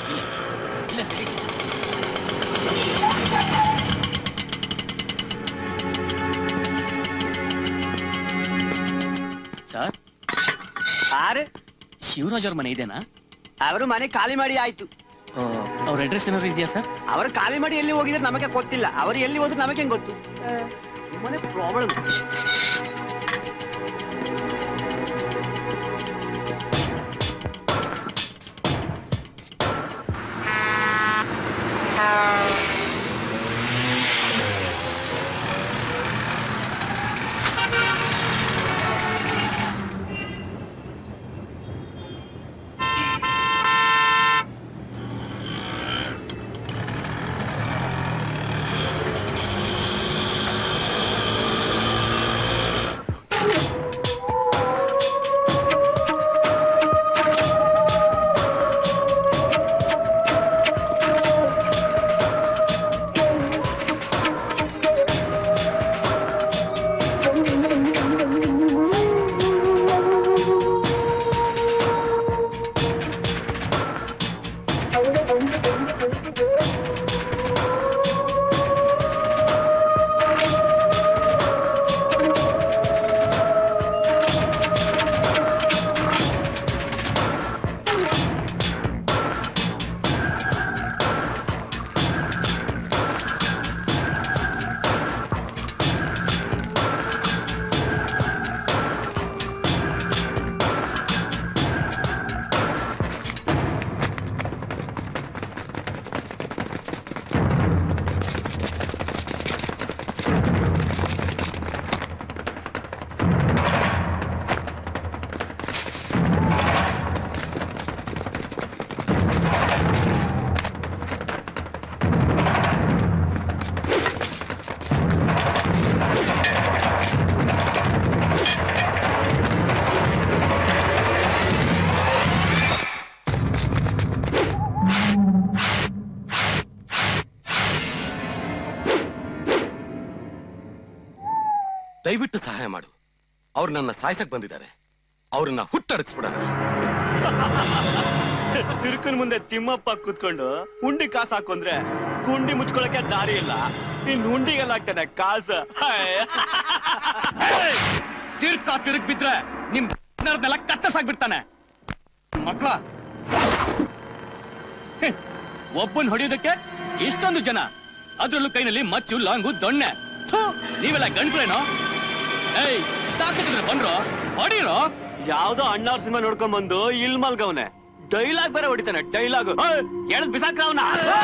ಇಲ್ಲ ಸರಿ ಸರ್ ಯಾರು ಶಿವರಾಜ್ ಅವ್ರ ಮನೆ ಇದೆನಾ ಅವರು ಮನೆ ಖಾಲಿ ಮಾಡಿ ಆಯ್ತು ಅವ್ರ ಅಡ್ರೆಸ್ ಏನಾದ್ರು ಇದೆಯಾ ಸರ್ ಅವರು ಖಾಲಿ ಮಾಡಿ ಎಲ್ಲಿ ಹೋಗಿದ್ರೆ ನಮಗೆ ಗೊತ್ತಿಲ್ಲ ಅವರು ಎಲ್ಲಿ ಹೋದ್ರೆ ನಮಗೆ ಹೆಂಗ್ ಗೊತ್ತು ಮನೆ ಪ್ರಾಬ್ಲಮ್ ದಯವಿಟ್ಟು ಸಹಾಯ ಮಾಡು ಅವ್ರು ನನ್ನ ಸಾಯ್ಸಕ್ ಬಂದಿದ್ದಾರೆ ಅವ್ರನ್ನ ಹುಟ್ಟಡಗಿಸ್ಬಿಡೋಣ ತಿರುಕನ್ ಮುಂದೆ ತಿಮ್ಮಪ್ಪ ಕೂತ್ಕೊಂಡು ಉಂಡಿ ಕಾಸು ಹಾಕೊಂಡ್ರೆ ಕುಂಡಿ ಮುಚ್ಕೊಳಕ್ಕೆ ದಾರಿ ಇಲ್ಲ ಇನ್ ಉಂಡಿಗೆಲ್ಲ ಹಾಕ್ತಾನೆ ಕಾಸು ತಿರ್ಕಾ ತಿರುಗ್ ಬಿದ್ರೆ ನಿಮ್ ನೆಲ್ಲ ಕತ್ತರ್ಸಾಕ್ಬಿಡ್ತಾನೆ ಮಕ್ಳ ಒಬ್ಬನ್ ಹೊಡೆಯೋದಕ್ಕೆ ಇಷ್ಟೊಂದು ಜನ ಅದ್ರಲ್ಲೂ ಕೈನಲ್ಲಿ ಮಚ್ಚು ಲಾಂಗು ದೊಣ್ಣೆ ಥು, ನೀವೆಲ್ಲ ಗಂಟ್ಲೇನೋ ಏಯ್ ತಾಕತ್ತಿದ್ರೆ ಬಂದ್ರು ಹೊಡೀರೋ ಯಾವ್ದೋ ಅಣ್ಣವ್ರ ಸಿನಿಮಾ ನೋಡ್ಕೊಂಡ್ ಬಂದು ಇಲ್ ಮಲ್ಗವ್ನೆ ಡೈಲಾಗ್ ಬೇರೆ ಹೊಡಿತಾನೆ ಡೈಲಾಗ್ ಹೇಳದ್ ಬಿಸಾಕ್ರ ಅವನ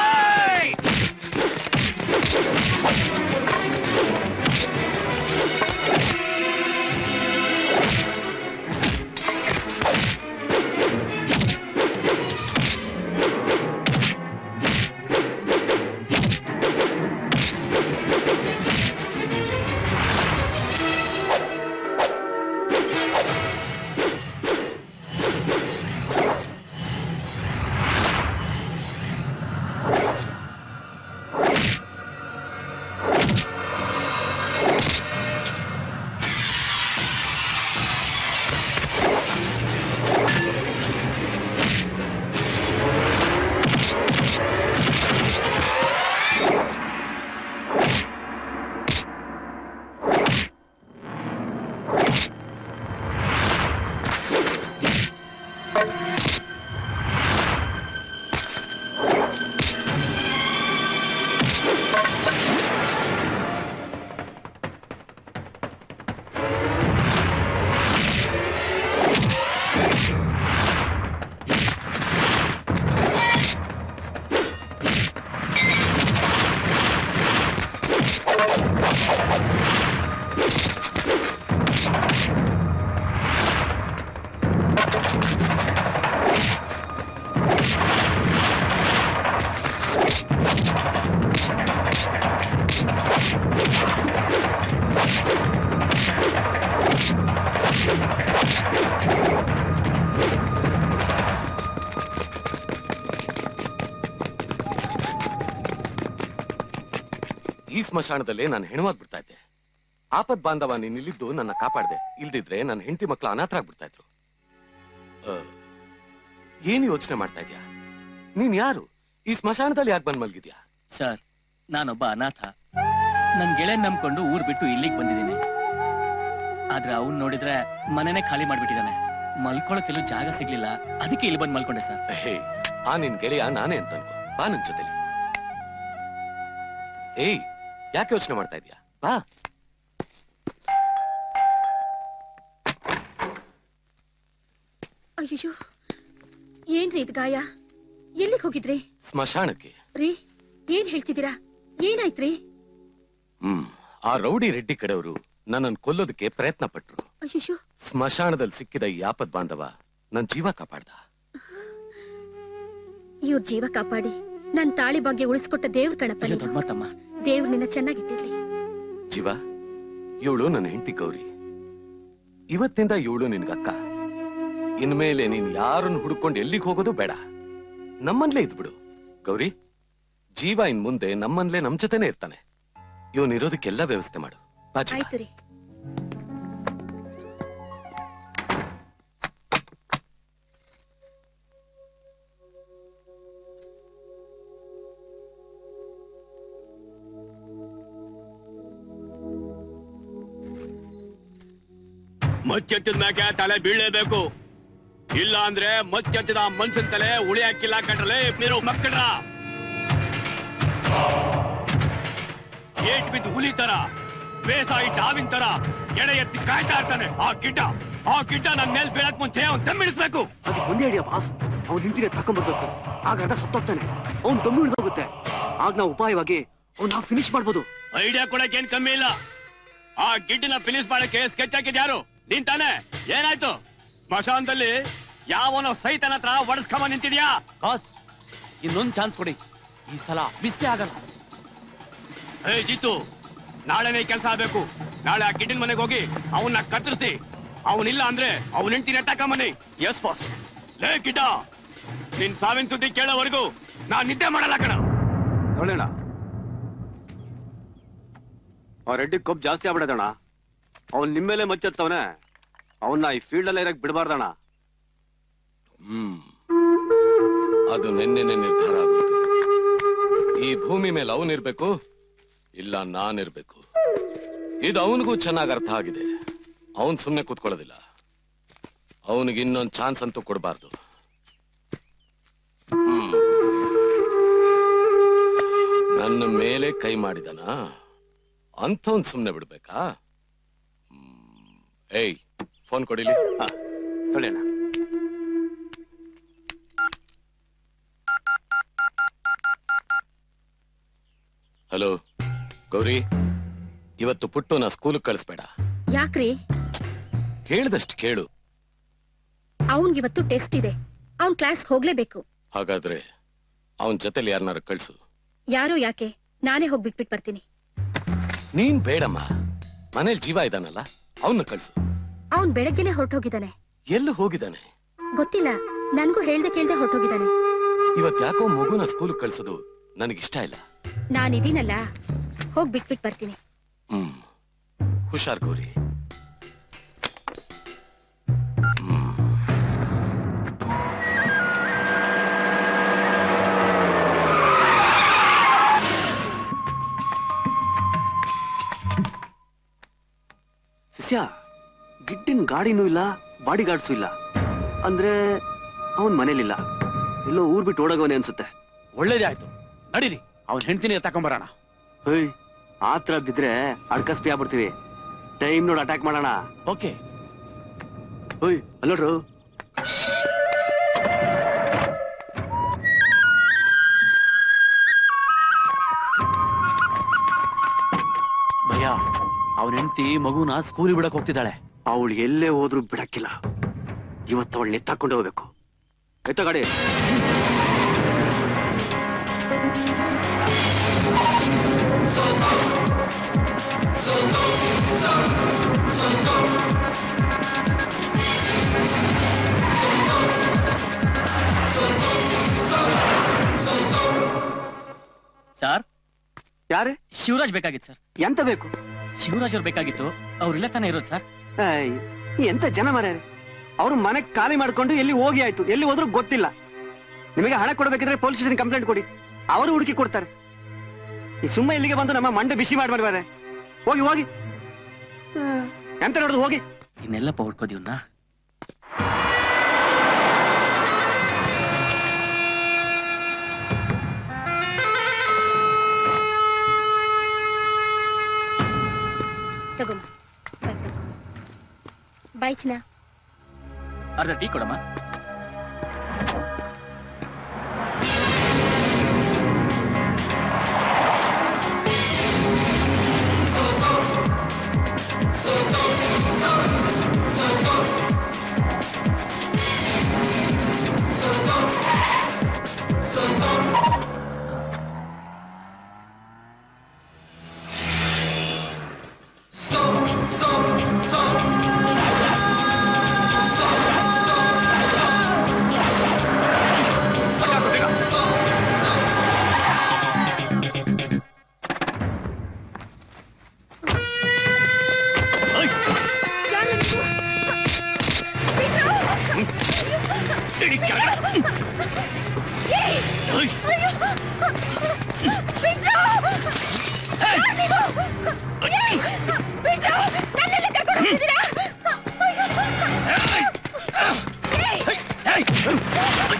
ಈ ಸ್ಮಶಾನದಲ್ಲೇ ನಾನು ಹೆಣವಾಗ್ ಬಿಡ್ತಾ ಇದ್ದೆ ಆಪತ್ ಬಾಂಧವ ನೀನ್ ಇಲ್ಲಿದ್ದು ನನ್ನ ಕಾಪಾಡ್ದೆ ಇಲ್ದಿದ್ರೆ ನನ್ನ ಹೆಂಡತಿ ಮಕ್ಕಳು ಅನಾಥರಾಗ್ಬಿಡ್ತಾ ಇದ್ರು ಆ, ಏನ್ ಯೋಚನೆ ಮಾಡ್ತಾ ಇದ್ಯಾ ನೀನ್ ಯಾರು ಈ ಸ್ಮಶಾನದಲ್ಲಿ ಯಾಕೆ ಬಂದ್ ಮಲ್ಗಿದ್ಯಾ ಸರ್ ನಾನೊಬ್ಬ ಅನಾಥ ನನ್ ಗೆಳೆಯನ್ ನಂಬ್ಕೊಂಡು ಊರ್ ಬಿಟ್ಟು ಇಲ್ಲಿಗೆ ಬಂದಿದ್ದೀನಿ ಆದ್ರೆ ಅವ್ನ್ ನೋಡಿದ್ರೆ ಮನೆನೇ ಖಾಲಿ ಮಾಡ್ಬಿಟ್ಟಿದ್ದಾನೆ ಮಲ್ಕೊಳಕ್ಕೆಲ್ಲೂ ಜಾಗ ಸಿಗ್ಲಿಲ್ಲ ಅದಕ್ಕೆ ಇಲ್ಲಿ ಬಂದ್ ಮಲ್ಕೊಂಡೆ ಸರ್ ಹೇ ಆ ನಿನ್ ಗೆಳೆಯ ನಾನೇ ಅಂತ ಅನ್ಕೋ ಬಾ ನನ್ ಜೊತೆಲಿ ಏಯ್ ಯಾಕೆ ಯೋಚನೆ ಮಾಡ್ತಾ ಇದೀಯಾ ಬಾ ಅಯ್ಯೋ ಏನ್ರಿ ಇದ್ ಗಾಯ ಎಲ್ಲಿಗ್ ಹೋಗಿದ್ರಿ ಸ್ಮಶಾನಕ್ಕೆ ರೀ ಏನ್ ಹೇಳ್ತಿದ್ದೀರಾ ಏನಾಯ್ತ್ರಿ ಹ್ಮ್ ಆ ರೌಡಿ ರೆಡ್ಡಿ ಕಡೆಯವರು ನನ್ನನ್ನು ಕೊಲ್ಲೋದಕ್ಕೆ ಪ್ರಯತ್ನ ಪಟ್ರು ಅಯ್ಯೋ ಸ್ಮಶಾನದಲ್ಲಿ ಸಿಕ್ಕಿದ ಈ ಆಪದ್ ಬಾಂಧವ ನನ್ ಜೀವ ಕಾಪಾಡ್ದ ಇವ್ರ ಜೀವ ಕಾಪಾಡಿ ನನ್ ತಾಳಿ ಭಾಗ್ಯ ಉಳಿಸ್ಕೊಟ್ಟ ದೇವ್ರ ಕಣಪ್ಪ ಅಯ್ಯೋ ನೀನು. ದೊಡ್ಡ ಮಾತಮ್ಮ ದೇವ್ರು ನಿನ್ನ ಚೆನ್ನಾಗಿಟ್ಟಿರ್ಲಿ ಜೀವ ಇವಳು ನನ್ನ ಹೆಂಡತಿ ಗೌರಿ ಇವತ್ತಿಂದ ಇವಳು ನಿನ್ಗಕ್ಕ ಇನ್ಮೇಲೆ ನೀನ್ ಯಾರನ್ನು ಹುಡುಕೊಂಡು ಎಲ್ಲಿಗೆ ಹೋಗೋದು ಬೇಡ ನಮ್ಮನ್ಲೇ ಇದ್ಬಿಡು ಗೌರಿ ಜೀವ ಇನ್ ಮುಂದೆ ನಮ್ಮನ್ಲೇ ನಮ್ ಜೊತೆನೆ ಇರ್ತಾನೆ ಇವನ್ ಇರೋದಕ್ಕೆಲ್ಲ ವ್ಯವಸ್ಥೆ ಮಾಡು ಬಾ ಜೀವ. ಆಯ್ತು ರೀ ಮಚ್ಚೆತ್ತಿದ ಮ್ಯಾಕೆ ತಲೆ ಬೀಳಲೇಬೇಕು ಇಲ್ಲ ಅಂದ್ರೆ ಮಚ್ಚೆತ್ತಿದ ಮನ್ಸಿನ ತಲೆ ಉಳಿ ಹಾಕಿಲ್ಲ ಕಟ್ರಲೆ ನೀವು ಮಕ್ಕಳ ಏಟ್ ಬಿದ್ದು ಹುಲಿ ತರ ಬೇಸಾಯಿ ಡಾವಿನ್ ತರ ಎಡೆ ಎತ್ತಿ ಕಾಯ್ತಾ ಇರ್ತಾನೆ ಆ ಗಿಡ್ಡ ಆ ಗಿಡ್ಡ ನನ್ ಮೇಲ್ ಬೀಳಕ್ ಮುಂಚೆ ಅವ್ನ್ ತಮ್ಮಿಡಿಸ್ಬೇಕು ಅದು ಒಂದೇ ಐಡಿಯಾ ಬಾಸ್ ಅವ್ನು ನಿಂತಿನ ತಕೊಂಡ್ಬರ್ಬೇಕು ಆಗ ಅರ್ಧ ಸತ್ತೋಗ್ತಾನೆ ಅವ್ನು ದಮ್ಮು ಹಿಡಿದೋಗುತ್ತೆ ಆಗ ನಾವು ಉಪಾಯವಾಗಿ ಅವ್ನ ಫಿನಿಶ್ ಮಾಡ್ಬೋದು ಐಡಿಯಾ ಕೊಡಕ್ಕೆ ಏನ್ ಕಮ್ಮಿ ಇಲ್ಲ ಆ ಗಿಡ್ಡನ ಫಿನಿಶ್ ಮಾಡಕ್ಕೆ ಸ್ಕೆಚ್ ಹಾಕಿದ್ ಯಾರು ನೀನ್ ತಾನೆ ಏನಾಯ್ತು ಸ್ಮಶಾನದಲ್ಲಿ ಯಾವನೋ ಸೈತನ ಹತ್ರ ಒಡಸ್ಕೊಂಬ ನಿಂತಿದ್ಯಾ ಬಾಸ್ ಇನ್ನೊಂದ್ ಚಾನ್ಸ್ ಕೊಡಿ ಈ ಸಲ ಮಿಸ್ಸೇ ಆಗಲ್ಲ ಏ ಜಿತ್ತು ನಾಳೆನೇ ಕೆಲಸ ಆಗ್ಬೇಕು ನಾಳೆ ಆ ಗಿಡ್ಡಿನ ಮನೆಗೆ ಹೋಗಿ ಅವನ್ನ ಕತ್ತರಿಸಿ ಅವನಿಲ್ಲ ಅಂದ್ರೆ ಅವನ ಹೆಂಡತಿ ನೆಟ್ಟಾಕಂಬನ್ನಿ ಎಸ್ ಬಾಸ್ ಲೇ ಗಿಡ್ಡ ನಿನ್ ಸಾವಿನ ಸುದ್ದಿ ಕೇಳೋವರೆಗೂ ನಾನ್ ನಿದ್ದೆ ಮಾಡಲ್ಲ ಕಣ ನೋಡೋಣ ಆ ರೆಡ್ಡಿ ಕೊಬ್ಬು ಜಾಸ್ತಿ ಆಗ್ಬಿಡದಣ್ಣ ಅವ್ನ್ ನಿಮ್ಮೇಲೆ ಮಚ್ಚತ್ತವನೆ ಅವನ್ನ ಈ ಫೀಲ್ಡ್ ಅಲ್ಲೇ ಇರಕ್ ಬಿಡಬಾರ್ದಣ್ಣ ಹ್ಮ್ ಅದು ನೆನ್ನೆನೆ ನಿರ್ಧಾರ ಆಗೋಯ್ತು ಈ ಭೂಮಿ ಮೇಲೆ ಅವನಿರ್ಬೇಕು ಇಲ್ಲ ನಾನಿರ್ಬೇಕು ಇದು ಅವನಿಗೂ ಚೆನ್ನಾಗಿ ಅರ್ಥ ಆಗಿದೆ ಅವನ್ ಸುಮ್ನೆ ಕೂತ್ಕೊಳ್ಳೋದಿಲ್ಲ ಅವನಿಗೆ ಇನ್ನೊಂದ್ ಚಾನ್ಸ್ ಅಂತೂ ಕೊಡಬಾರ್ದು ನನ್ನ ಮೇಲೆ ಕೈ ಮಾಡಿದನ ಅಂಥವ್ನ್ ಸುಮ್ನೆ ಬಿಡ್ಬೇಕಾ ಹ್ಮ್. ಏಯ್ ಫೋನ್ ಕೊಡಿಲಿ ತೊಳೆಯೋಣ ಹಲೋ ಗೌರಿ ಇವತ್ತು ಪುಟ್ಟುನ ಸ್ಕೂಲ್ ಕಳಿಸ್ಬೇಡ ಯಾಕ್ರಿ ಹೇಳ್ದಷ್ಟು ಕೇಳು ಅವನ್ಗಿವತ್ತು ಟೆಸ್ಟ್ ಇದೆ ಅವ್ನ್ ಕ್ಲಾಸ್ ಹೋಗ್ಲೇಬೇಕು ಹಾಗಾದ್ರೆ ಅವನ್ ಜೊತೆಲಿ ಯಾರನ್ನಾರು ಕಳ್ಸು ಯಾರೋ ಯಾಕೆ ನಾನೇ ಹೋಗ್ ಬಿಟ್ಬಿಟ್ ಬರ್ತೀನಿ ನೀನ್ ಬೇಡಮ್ಮ ಮನೇಲಿ ಜೀವ ಇದಾನಲ್ಲ ಅವನ್ನ ಕಳ್ಸು ಅವ್ನ್ ಬೆಳಗ್ಗೆನೆ ಹೊರಟೋಗಿದ್ದಾನೆ ಎಲ್ಲಿ ಹೋಗಿದ್ದಾನೆ ಗೊತ್ತಿಲ್ಲ ನನ್ಗೂ ಹೇಳ್ದೆ ಕೇಳ್ದೆ ಹೊರಟೋಗಿದ್ದಾನೆ ಇವತ್ ಯಾಕೋ ಮಗುನ ಸ್ಕೂಲ್ ಕಳ್ಸೋದು ನನಗಿಷ್ಟ ಇಲ್ಲ ನಾನಿದೀನಲ್ಲ ಹೋಗ್ ಬಿಟ್ಬಿಟ್ ಬರ್ತೀನಿ ಹ್ಮ್ ಹುಷಾರ್ ಗೌರಿ ಹ್ಮ್. ಶಿಷ್ಯ ಗಿಡ್ಡಿನ ಗಾಡಿನೂ ಇಲ್ಲ ಬಾಡಿ ಗಾರ್ಡ್ಸು ಇಲ್ಲ ಅಂದ್ರೆ ಅವನ್ ಮನೇಲಿಲ್ಲ ಎಲ್ಲೋ ಊರ್ ಬಿಟ್ಟು ಓಡೋಗವನೆ ಅನ್ಸುತ್ತೆ ಒಳ್ಳೇದೇ ಆಯ್ತು ನಡೀರಿ ಅವ್ನ ಹೆಂಡತಿನೇ ತಕೊಂಬರೋಣ ಹೇಯ್ ಆತ್ರ ಬಿದ್ರೆ ಅಡ್ಕಸ್ಪಿ ಆಗ್ಬಿಡ್ತೀವಿ ಟೈಮ್ ನೋಡಿ ಅಟ್ಯಾಕ್ ಮಾಡೋಣ ಓಕೆ ಹೋಯ್ ಅಲ್ಲೋಡ್ರು ಭಯ ಅವನ ಹೆಂಡತಿ ಮಗುನ ಸ್ಕೂಲಿಗೆ ಬಿಡಕ್ ಹೋಗ್ತಿದ್ದಾಳೆ ಅವಳು ಎಲ್ಲೇ ಹೋದ್ರು ಬಿಡಕ್ಕಿಲ್ಲ ಇವತ್ತು ಅವಳು ನೆತ್ತಾಕೊಂಡು ಹೋಗ್ಬೇಕು ಎತ್ತ ಗಾಡಿ ಸರ್ ಯಾರೇ ಶಿವರಾಜ್ ಬೇಕಾಗಿತ್ತು ಸರ್ ಎಂತ ಬೇಕು ಶಿವರಾಜ್ ಅವ್ರು ಬೇಕಾಗಿತ್ತು ಅವ್ರಿಲ್ಲ ತಾನೇ ಇರೋದು ಸರ್ ಏಯ್, ಎಂತ ಜನ ಮರ್ಯಾರೆ ಅವ್ರು ಮನೆ ಖಾಲಿ ಮಾಡ್ಕೊಂಡು ಎಲ್ಲಿ ಹೋಗಿ ಆಯ್ತು ಎಲ್ಲಿ ಹೋದ್ರು ಗೊತ್ತಿಲ್ಲ ನಿಮಗೆ ಹಣ ಕೊಡಬೇಕಿದ್ರೆ ಪೊಲೀಸ್ ಸ್ಟೇಷನ್ ಕಂಪ್ಲೇಂಟ್ ಕೊಡಿ ಅವರು ಹುಡುಕಿ ಕೊಡ್ತಾರೆ ಈ ಸುಮ್ಮ ಇಲ್ಲಿಗೆ ಬಂದು ನಮ್ಮ ಮಂಡೆ ಬಿಸಿ ಮಾಡ್ಬಾರ್ದಾರೆ ಹೋಗಿ ಹೋಗಿ ಆ, ಎಂತ ನೋಡುದು ಹೋಗಿ ಇನ್ನೆಲ್ಲಪ್ಪ ಹುಡ್ಕೋದಿವ್ನ ತಗೊಮ್ಮ ಬಾಯ್ ತಗೋ ಬಾಯ್ ಚಿನ್ನ ಅರ್ಧ ಟೀ ಕೊಡಮ್ಮ ಯಾರು ನೀವು? ಬಿಟ್ರು! ಇಡಿ ಕೆಳಗಡೆ. ಏಯ್! ಓಯ್. ಅಯ್ಯೋ! ಬಿಟ್ರು! ಯಾರು ನೀವು? ಏಯ್! ಬಿಟ್ರು! ನನ್ನೆಲ್ಲಿ ಕರ್ಕೊಂಡು ಹೋಗ್ತಿದ್ದೀರಾ? ಅಯ್ಯೋ! ಏಯ್!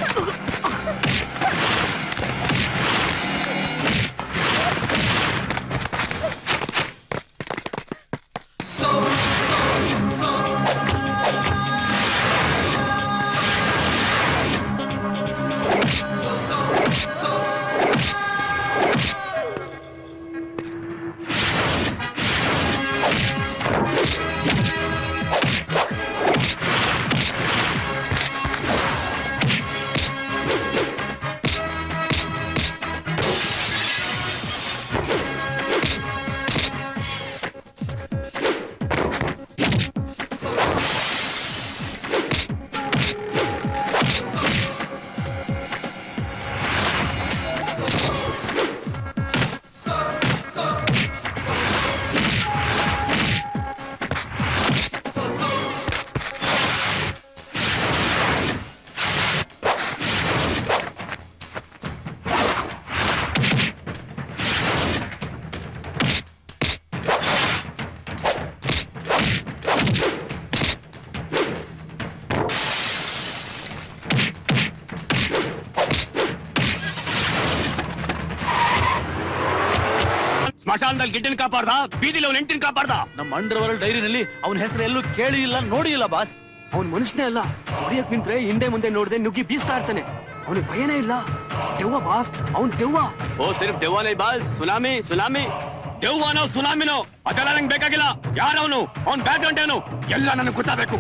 ಸ್ಮಶಾನದಲ್ಲಿ ಗಿಡ್ಡನ್ ಕಾಪಾಡ್ದ ಬೀದಿಲಿ ಅವ್ನ ಹೆಂಡತಿನ ಕಾಪಾಡ್ದ ನಮ್ಮ ಅಂಡರ್ ವರ್ಲ್ಡ್ ಡೈರಿನಲ್ಲಿ ಅವನ ಹೆಸರು ಎಲ್ಲೂ ಕೇಳಿ ಇಲ್ಲ ನೋಡಿ ಇಲ್ಲ ಬಾಸ್ ಅವ್ನ್ ಮನುಷ್ಯನೇ ಅಲ್ಲ ಹೊಡಿಯಕ್ ನಿಂತ್ರೆ ಹಿಂದೆ ಮುಂದೆ ನೋಡದೆ ನುಗ್ಗಿ ಬೀಸ್ತಾ ಇರ್ತಾನೆ ಅವನಿಗೆ ಭಯನೇ ಇಲ್ಲ ದೆವ್ವ ಬಾಸ್ ಅವ್ನ್ ದೆವ್ವ ಓ ಸಿರ್ಫ್ ದೆವ್ವನೇ ಬಾಸ್ ಸುನಾಮಿ ಸುನಾಮಿ ದೆವ್ವನೋ ಸುನಾಮಿನೋ ಅದೆಲ್ಲ ನಂಗೆ ಬೇಕಾಗಿಲ್ಲ ಯಾರವನು ಅವ್ನ್ ಬ್ಯಾಕ್ಗ್ರೌಂಡ್ ಏನು ಎಲ್ಲ ನನಗೆ ಗೊತ್ತಾಗಬೇಕು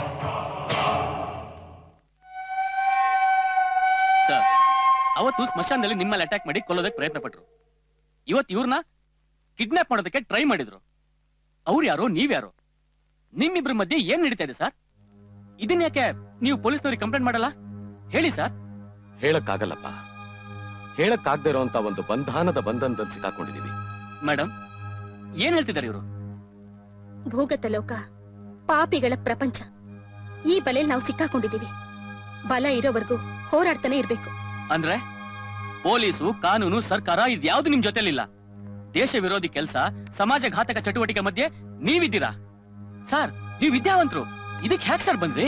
ಸರ್ ಅವತ್ತು ಸ್ಮಶಾನದಲ್ಲಿ ನಿಮ್ಮಲ್ಲಿ ಅಟ್ಯಾಕ್ ಮಾಡಿ ಕೊಲ್ಲೋದಕ್ಕೆ ಪ್ರಯತ್ನ ಪಟ್ರು ಇವತ್ತು ಇವ್ರನ್ನ ಕಿಡ್ನಾಪ್ ಮಾಡೋದಕ್ಕೆ ಟ್ರೈ ಮಾಡಿದ್ರು ಅವ್ರು ಯಾರೋ ನೀವ್ಯಾರೋ ನಿಮ್ಮಿಬ್ರ ಮಧ್ಯೆ ಏನ್ ನಡೀತಾ ಇದೆ ಸರ್ ಇದನ್ನ ಯಾಕೆ ನೀವು ಪೊಲೀಸ್ನವ್ರಿಗೆ ಕಂಪ್ಲೇಂಟ್ ಮಾಡಲ್ಲ ಹೇಳಿ ಸರ್ ಹೇಳಕ್ಕಾಗಲ್ಲಪ್ಪ ಹೇಳಕ್ಕಾಗದೇ ಇರೋಂತ ಒಂದು ಬಂಧಾನದ ಬಂಧನದಲ್ಲಿ ಸಿಕ್ಕಾಕೊಂಡಿದೀವಿ ಮೇಡಮ್ ಏನ್ ಹೇಳ್ತಿದ್ದಾರೆ ಇವರು ಭೂಗತ ಲೋಕ ಪಾಪಿಗಳ ಪ್ರಪಂಚ ಈ ಬಲೆಯಲ್ಲಿ ನಾವು ಸಿಕ್ಕಾಕೊಂಡಿದ್ದೀವಿ ಬಲ ಇರೋವರೆಗೂ ಹೋರಾಡ್ತಾನೆ ಇರ್ಬೇಕು ಅಂದ್ರೆ ಪೊಲೀಸು ಕಾನೂನು ಸರ್ಕಾರ ಇದ್ಯಾವ್ದು ನಿಮ್ ಜೊತೆಲಿಲ್ಲ ದೇಶ ವಿರೋಧಿ ಕೆಲಸ ಸಮಾಜ ಘಾತಕ ಚಟುವಟಿಕೆ ಮಧ್ಯೆ ನೀವಿದ್ದೀರಾ ಸರ್ ನೀವು ವಿದ್ಯಾವಂತರು ಇದಕ್ಕೆ ಹ್ಯಾಕ್ ಸರ್ ಬಂದ್ರಿ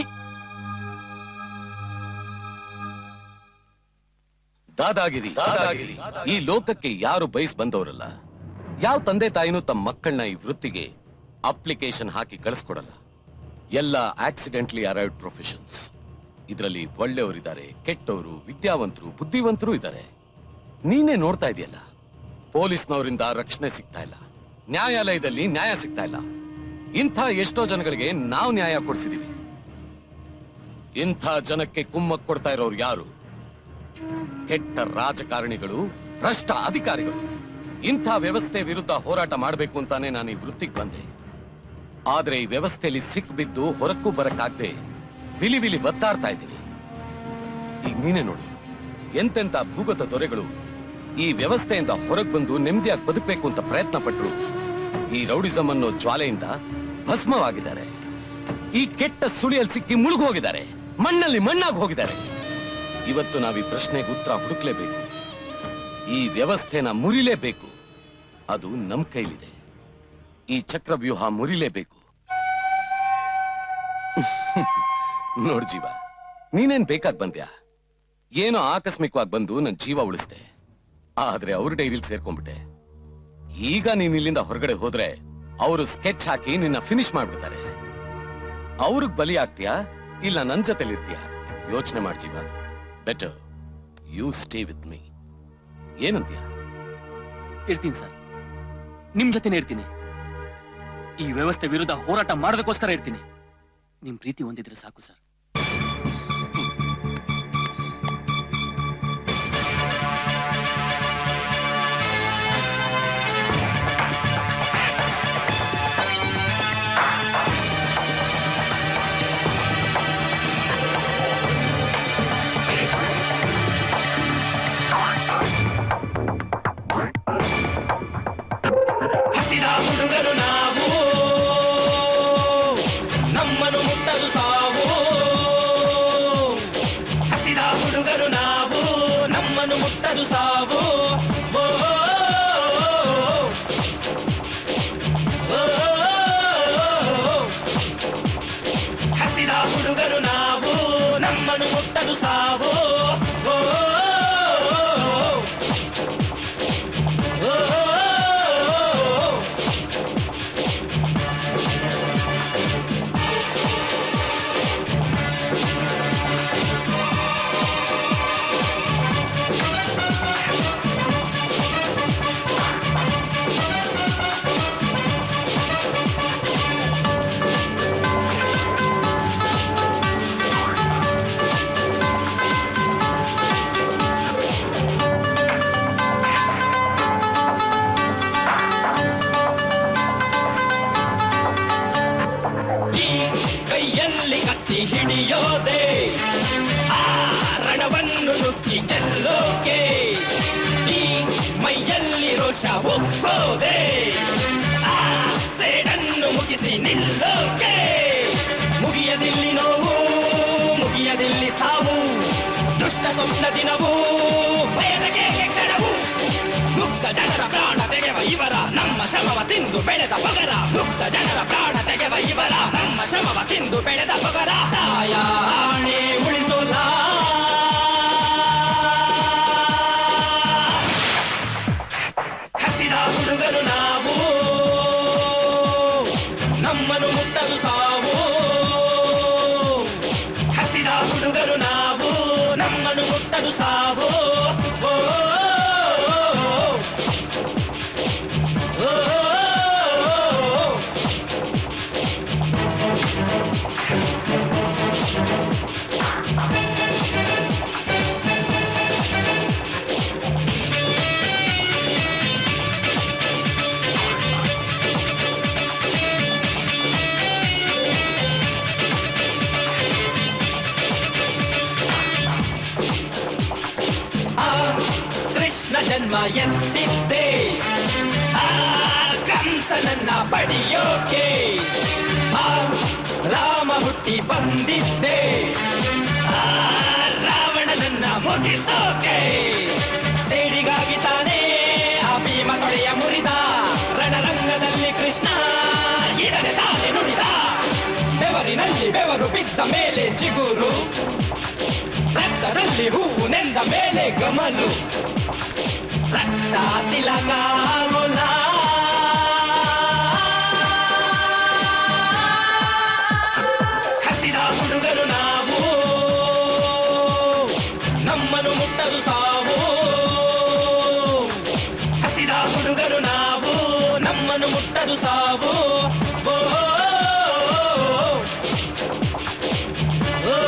ದಾದಾಗಿರಿ ದಾದಾಗಿರಿ ಈ ಲೋಕಕ್ಕೆ ಯಾರು ಬಯಸ್ ಬಂದವರಲ್ಲ ಯಾವ ತಂದೆ ತಾಯಿನೂ ತಮ್ಮ ಮಕ್ಕಳನ್ನ ಈ ವೃತ್ತಿಗೆ ಅಪ್ಲಿಕೇಶನ್ ಹಾಕಿ ಕಳಿಸ್ಕೊಡಲ್ಲ ಎಲ್ಲ ಆಕ್ಸಿಡೆಂಟ್ಲಿ ಅರೈವ್ಡ್ ಪ್ರೊಫೆಷನ್ಸ್ ಇದರಲ್ಲಿ ಒಳ್ಳೆಯವರಿದ್ದಾರೆ ಕೆಟ್ಟವರು ವಿದ್ಯಾವಂತರು ಬುದ್ಧಿವಂತರು ಇದ್ದಾರೆ ನೀನೇ ನೋಡ್ತಾ ಇದೆಯಲ್ಲ ಪೊಲೀಸ್ನವರಿಂದ ರಕ್ಷಣೆ ಸಿಗ್ತಾ ಇಲ್ಲ ನ್ಯಾಯಾಲಯದಲ್ಲಿ ನ್ಯಾಯ ಸಿಗ್ತಾ ಇಲ್ಲ ಇಂಥ ಎಷ್ಟೋ ಜನಗಳಿಗೆ ನಾವು ನ್ಯಾಯ ಕೊಡಿಸಿದೀವಿ ಇಂಥ ಜನಕ್ಕೆ ಕುಮ್ಮಕ್ ಕೊಡ್ತಾ ಇರೋರು ಯಾರು ಕೆಟ್ಟ ರಾಜಕಾರಣಿಗಳು ಭ್ರಷ್ಟ ಅಧಿಕಾರಿಗಳು ಇಂಥ ವ್ಯವಸ್ಥೆ ವಿರುದ್ಧ ಹೋರಾಟ ಮಾಡಬೇಕು ಅಂತಾನೆ ನಾನು ಈ ವೃತ್ತಿಗೆ ಬಂದೆ ಆದ್ರೆ ಈ ವ್ಯವಸ್ಥೆಯಲ್ಲಿ ಸಿಕ್ಬಿದ್ದು ಹೊರಕ್ಕೂ ಬರಕ್ಕಾಗ್ದೆ ವಿಲಿ ವಿಲಿ ಒತ್ತಾಡ್ತಾ ಇದ್ದೀನಿ ಈಗ ನೀನೇ ನೋಡು ಎಂತೆಂತ ಭೂಗತ ದೊರೆಗಳು ಈ ವ್ಯವಸ್ಥೆಯಿಂದ ಹೊರಗೆ ಬಂದು ನೆಮ್ಮದಿಯಾಗಿ ಬದುಕಬೇಕು ಅಂತ ಪ್ರಯತ್ನ ಪಟ್ರು ಈ ರೌಡಿಸಂ ಅನ್ನೋ ಜ್ವಾಲೆಯಿಂದ ಭಸ್ಮವಾಗಿದ್ದಾರೆ ಈ ಕೆಟ್ಟ ಸುಳಿಯಲ್ಲಿ ಸಿಕ್ಕಿ ಮುಳುಗೋಗಿದ್ದಾರೆ ಮಣ್ಣಲ್ಲಿ ಮಣ್ಣಾಗಿ ಹೋಗಿದ್ದಾರೆ ಇವತ್ತು ನಾವು ಈ ಪ್ರಶ್ನೆಗೆ ಉತ್ತರ ಹುಡುಕ್ಲೇಬೇಕು ಈ ವ್ಯವಸ್ಥೆನ ಮುರಿಲೇಬೇಕು ಅದು ನಮ್ ಕೈಲಿದೆ ಈ ಚಕ್ರವ್ಯೂಹ ಮುರಿಲೇಬೇಕು ನೋಡ್ ಜೀವ ನೀನೇನ್ ಬೇಕಾದ್ ಬಂದ್ಯಾ ಏನೋ ಆಕಸ್ಮಿಕವಾಗಿ ಬಂದು ನನ್ ಜೀವ ಉಳಿಸ್ದೆ ಆದ್ರೆ ಅವ್ರ ಡೈರಿಲ್ ಸೇರ್ಕೊಂಡ್ಬಿಟ್ಟೆ ಈಗ ನೀನ್ ಇಲ್ಲಿಂದ ಹೊರಗಡೆ ಹೋದ್ರೆ ಅವರು ಸ್ಕೆಚ್ ಹಾಕಿ ನಿನ್ನ ಫಿನಿಶ್ ಮಾಡ್ಬಿಡ್ತಾರೆ ಅವ್ರಿಗೆ ಬಲಿ ಆಗ್ತೀಯಾ ಇಲ್ಲ ನನ್ ಜೊತೆಲಿರ್ತೀಯಾ ಯೋಚನೆ ಮಾಡ್ ಜೀವ better you stay with me ಏನಂತೀಯ ಇರ್ತೀನಿ ಸರ್ ನಿಮ್ ಜೊತೆನೇ ಇರ್ತೀನಿ ಈ ವ್ಯವಸ್ಥೆ ವಿರುದ್ಧ ಹೋರಾಟ ಮಾಡೋದಕ್ಕೋಸ್ಕರ ಇರ್ತೀನಿ ನಿಮ್ ಪ್ರೀತಿ ಹೊಂದಿದ್ರೆ ಸಾಕು ಸರ್ ಹಸಿದ ಹುಡುಗರು ನಾವು ನಮ್ಮನ್ನು ಮುಟ್ಟಲು ಸಾವು ಹಸಿದ ಹುಡುಗರು ನಾವು ನಮ್ಮನ್ನು ಮುಟ್ಟಲು ಸಾವು ಓ, ಓ, ಹಸಿದ ಹುಡುಗರು ನಾವು ನಮ್ಮನ್ನು ಮುಟ್ಟಲು ಸಾವು ಓ, ಓ, ಈ ಕೈಯಲ್ಲಿ ಕತ್ತಿ ಹಿಡಿಯೋದೆ ಆ ರಣವನ್ನು ನುಗ್ಗಿ ಗೆಲ್ಲೋಕೆ ಈ ಮೈಯಲ್ಲಿ ರೋಷ ಒಪ್ಪೋದೆ ಆ ಸೇಡನ್ನು ಮುಗಿಸಿ ನಿಲ್ಲೋಕೆ ಮುಗಿಯದಿಲ್ಲಿ ನೋವು ಮುಗಿಯದಿಲ್ಲಿ ಸಾವು ದುಷ್ಟ ಸ್ವಪ್ನ ದಿನವೂ ಭಯದ ಕೇಕೆ ಕ್ಷಣವು ಮುಕ್ತ ಜನರ ಪ್ರಾಣ ತೆಗೆವ ಇವರ ನಮ್ಮ ಶ್ರಮವ ತಿಂದು ಬೆಳೆದ ಪಗರ ಮುಕ್ತ ಜನರ ಪ್ರಾಣ ತೆಗೆವ ಇವರ ನಮ್ಮ ಶ್ರಮವ ತಿಂದು ಬೆಳೆದ ಪಗರ ತಾಯ ಆಣೆ ಉಳಿಸೋಲ್ಲ ಹಸಿದ ಹುಡುಗರು ನಾವು ನಮ್ಮನ್ನು ಮುಟ್ಟಲು ಸಾವು ಹಸಿದ ಹುಡುಗರು ನಾವು ನಮ್ಮನ್ನು ಮುಟ್ಟಲು ಸಾವು ಓ, ಓ, ಓ, ಆ ಕೃಷ್ಣ ಜನ್ಮ ಎತ್ತಿದ್ದೆ ಆ ಕಂಸನನ್ನ ಪಡೆಯೋಕೆ ಆ ರಾಮ ಹುಟ್ಟಿ ಬಂದಿದ್ದೆ ಆ ರಾವಣನನ್ನ ಮುಗಿಸೋಕೆ ಸೇಡಿಗಾಗಿ ತಾನೇ ಆ ಭೀಮ ತೊಡೆಯ ಮುರಿದ ರಣರಂಗದಲ್ಲಿ ಕೃಷ್ಣ ಇದನೆ ತಾನೆ ನುಡಿದ ಬೆವರಿನಲ್ಲಿ ಬೆವರು ಬಿದ್ದ ಮೇಲೆ ಚಿಗುರು ರಕ್ತದಲ್ಲಿ ಹೂವು ನೆಂದ ಮೇಲೆ ಗಮಲು ರಕ್ತ ತಿಲಕಾಗುಲ ಹಸಿದ ಹುಡುಗರು ನಾವು ನಮ್ಮನ್ನು ಮುಟ್ಟಲು ಸಾವು ಹಸಿದ ಹುಡುಗರು ನಾವು ನಮ್ಮನ್ನು ಮುಟ್ಟಲು ಸಾವು ಓ, ಓ, ಓ,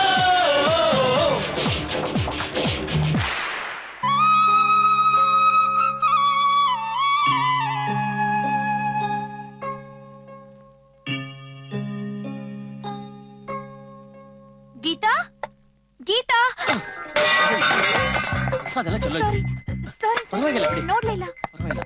ಗೀತಾ ಗೀತಾ ಪ್ರಸಾದ್ ಎಲ್ಲ ಚಲೋ ಸಾರಿ ಐತ್ರಿ ಸಾರಿ ಪರವಾಗಿಲ್ಲ ಬಿಡಿ. ನೋಡ್ಲಿಲ್ಲ ಪರವಾಗಿಲ್ಲ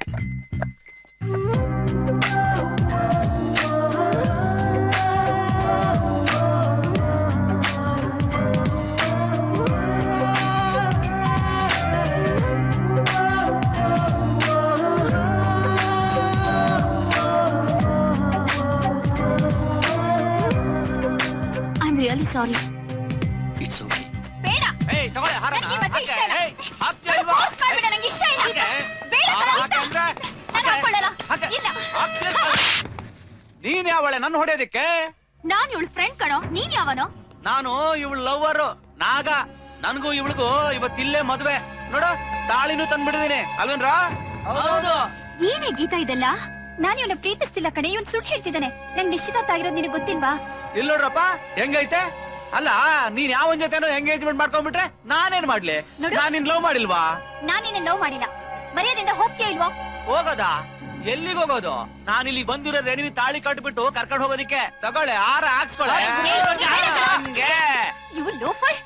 ರಿಯಲಿ ಸಾರಿ ಇಟ್ಸ್ ಓಕೆ ಬೇಡ ಏಯ್ ತಗೊಳ್ಳಿ ಹಾರ ನನಗೆ ಈ ಮದ್ವೆ ಇಷ್ಟ ಇಲ್ಲ. ಏಯ್, ಹಾಕ್ತೀಯ ಇಲ್ವಾ? ಫೋರ್ಸ್ ಮಾಡ್ಬೇಡ ನಂಗೆ ಇಷ್ಟ ಇಲ್ಲ ಹಾಗೆ. ಬೇಡ ಹಾರ ಕಣೋ, ಹಾಕೆ ಇಲ್ಲ. ಅಂದ್ರೆ? ನಾನು ಹಾಕೊಳ್ಳಲ್ಲ ಹಾಗೆ. ಇಲ್ಲ ಹಾಕ್ತೀಯ ಇಲ್ವಾ? ನೀನ್ ಯಾವಳೆ ನನ್ನ ಹೊಡೆಯೋದಕ್ಕೆ ನಾನ್ ಇವಳು ಫ್ರೆಂಡ್ ಕಣೋ ನೀನ್ ಯಾವನೋ ನಾನು ಇವಳು ಲವ್ವರ್ ನಾಗ ನನ್ಗೂ ಇವಳಿಗೂ ಇವತ್ತಿಲ್ಲೇ ಮದ್ವೆ ನೋಡು ತಾಳಿನೂ ತಂದ್ಬಿಟ್ಟಿದೀನಿ ಅಲ್ವೇನ್ರಾ ಏನೇ ಗೀತಾ ಇದೆಲ್ಲ ನಾನು ಇವನ ಪ್ರೀತಿಸ್ತಿಲ್ಲ ಕಣೆ ಇವನ್ ಸುಳ್ಳು ಹೇಳ್ತಿದ್ದಾನೆ ನಂಗೆ ನಿಶ್ಚಿತಾರ್ಥ ಆಗಿರೋದು ನಿನಗೆ ಗೊತ್ತಿಲ್ವಾ ಇಲ್ಲ ನೋಡ್ರಪ್ಪ ಹೆಂಗೈತೆ ಅಲ್ಲ ನೀನ್ ಯಾವನ್ ಜೊತೆನೋ ಎಂಗೇಜ್ಮೆಂಟ್ ಮಾಡ್ಕೊಂಡ್ಬಿಟ್ರೆ ನಾನೇನ್ ಮಾಡ್ಲಿ ನೋಡು. ನಾನ್ ನಿನ್ ಲವ್ ಮಾಡಿಲ್ವಾ ನಾನ್ ನಿನ್ನ ಲವ್ ಮಾಡಿಲ್ಲ ಮರ್ಯಾದಿಂದ ಹೋಗ್ತೀಯ ಇಲ್ವೋ ಹೋಗೋದಾ ಎಲ್ಲಿಗೆ ಹೋಗೋದು ನಾನು ಇಲ್ಲಿ ಬಂದಿರೋದೇ ನಿನ್ ತಾಳಿ ಕಟ್ಬಿಟ್ಟು ಕರ್ಕೊಂಡ್ ಹೋಗೋದಿಕ್ಕೆ ತಗೊಳ್ಳೆ ಆರ ಹಾಕ್ಸ್ಕೊಳೆ ಏ, ಏ, ಹಂಗೆ ಇವು ಲೋಫರ್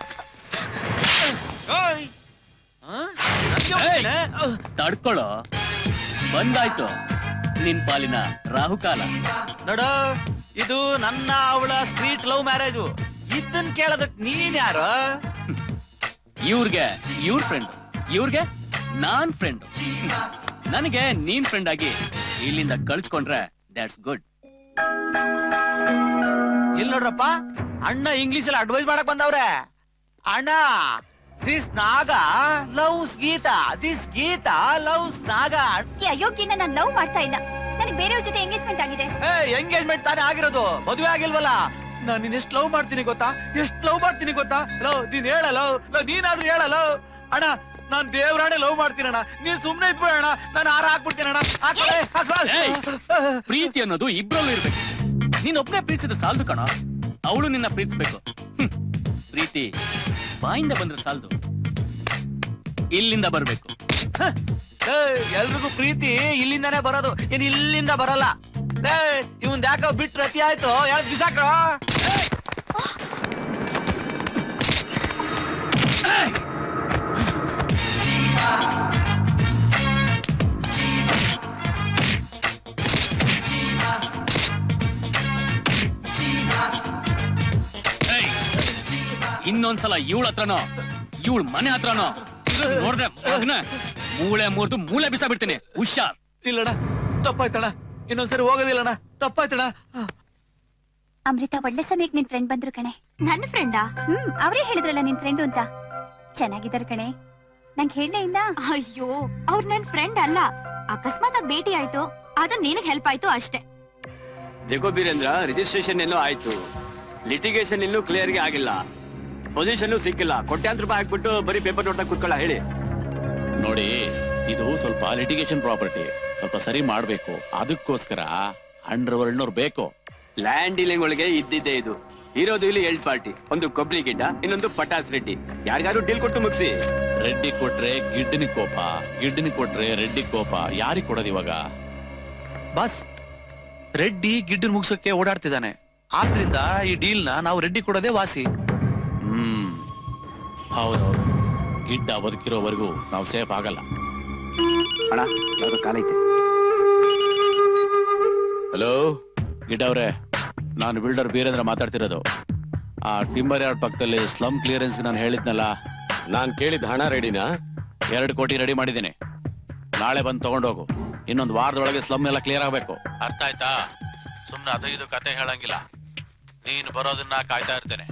ಓಯ್. ಆ? ನನ್ಗೆ ಹೋಗ್ತೀನಿ? ತಡ್ಕೊಳ್ಳೋ ಬಂದಾಯ್ತು ನಿನ್ ಪಾಲಿನ ರಾಹುಕಾಲ ನೋಡು ಇದು ನನ್ನ ಅವಳ ಸ್ಟ್ರೀಟ್ ಲವ್ ಮ್ಯಾರೇಜು ಇದನ್ ಕೇಳೋದಕ್ ನೀನ್ ಯಾರು ಇವ್ರಿಗೆ ಇವ್ರ ಫ್ರೆಂಡ್ ಇವ್ರಿಗೆ ನಾನ್ ಫ್ರೆಂಡ್ ನನಗೆ ನೀನ್ ಫ್ರೆಂಡ್ ಆಗಿ ಇಲ್ಲಿಂದ ಕಳ್ಸ್ಕೊಂಡ್ರೆ ದ್ಯಾಟ್ಸ್ ಗುಡ್ ಇಲ್ಲಿ ನೋಡ್ರಪ್ಪ ಅಣ್ಣ ಇಂಗ್ಲಿಷ್ ಅಲ್ಲಿ ಅಡ್ವೈಸ್ ಮಾಡಕ್ ಬಂದವ್ರೆ ಅಣ್ಣ this Naga loves Geetha this Geetha loves Naga ಈ ಅಯೋಗ್ಯನ ನಾನು ಲವ್ ಮಾಡ್ತಾ ಇಲ್ಲ ನನಗೆ ಬೇರೆಯವ್ರ ಜೊತೆ ಎಂಗೇಜ್ಮೆಂಟ್ ಆಗಿದೆ ಏ ಎಂಗೇಜ್ಮೆಂಟ್ ತಾನೇ ಆಗಿರೋದು ಮದುವೆ ಆಗಿಲ್ವಲ್ಲ ನಾನ್ ನಿನ್ ಎಷ್ಟ್ ಲವ್ ಮಾಡ್ತೀನಿ ಗೊತ್ತಾ ಎಷ್ಟ್ ಲವ್ ಮಾಡ್ತೀನಿ ಗೊತ್ತಾ ಲವ್ ನೀನ್ ಹೇಳಲ್ಲ ನೀನಾದ್ರೂ ಹೇಳಲ್ಲ ಅಣ್ಣ ನಾನ್ ದೇವ್ರಾಣೆ ಲವ್ ಮಾಡ್ತೀನಿ ಅಣ್ಣ ನೀನ್ ಸುಮ್ನೆ ಇದ್ಬಿಡೋಣ ನಾನು ಹಾರ ಹಾಕ್ಬಿಡ್ತೀನಿ ಅಣ್ಣ ಹಾಕ್ಬಿಡೆ, ಹಾಕ್ಬಿಡೆ. ಏಯ್! ಪ್ರೀತಿ ಅನ್ನೋದು ಇಬ್ರಲ್ಲೂ ಇರ್ಬೇಕು ನೀನ್ ಒಬ್ನೇ ಪ್ರೀತಿಸಿದ ಸಾಲದು ಕಣ ಅವಳು ನಿನ್ನ ಪ್ರೀತಿಸ್ಬೇಕು ಹ್ಮ್. ಪ್ರೀತಿ ಬಾಯಿಂದ ಬಂದ್ರೆ ಸಾಲದು ಇಲ್ಲಿಂದ ಬರ್ಬೇಕು ಏ, ಎಲ್ರಿಗೂ ಪ್ರೀತಿ ಇಲ್ಲಿಂದಾನೇ ಬರೋದು ಏನ್ ಇಲ್ಲಿಂದ ಬರಲ್ಲ ಏ ಇವನ್ ಯಾಕೋ ಬಿಟ್ರೆ ಅತಿ ಆಯ್ತು ಯಾಕೆ ಬಿಸಾಕ್ರ ಏಯ್! ಇನ್ನೊಂದ್ಸಲ ಇವಳ ಹತ್ರನೋ ಇವಳ ಮನೆ ಹತ್ರನೋ ನೋಡ್ದೆ ಮಗನ ಮೂಳೆ ಮುರಿದು ಮೂಳೆ ಬಿಸ ಬಿಡ್ತೀನಿ ಹುಷಾರ್ ಇಲ್ಲಣ್ಣ ತಪ್ಪಾಯ್ತಣ್ಣ ಇನ್ನೊಂದ್ಸರಿ ಹೋಗೋದಿಲ್ಲಣ್ಣ ತಪ್ಪಾಯ್ತಣ್ಣ ಅಮೃತ ಒಳ್ಳೆ ಸಮಯಕ್ಕೆ ನಿನ್ ಫ್ರೆಂಡ್ ಬಂದ್ರು ಕಣೆ ನನ್ನ ಫ್ರೆಂಡಾ ಹ್ಮ್ ಅವರೇ ಹೇಳಿದ್ರಲ್ಲ ನಿನ್ ಫ್ರೆಂಡು ಅಂತ ಚೆನ್ನಾಗಿದ್ದಾರೆ ಕಣೆ ನಂಗೆ ಹೇಳಲೇ ಇಲ್ಲ ಅಯ್ಯೋ ಅವ್ರು ನನ್ ಫ್ರೆಂಡ್ ಅಲ್ಲ ಅಕಸ್ಮಾತ್ ಆಗಿ ಭೇಟಿ ಆಯ್ತು ಅದು ನಿನಗ್ ಹೆಲ್ಪ್ ಆಯ್ತು ಅಷ್ಟೇ ದೇಕೋ ಬೀರೇಂದ್ರ ರಿಜಿಸ್ಟ್ರೇಷನ್ ಎಲ್ಲೋ ಆಯ್ತು ಲಿಟಿಗೇಷನ್ ಇನ್ನೂ ಕ್ಲಿಯರ್ ಗೆ ಆಗಿಲ್ಲ ಪೊಸಿಷನ್ ಸಿಕ್ಕಿಲ್ಲ ಕೋಟ್ಯಾಂತರ ರೂಪಾಯಿ ಹಾಕ್ಬಿಟ್ಟು ಬರೀ ಪೇಪರ್ ನೋಡ್ತಾ ಕುತ್ಕೊಳ್ಳ ಹೇಳಿ ನೋಡಿ ಇದು ಸ್ವಲ್ಪ ಲಿಟಿಗೇಷನ್ ಪ್ರಾಪರ್ಟಿ ಸ್ವಲ್ಪ ಸರಿ ಮಾಡ್ಬೇಕು ಅದಕ್ಕೋಸ್ಕರ ಅಂಡರ್ ವರ್ಲ್ಡ್ನವ್ರು ಬೇಕು ಲ್ಯಾಂಡ್ ಡೀಲಿಂಗ್ ಒಳಗೆ ಇದ್ದಿದ್ದೇ ಇದು ಇರೋದು ಇಲ್ಲಿ ಎರಡ್ ಪಾರ್ಟಿ ಒಂದು ಕೊಬ್ಲಿ ಗಿಡ್ಡ ಇನ್ನೊಂದು ಪಟಾಸ್ ರೆಡ್ಡಿ ಯಾರಿಗಾರು ಡೀಲ್ ಕೊಟ್ಟು ಮುಗಿಸಿ ರೆಡ್ಡಿ ಕೊಟ್ರೆ ಗಿಡ್ಡನಿ ಕೋಪ ಗಿಡ್ಡನಿ ಕೊಟ್ರೆ ರೆಡ್ಡಿ ಕೋಪ ಯಾರಿಗ್ ಕೊಡೋದು ಇವಾಗ ಬಾಸ್ ರೆಡ್ಡಿ ಗಿಡ್ಡನ್ ಮುಗ್ಸಕ್ಕೆ ಓಡಾಡ್ತಿದ್ದಾನೆ ಆದ್ರಿಂದ ಈ ಡೀಲ್ ನ ನಾವು ರೆಡ್ಡಿ ಕೊಡೋದೇ ವಾಸಿ ಹ್ಮ್ ಹೌದೌದು ಗಿಡ್ಡ ಬದುಕಿರೋವರೆಗೂ ನಾವು ಸೇಫ್ ಆಗಲ್ಲ ಅಣ್ಣ ಯಾವ್ದೋ ಕಾಲ ಐತೆ ಹಲೋ ಗಿಡ್ಡ ಅವ್ರೆ ನಾನು ಬಿಲ್ಡರ್ ಬೀರೇಂದ್ರ ಮಾತಾಡ್ತಿರೋದು ಆ ಟಿಂಬರ್ ಯಾರ್ಡ್ ಪಕ್ಕದಲ್ಲಿ ಸ್ಲಮ್ ಕ್ಲಿಯರೆನ್ಸ್ ನಾನು ಹೇಳಿದ್ನಲ್ಲ ನಾನ್ ಕೇಳಿದ ಹಣ ರೆಡಿನಾ ಎರಡು ಕೋಟಿ ರೆಡಿ ಮಾಡಿದ್ದೀನಿ ನಾಳೆ ಬಂದು ತಗೊಂಡೋಗು ಇನ್ನೊಂದು ವಾರದೊಳಗೆ ಸ್ಲಮ್ ಎಲ್ಲ ಕ್ಲಿಯರ್ ಆಗ್ಬೇಕು ಅರ್ಥ ಆಯ್ತಾ ಸುಮ್ನೆ ಅದು ಇದು ಕತೆ ಹೇಳಂಗಿಲ್ಲ ನೀನು ಬರೋದನ್ನ ಕಾಯ್ತಾ ಇರ್ತೇನೆ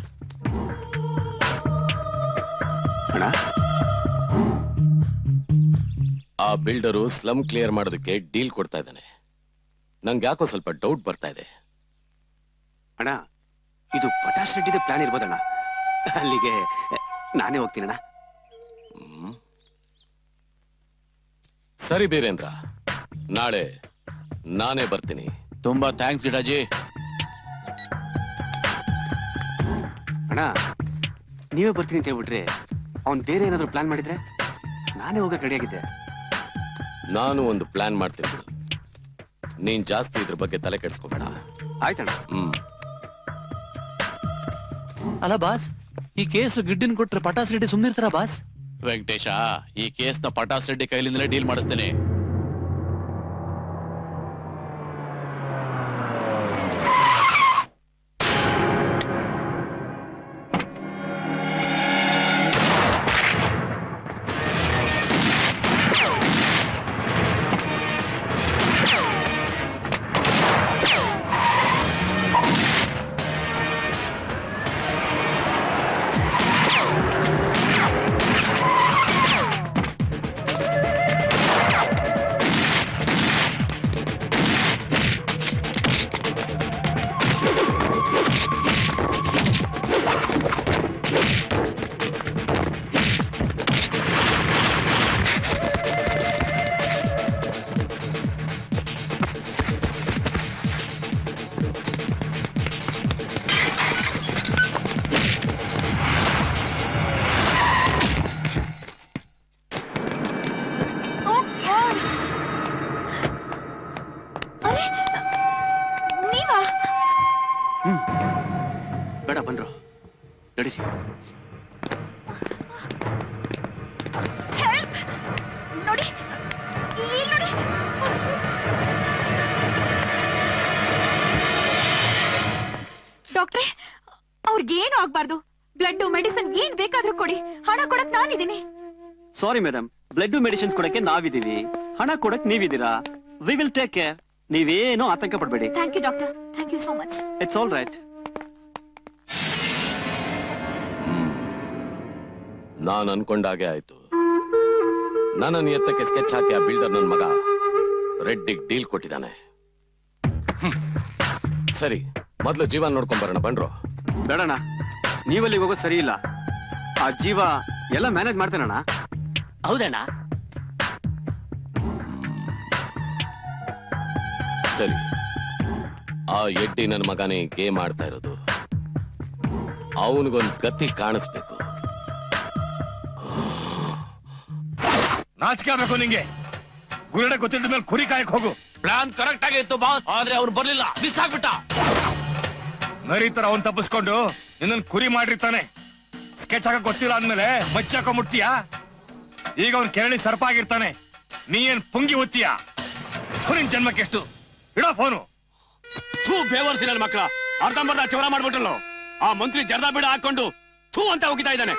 ಅಣ್ಣ ಆ ಬಿಲ್ಡರು ಸ್ಲಮ್ ಕ್ಲಿಯರ್ ಮಾಡೋದಕ್ಕೆ ಡೀಲ್ ಕೊಡ್ತಾ ಇದ್ದಾನೆ ನಂಗೆ ಯಾಕೋ ಸ್ವಲ್ಪ ಡೌಟ್ ಬರ್ತಾ ಇದೆ ಅಣ್ಣ ಇದು ಪಟಾಸ್ ರೆಡ್ಡಿದ ಪ್ಲಾನ್ ಇರ್ಬೋದಣ್ಣ ಅಲ್ಲಿಗೆ ನಾನೇ ಹೋಗ್ತೀನಣ್ಣ ಹ್ಮ್. ಸರಿ ಬೀರೇಂದ್ರ ನಾಳೆ ನಾನೇ ಬರ್ತೀನಿ ತುಂಬಾ ಥ್ಯಾಂಕ್ಸ್ ಗಿಡಾಜಿ ಅಣ್ಣ ನೀವೇ ಬರ್ತೀನಿ ಅಂತ ಹೇಳ್ಬಿಟ್ರೆ ಅವ್ನ್ ಬೇರೆ ಏನಾದ್ರು ಪ್ಲಾನ್ ಮಾಡಿದ್ರೆ ನಾನೇ ಹೋಗಕ್ ರೆಡಿ ಆಗಿದ್ದೆ ನಾನು ಒಂದು ಪ್ಲಾನ್ ಮಾಡ್ತೀನಿ ಬಿಡು ನೀನ್ ಜಾಸ್ತಿ ಇದ್ರ ಬಗ್ಗೆ ತಲೆ ಕೆಡ್ಸ್ಕೋಬೇಡ ಆಯ್ತಣ್ಣ ಹ್ಮ್ ಅಲ್ಲ ಬಾಸ್ ಈ ಕೇಸು ಗಿಡ್ಡನ್ ಕೊಟ್ರೆ ಪಟಾಸ್ ರೆಡ್ಡಿ ಸುಮ್ನಿರ್ತಾರ ಬಾಸ್ ವೆಂಕಟೇಶ ಈ ಕೇಸ್ನ ಪಟಾಸ್ ರೆಡ್ಡಿ ಕೈಲಿಂದಲೇ ಡೀಲ್ ಮಾಡಿಸ್ತೇನೆ ಆಗ್ಬಾರ್ದು ಬ್ಲಡ್ ಮೆಡಿಸಿನ್ ಏನ್ ಬೇಕಾದ್ರೂ ಕೊಡಿ ಹಣ ಕೊಡಕ್ ನಾನಿದ್ದೀನಿ ಸಾರಿ ಮೇಡಮ್ ಬ್ಲಡ್ ಮೆಡಿಸಿನ್ಸ್ ಕೊಡಕ್ಕೆ ನಾವಿದೀವಿ ಹಣ ಕೊಡಕ್ ನೀವಿದ್ದೀರಾ ವಿ ವಿಲ್ ಟೇಕ್ ಕೇರ್ ನೀವೇನು ಆತಂಕ ಪಡಬೇಡಿ thank you doctor thank you so much it's all right ನಾನ್ ಅನ್ಕೊಂಡಾಗೆ ಆಯ್ತು ನನ್ನ ಎತ್ತಕ್ಕೆ ಸ್ಕೆಚ್ ಹಾಕಿ ಆ ಬಿಲ್ಡರ್ ನನ್ ಮಗ ರೆಡ್ಡಿಗ್ ಡೀಲ್ ಕೊಟ್ಟಿದ್ದಾನೆ ಹ್ಮ್. ಸರಿ ಮೊದ್ಲು ಜೀವ ನೋಡ್ಕೊಂಡ್ ಬರೋಣ ಬನ್ರು ಬೇಡಣ್ಣ ನೀವಲ್ಲಿ ಹೋಗೋದು ಸರಿ ಇಲ್ಲ ಆ ಜೀವ ಎಲ್ಲ ಮ್ಯಾನೇಜ್ ಮಾಡ್ತಾನಣ್ಣ ಹೌದಣ್ಣ ಸರಿ ಆ ಎಡ್ಡಿ ನನ್ನ ಮಗನೇ ಗೇಮ್ ಆಡ್ತಾ ಇರೋದು ಅವನಿಗೊಂದ್ ಗತಿ ಕಾಣಿಸ್ಬೇಕು ನಾಚಿಕೆ ಆಗ್ಬೇಕು ನಿಂಗೆ ಗುರುಡೆ ಗೊತ್ತಿದ್ದ ಮೇಲೆ ಕುರಿ ಕಾಯಕ್ ಹೋಗು ಪ್ಲಾನ್ ಕರೆಕ್ಟ್ ಆಗಿತ್ತು ಬಾಸ್ ಆದ್ರೆ ಅವ್ನು ಬರ್ಲಿಲ್ಲ ಮಿಸ್ ಆಗ್ಬಿಟ್ಟ ನರಿ ತರ ಅವನ್ ತಪ್ಪಿಸ್ಕೊಂಡು ನಿನ್ನನ್ ಕುರಿ ಮಾಡಿರ್ತಾನೆ ಸ್ಕೆಚ್ ಹಾಕಕ್ ಗೊತ್ತಿಲ್ಲ ಅಂದ್ಮೇಲೆ ಮಚ್ಚ ಮುಟ್ತೀಯಾ ಈಗ ಅವ್ನ್ ಕೆರಳಿ ಸರ್ಪ ಆಗಿರ್ತಾನೆ ನೀ ಏನ್ ಪುಂಗಿ ಒತ್ತೀಯಾ ಥು, ನಿನ್ ಜನ್ಮಕ್ಕೆ ಎಷ್ಟು ಇಡೋ ಫೋನು ಥೂ ಬೇವರ್ಸಿ ನನ್ನ ಮಕ್ಕಳ ಅರ್ಧಂಬರ್ಧ ಚೌರ ಮಾಡ್ಬಿಟ್ಟಲ್ಲೋ ಆ ಮಂತ್ರಿ ಜರ್ದ ಬಿಡ ಹಾಕೊಂಡು ಥೂ ಅಂತ ಹೋಗಿತಾ ಇದ್ದಾನೆ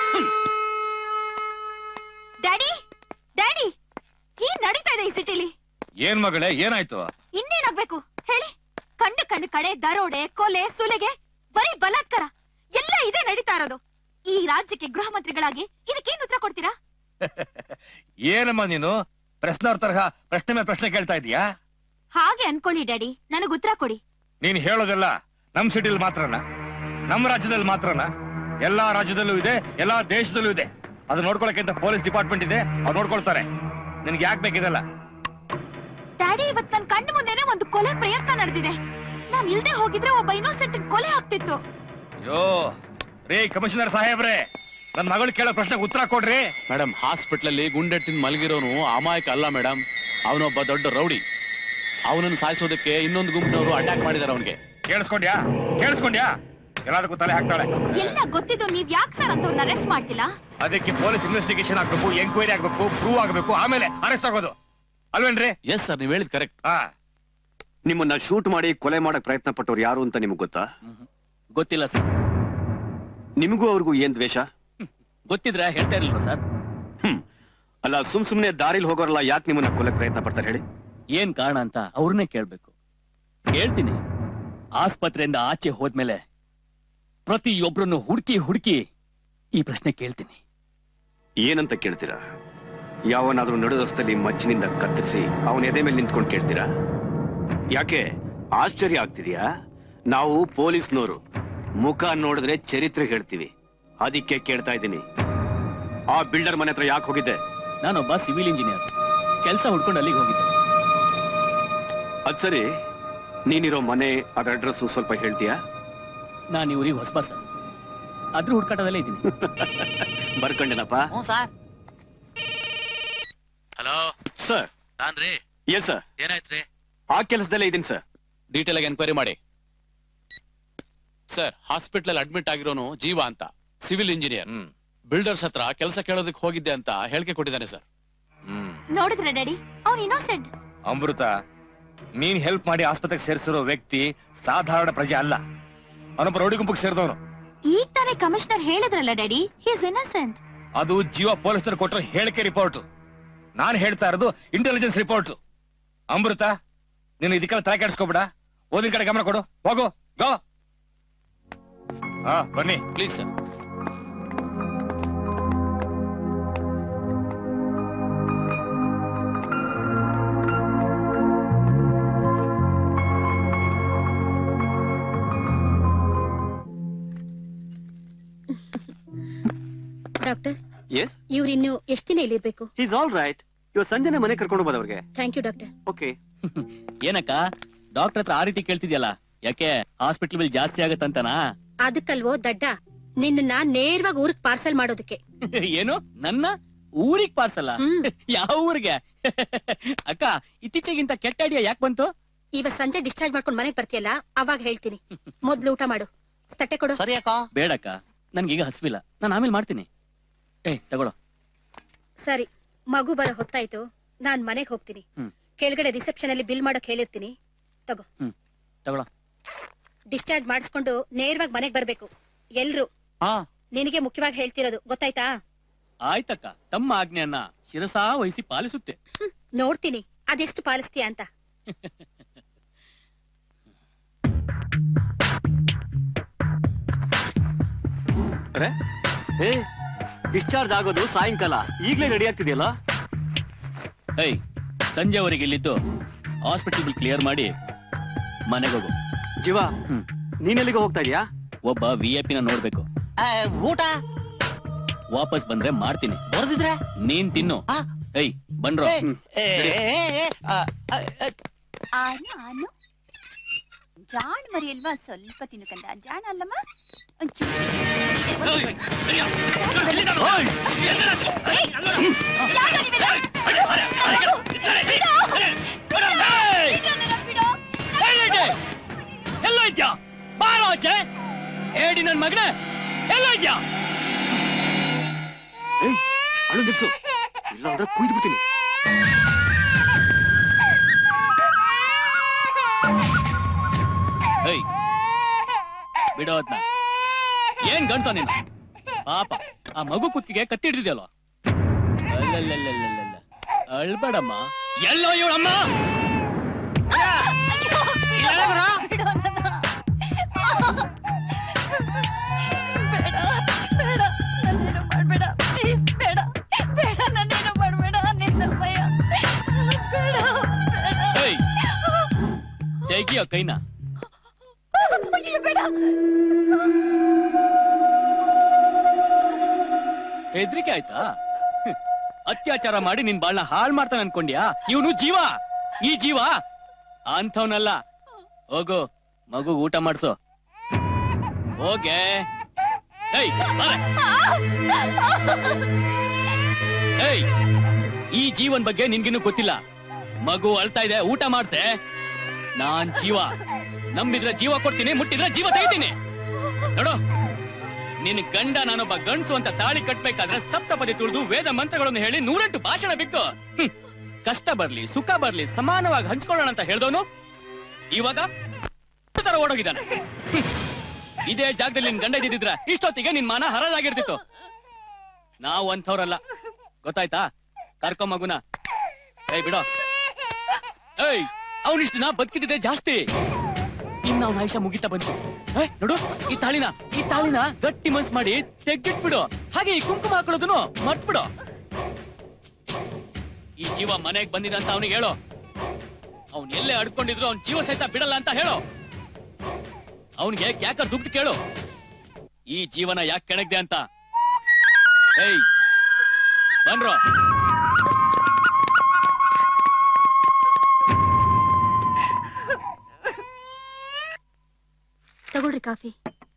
ಡ್ಯಾಡಿ ಡ್ಯಾಡಿ ಏನ್ ನಡೀತಾ ಇದೆ ಈ ಸಿಟಿಲಿ ಏನ್ ಮಗಳೇ ಏನಾಯ್ತು ಇನ್ನೇನಾಗ್ಬೇಕು ಹೇಳಿ ಕಂಡು ಕಂಡು ಕಡೆ ದರೋಡೆ ಕೊಲೆ ಸುಲಿಗೆ ಬರೀ ಬಲಾತ್ಕಾರ ಎಲ್ಲ ಇದೇ ನಡೀತಾ ಇರೋದು ಈ ರಾಜ್ಯಕ್ಕೆ ಗೃಹ ಮಂತ್ರಿಗಳಾಗಿ ಇದಕ್ಕೇನ್ ಉತ್ತರ ಕೊಡ್ತೀರಾ ಏನಮ್ಮ ನೀನು ಪ್ರಶ್ನವ್ರ ತರಹ ಪ್ರಶ್ನೆ ಮೇಲೆ ಪ್ರಶ್ನೆ ಕೇಳ್ತಾ ಇದೀಯಾ ಹಾಗೆ ಅನ್ಕೊಳ್ಳಿ ಡ್ಯಾಡಿ ನನಗ್ ಉತ್ತರ ಕೊಡಿ ನೀನ್ ಹೇಳೋದೆಲ್ಲ ನಮ್ ಸಿಟಿಲಿ ಮಾತ್ರನ ನಮ್ ರಾಜ್ಯದಲ್ಲಿ ಮಾತ್ರನ ಎಲ್ಲಾ ರಾಜ್ಯದಲ್ಲೂ ಇದೆ ಎಲ್ಲಾ ದೇಶದಲ್ಲೂ ಇದೆ ಅದು ನೋಡ್ಕೊಳಕ್ಕೆ ಅಂತ ಪೊಲೀಸ್ ಡಿಪಾರ್ಟ್ಮೆಂಟ್ ಇದೆ ಅವ್ರು ನೋಡ್ಕೊಳ್ತಾರೆ ನಿನ್ಗೆ ಯಾಕೆ ಬೇಕಿದೆಲ್ಲ ಡ್ಯಾಡಿ ಇವತ್ ನನ್ ಕಣ್ಣು ಮುಂದೆನೆ ಒಂದು ಕೊಲೆ ಪ್ರಯತ್ನ ನಡೆದಿದೆ ನಾನ್ ಇಲ್ದೆ ಹೋಗಿದ್ರೆ ಒಬ್ಬ ಇನ್ನೋಸೆಂಟ್ ಕೊಲೆ ಆಗ್ತಿತ್ತು ಅಯ್ಯೋ ರೀ ಕಮಿಷನರ್ ಸಾಹೇಬ್ರೆ ನನ್ ಮಗಳು ಕೇಳೋ ಪ್ರಶ್ನೆಗೆ ಉತ್ತರ ಕೊಡ್ರಿ ಮೇಡಮ್ ಹಾಸ್ಪಿಟಲ್ ಅಲ್ಲಿ ಗುಂಡೆಟ್ಟಿನ ಮಲಗಿರೋನು ಅಮಾಯಕ ಅಲ್ಲ ಮೇಡಮ್ ಅವನೊಬ್ಬ ದೊಡ್ಡ ರೌಡಿ ಅವನನ್ನು ಸಾಯಿಸೋದಕ್ಕೆ ಇನ್ನೊಂದು ಗುಂಪಿನವರು ಅಟ್ಯಾಕ್ ಮಾಡಿದಾರೆ ಅವನಿಗೆ ಕೇಳಿಸ್ಕೊಂಡ್ಯಾ ಕೇಳಿಸ್ಕೊಂಡ್ಯಾ ಎಲ್ಲದಕ್ಕೂ ತಲೆ ಹಾಕ್ತಾಳೆ ಎಲ್ಲ ಗೊತ್ತಿದ್ದು ನೀವ್ ಯಾಕೆ ಸರ್ ಅಂತವ್ರನ್ನ ಅರೆಸ್ಟ್ ಮಾಡ್ತಿಲ್ಲ ಅದಕ್ಕೆ ಪೊಲೀಸ್ ಇನ್ವೆಸ್ಟಿಗೇಷನ್ ಆಗ್ಬೇಕು ಎಂಕ್ವೈರಿ ಆಗ್ಬೇಕು ಪ್ರೂವ್ ಆಗ್ಬೇಕು ಆಮೇಲೆ ಅರೆಸ್ಟ್ ಆಗೋದು ಅಲ್ವೇನ್ರಿ ಎಸ್ ಸರ್ ನೀವ್ ಹೇಳಿದ್ ಕರೆಕ್ಟ್ ಹಾ ನಿಮ್ಮನ್ನ ಶೂಟ್ ಮಾಡಿ ಕೊಲೆ ಮಾಡಕ್ ಪ್ರಯತ್ನ ಪಟ್ಟವ್ರು ಯಾರು ಅಂತ ನಿಮ್ಗೆ ಗೊತ್ತಾ ಗೊತ್ತಿಲ್ಲ ಸರ್ ನಿಮಗೂ ಅವ್ರಿಗೂ ಏನ್ ದ್ವೇಷ ಗೊತ್ತಿದ್ರೆ ಹೇಳ್ತಾ ಇರ್ಲಿಲ್ವಾ ಸರ್ ಹ್ಮ್ ಅಲ್ಲ ಸುಮ್ ಸುಮ್ನೆ ದಾರಿಲಿ ಹೋಗೋರಲ್ಲ ಯಾಕೆ ನಿಮ್ಮನ್ನ ಕೊಲೆ ಪ್ರಯತ್ನ ಪಡ್ತಾರೆ ಹೇಳಿ ಏನ್ ಕಾರಣ ಅಂತ ಅವ್ರನ್ನೇ ಕೇಳ್ಬೇಕು ಹೇಳ್ತೀನಿ ಆಸ್ಪತ್ರೆಯಿಂದ ಆಚೆ ಹೋದ್ಮೇಲೆ ಪ್ರತಿಯೊಬ್ರನ್ನು ಹುಡುಕಿ ಹುಡುಕಿ ಈ ಪ್ರಶ್ನೆ ಕೇಳ್ತೀನಿ ಏನಂತ ಕೇಳ್ತೀರಾ ಯಾವನಾದ್ರೂ ನಡು ರಸ್ತೆಯಲ್ಲಿ ಮಚ್ಚಿನಿಂದ ಕತ್ತರಿಸಿ ಅವನ ಎದೆ ಮೇಲೆ ನಿಂತ್ಕೊಂಡು ಕೇಳ್ತೀರಾ ಯಾಕೆ ಆಶ್ಚರ್ಯ ಆಗ್ತಿದ್ಯಾ ನಾವು ಪೊಲೀಸ್ನವರು ಮುಖ ನೋಡಿದ್ರೆ ಚರಿತ್ರೆ ಹೇಳ್ತೀವಿ ಅದಕ್ಕೆ ಕೇಳ್ತಾ ಇದ್ದೀನಿ ಆ ಬಿಲ್ಡರ್ ಮನೆ ಹತ್ರ ಯಾಕೆ ಹೋಗಿದ್ದೆ ನಾನೊಬ್ಬ ಸಿವಿಲ್ ಇಂಜಿನಿಯರ್ ಕೆಲಸ ಹುಡ್ಕೊಂಡು ಅಲ್ಲಿಗೆ ಹೋಗಿದ್ದೆ ಅದ್ ಸರಿ ನೀನಿರೋ ಮನೆ ಅದ್ರ ಅಡ್ರೆಸ್ ಸ್ವಲ್ಪ ಹೇಳ್ತೀಯಾ ನಾನು ಈ ಊರಿಗೆ ಹೊಸಬ ಸರ್ ಅದ್ರ ಹುಡ್ಕಾಟದಲ್ಲೇ ಇದ್ದೀನಿ ಬರ್ಕೊಂಡೇನಪ್ಪ ಹ್ಞೂ ಸರ್ ಹಲೋ ಸರ್ ನಾನ್ರಿ ಎಸ್ ಸರ್ ಏನಾಯ್ತ್ರಿ ಆ ಕೆಲಸದಲ್ಲೇ ಇದೀನಿ ಸರ್ ಡೀಟೇಲ್ ಆಗಿ ಎನ್ಕ್ವೈರಿ ಮಾಡಿ ಸರ್ ಹಾಸ್ಪಿಟಲ್ ಅಡ್ಮಿಟ್ ಆಗಿರೋನು ಜೀವ ಅಂತ ಸಿವಿಲ್ ಇಂಜಿನಿಯರ್ ಹ್ಮ್ ಬಿಲ್ಡರ್ಸ್ ಹತ್ರ ಕೆಲಸ ಕೇಳೋದಕ್ಕೆ ಹೋಗಿದ್ದೆ ಅಂತ ಹೇಳಿಕೆ ಕೊಟ್ಟಿದ್ದಾನೆ ಸರ್ ಹ್ಮ್ ನೋಡಿದ್ರೆ ಡ್ಯಾಡಿ ಅವ್ನು ಇನ್ನೋಸೆಂಟ್ ಅಮೃತ ನೀನ್ ಹೆಲ್ಪ್ ಮಾಡಿ ಆಸ್ಪತ್ರೆಗೆ ಸೇರಿಸಿರೋ ವ್ಯಕ್ತಿ ಸಾಧಾರಣ ಪ್ರಜೆ ಅಲ್ಲ ಅವನೊಬ್ಬ ರೌಡಿ ಗುಂಪಿಗೆ ಸೇರಿದವನು ಈಗ ತಾನೇ ಕಮಿಷನರ್ ಹೇಳಿದ್ರಲ್ಲ ಡ್ಯಾಡಿ ಹೀಸ್ ಇನ್ನೋಸೆಂಟ್ ಅದು ಜೀವ ಪೊಲೀಸರು ಕೊಟ್ಟರು ಹೇಳಿಕೆ ರಿಪೋರ್ಟ್ ನಾನು ಹೇಳ್ತಾ ಇರೋದು ಇಂಟೆಲಿಜೆನ್ಸ್ ರಿಪೋರ್ಟ್ ಅಮೃತ ನೀನು ಇದಕ್ಕೆಲ್ಲ ತಲೆ ಕೆಡಿಸ್ಕೊಬೇಡ ಓದಿನ ಕಡೆ ಗಮನ ಕೊಡು ಹೋಗು ಗೋ ಹಾ ಬನ್ನಿ ಪ್ಲೀಸ್ ಸರ್ ಡಾಕ್ಟರ್ ಎಸ್ ಇವ್ರಿನ್ನು ಎಷ್ಟ್ ದಿನ ಇಲ್ಲಿರ್ಬೇಕು ಈಸ್ ಆಲ್ ರೈಟ್ ಇವಾಗ ಸಂಜೆನೆ ಮನೆ ಕರ್ಕೊಂಡು ಹೋಗೋದು ಅವ್ರಿಗೆ ಥ್ಯಾಂಕ್ ಯು ಡಾಕ್ಟರ್ ಓಕೆ ಏನಕ್ಕ ಡಾಕ್ಟರ್ ಹತ್ರ ಆ ರೀತಿ ಕೇಳ್ತಿದ್ಯಲ್ಲ ಯಾಕೆ ಹಾಸ್ಪಿಟಲ್ ಬಿಲ್ ಜಾಸ್ತಿ ಆಗತ್ತಂತನಾ ಅದಕ್ಕಲ್ವೋ ದಡ್ಡ ನಿನ್ನ ನೇರವಾಗಿ ಊರಿಗೆ ಪಾರ್ಸಲ್ ಮಾಡೋದಕ್ಕೆ ಏನು ನನ್ನ ಊರಿಗ್ ಪಾರ್ಸಲ್ಲ ಹ್ಮ್ ಯಾವ ಊರಿಗೆ ಅಕ್ಕ ಇತ್ತೀಚೆಗಿಂತ ಕೆಟ್ಟ ಐಡಿಯಾ ಯಾಕೆ ಬಂತು ಇವ ಸಂಜೆ ಡಿಸ್ಚಾರ್ಜ್ ಮಾಡ್ಕೊಂಡು ಮನೆಗೆ ಬರ್ತೀಯಲ್ಲ ಅವಾಗ ಹೇಳ್ತೀನಿ ಮೊದ್ಲು ಊಟ ಮಾಡು ತಟ್ಟೆ ಕೊಡು ಸರಿ ಅಕ್ಕ ಬೇಡಕ್ಕ ನನ್ಗೀಗ ಹಸ್ವಿಲ್ಲ ನಾನು ಆಮೇಲೆ ಮಾಡ್ತೀನಿ ಏ ತಗೊಳ್ಳೋ ಸರಿ ಮಗು ಬರೋ ಹೊತ್ತಾಯ್ತು ನಾನ್ ಮನೆಗೆ ಹೋಗ್ತೀನಿ ಹ್ಮ್. ಕೆಳಗಡೆ ರಿಸೆಪ್ಷನ್ ಅಲ್ಲಿ ಬಿಲ್ ಮಾಡಕ್ ಹೇಳಿರ್ತೀನಿ ತಗೋ ತಗೊಳ್ಳೋ ಡಿಸ್ಚಾರ್ಜ್ ಮಾಡಿಸ್ಕೊಂಡು ನೇರವಾಗಿ ಮನೆಗೆ ಬರ್ಬೇಕು ಎಲ್ರು ಹಾ ನಿನಗೆ ಮುಖ್ಯವಾಗಿ ಹೇಳ್ತಿರೋದು ಗೊತ್ತಾಯ್ತಾ ಆಯ್ತಕ್ಕ ತಮ್ಮ ಆಜ್ಞೆಯನ್ನ ಶಿರಸಾ ವಹಿಸಿ ಪಾಲಿಸುತ್ತೆ ನೋಡ್ತೀನಿ ಅದೆಷ್ಟು ಪಾಲಿಸ್ತೀಯ ಅಂತ ಏ ಡಿಸ್ಚಾರ್ಜ್ ಆಗೋದು ಸಾಯಂಕಾಲ ಈಗ್ಲೇ ರೆಡಿ ಆಗ್ತಿದೆಯಲ್ಲ ಏಯ್ ಸಂಜೆವರೆಗೆ ಇಲ್ಲಿದ್ದು ಹಾಸ್ಪಿಟಲ್ ಬಿಲ್ ಕ್ಲಿಯರ್ ಮಾಡಿ ಮನೆಗೆ ಹೋಗು ಜೀವ ಹ್ಮ್. ನೀನೆಲ್ಲಿಗೆ ಹೋಗ್ತಾ ಇದೀಯಾ ಒಬ್ಬ ವಿ ಐ ಪಿನ ನೋಡ್ಬೇಕು ಊಟ ವಾಪಸ್ ಬಂದ್ರೆ ಮಾಡ್ತೀನಿ ಬರ್ದಿದ್ರೆ ನೀನ್ ತಿನ್ನು ಆ? ಏಯ್ ಬನ್ರೋ ಆನು ಆನು ಜಾಣ್ ಮರಿ ಅಲ್ವಾ ಸ್ವಲ್ಪ ತಿನ್ನು ಕಂದ ಜಾಣ ಅಲ್ಲಮ್ಮ ಒಂಚೂರು ಎಲ್ಲ ಇದ್ಯಾ ಬಾರೋ ಆಚೆ ಹೇಳಿ ನನ್ ಮಗನೇ ಎಲ್ಲ ಇದ್ಯಾ ಏಯ್ ಅಳು ನಿಲ್ಸು ಇಲ್ಲ ಅಂದ್ರೆ ಕುಯ್ದು ಬಿಡ್ತೀನಿ ಏಯ್ ಬಿಡೋ ಅದ್ನ ಏನ್ ಗಂಡ್ಸ ನೀನು ಪಾಪ ಆ ಮಗು ಕುತ್ತಿಗೆ ಕತ್ತಿ ಹಿಡ್ದಿದ್ಯಲ್ವ ಅಲ್ಲಲ್ಲಲ್ಲಲ್ಲಲ್ಲ ಅಳ್ಬೇಡಮ್ಮ ಎಲ್ಲೋ ಇವಳಮ್ಮ ಬೇಡ ಬೇಡ ನನ್ನೇನು ಮಾಡ್ಬೇಡ ಪ್ಲೀಸ್ ಬೇಡ ಬೇಡ ನನ್ನೇನು ಮಾಡ್ಬೇಡ ನಿನ್ನ ಭಯ ಬೇಡ ಏಯ್ ತೆಗಿಯೋ ಕೈನ ಅಯ್ಯೋ, ಬೇಡ ಹೆದ್ರಿಕೆ ಆಯ್ತಾ ಹ್ಮ್. ಅತ್ಯಾಚಾರ ಮಾಡಿ ನಿನ್ ಬಾಳ್ನ ಹಾಳ್ ಮಾಡ್ತಾನೆ ಅನ್ಕೊಂಡ್ಯಾ ಇವನು ಜೀವ ಈ ಜೀವ ಅಂಥವ್ನಲ್ಲ ಹೋಗು ಮಗು ಊಟ ಮಾಡ್ಸು ಹೋಗೆ ಏಯ್ ಬಾರೆ. ಏಯ್ ಈ ಜೀವನ್ ಬಗ್ಗೆ ನಿನ್ಗಿನ್ನೂ ಗೊತ್ತಿಲ್ಲ ಮಗು ಅಳ್ತಾ ಇದೆ ಊಟ ಮಾಡ್ಸೆ ನಾನ್ ಜೀವ ನಂಬಿದ್ರೆ ಜೀವ ಕೊಡ್ತೀನಿ ಮುಟ್ಟಿದ್ರೆ ಜೀವ ತೆಗಿತೀನಿ ನೋಡು ನಿನ್ ಗಂಡ ನಾನೊಬ್ಬ ಗಂಡ್ಸು ಅಂತ ತಾಳಿ ಕಟ್ಬೇಕಾದ್ರೆ ಸಪ್ತಪದಿ ತುಳಿದು ವೇದ ಮಂತ್ರಗಳನ್ನು ಹೇಳಿ ನೂರೆಂಟು ಭಾಷಣ ಬಿತ್ತು ಹ್ಮ್. ಕಷ್ಟ ಬರ್ಲಿ ಸುಖ ಬರ್ಲಿ ಸಮಾನವಾಗಿ ಹಂಚ್ಕೊಳ್ಳೋಣ ಅಂತ ಹೇಳ್ದವನು ಇವಾಗ ತರ ಓಡೋಗಿದ್ದಾನೆ ಹ್ಮ್. ಇದೇ ಜಾಗದಲ್ಲಿ ನಿನ್ ಗಂಡ ಇದ್ದಿದ್ರೆ ಇಷ್ಟೊತ್ತಿಗೆ ನಿನ್ ಮಾನ ಹರಾಜಾಗಿರ್ತಿತ್ತು ನಾವು ಅಂಥವ್ರಲ್ಲ ಗೊತ್ತಾಯ್ತಾ ಕರ್ಕೊ ಮಗುನ ಏಯ್ ಬಿಡೋ ಏಯ್ ಅವನಿಷ್ಟು ದಿನ ಬದುಕಿದ್ದೆ ಜಾಸ್ತಿ ಇನ್ನ ಅವನ ಆಯುಷ ಮುಗಿತಾ ಬಂತು ಏ, ನೋಡು ಈ ತಾಳಿನ ಈ ತಾಳಿನ ಗಟ್ಟಿ ಮನ್ಸ್ ಮಾಡಿ ತೆಗ್ದಿಟ್ಬಿಡು ಹಾಗೆ ಈ ಕುಂಕುಮ ಹಾಕೊಳ್ಳೋದನ್ನು ಮರ್ತ್ಬಿಡು ಈ ಜೀವ ಮನೆಗ್ ಬಂದಿದೆ ಅಂತ ಅವನಿಗೆ ಹೇಳು ಅವ್ನ್ ಎಲ್ಲೇ ಅಡ್ಕೊಂಡಿದ್ರು ಅವ್ನ್ ಜೀವ ಸಹಿತ ಬಿಡಲ್ಲ ಅಂತ ಹೇಳು ಅವನಿಗೆ ಕ್ಯಾಕರ್ ಸುಗ್ದು ಕೇಳು ಈ ಜೀವನ ಯಾಕೆ ಕೆಣಗ್ದೆ ಅಂತ ಏಯ್ ಬನ್ರೋ ತಗೊಳ್ರಿ ಕಾಫಿ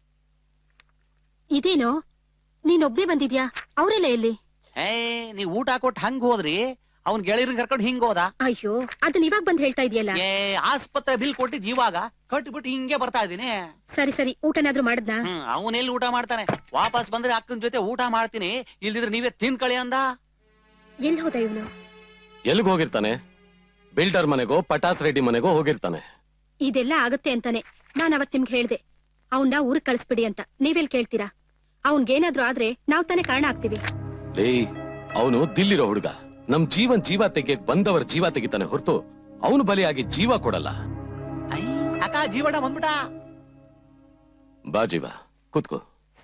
ಇದೇನೋ ನೀನೊಬ್ನೇ ಬಂದಿದ್ಯಾ ಅವರೆಲ್ಲ ಎಲ್ಲಿ ಏ ನೀವ್ ಊಟ ಕೊಟ್ಟು ಹಂಗ್ ಹೋದ್ರಿ ಅವ್ನ್ ಗೆಳೆಯರನ್ ಕರ್ಕೊಂಡು ಹಿಂಗ್ ಹೋದ ಅಯ್ಯೋ ಅದನ್ನ ಇವಾಗ ಬಂದ್ ಹೇಳ್ತಾ ಇದೆಯಲ್ಲ ಏ ಆಸ್ಪತ್ರೆ ಬಿಲ್ ಕೊಟ್ಟಿದ್ ಇವಾಗ ಕಟ್ಬಿಟ್ಟು ಹಿಂಗೆ ಬರ್ತಾ ಇದೀನಿ ಸರಿ ಸರಿ ಊಟನಾದ್ರೂ ಮಾಡದ್ನಾ ಹ್ಮ್ ಅವನೆಲ್ಲಿ ಊಟ ಮಾಡ್ತಾನೆ ವಾಪಸ್ ಬಂದ್ರೆ ಅಕ್ಕನ ಜೊತೆ ಊಟ ಮಾಡ್ತೀನಿ ಇಲ್ದಿದ್ರೆ ನೀವೇ ತಿನ್ಕಳಿ ಅಂದ ಎಲ್ಲಿ ಹೋದ ಇವನು ಎಲ್ಗ್ ಹೋಗಿರ್ತಾನೆ ಬಿಲ್ಡರ್ ಮನೆಗೋ ಪಟಾಸ್ ರೆಡ್ಡಿ ಮನೆಗೋ ಹೋಗಿರ್ತಾನೆ ಇದೆಲ್ಲ ಆಗತ್ತೆ ಅಂತಾನೆ ನಾನ್ ಅವತ್ ನಿಮ್ಗೆ ಹೇಳ್ದೆ ಅವನ್ನ ಊರಿಗೆ ಕಳಿಸ್ಬಿಡಿ ಅಂತ ನೀವೆಲ್ ಕೇಳ್ತೀರಾ ಅವನ್ಗೇನಾದ್ರೂ ಆದ್ರೆ ನಾವ್ ತಾನೇ ಕಾರಣ ಆಗ್ತೀವಿ ಲೇ ಅವನು ದಿಲ್ಲಿರೋ ಹುಡುಗ ನಮ್ ಜೀವನ್ ಜೀವ ತೆಗಿಯಕ್ ಬಂದವರ ಜೀವ ತೆಗಿತಾನೆ ಹೊರತು ಅವನು ಬಲಿಯಾಗಿ ಜೀವ ಕೊಡಲ್ಲ ಐ, ಅಕ್ಕ ಜೀವನ ಬಂದ್ಬಿಟ ಬಾ ಜೀವ ಕೂತ್ಕೋ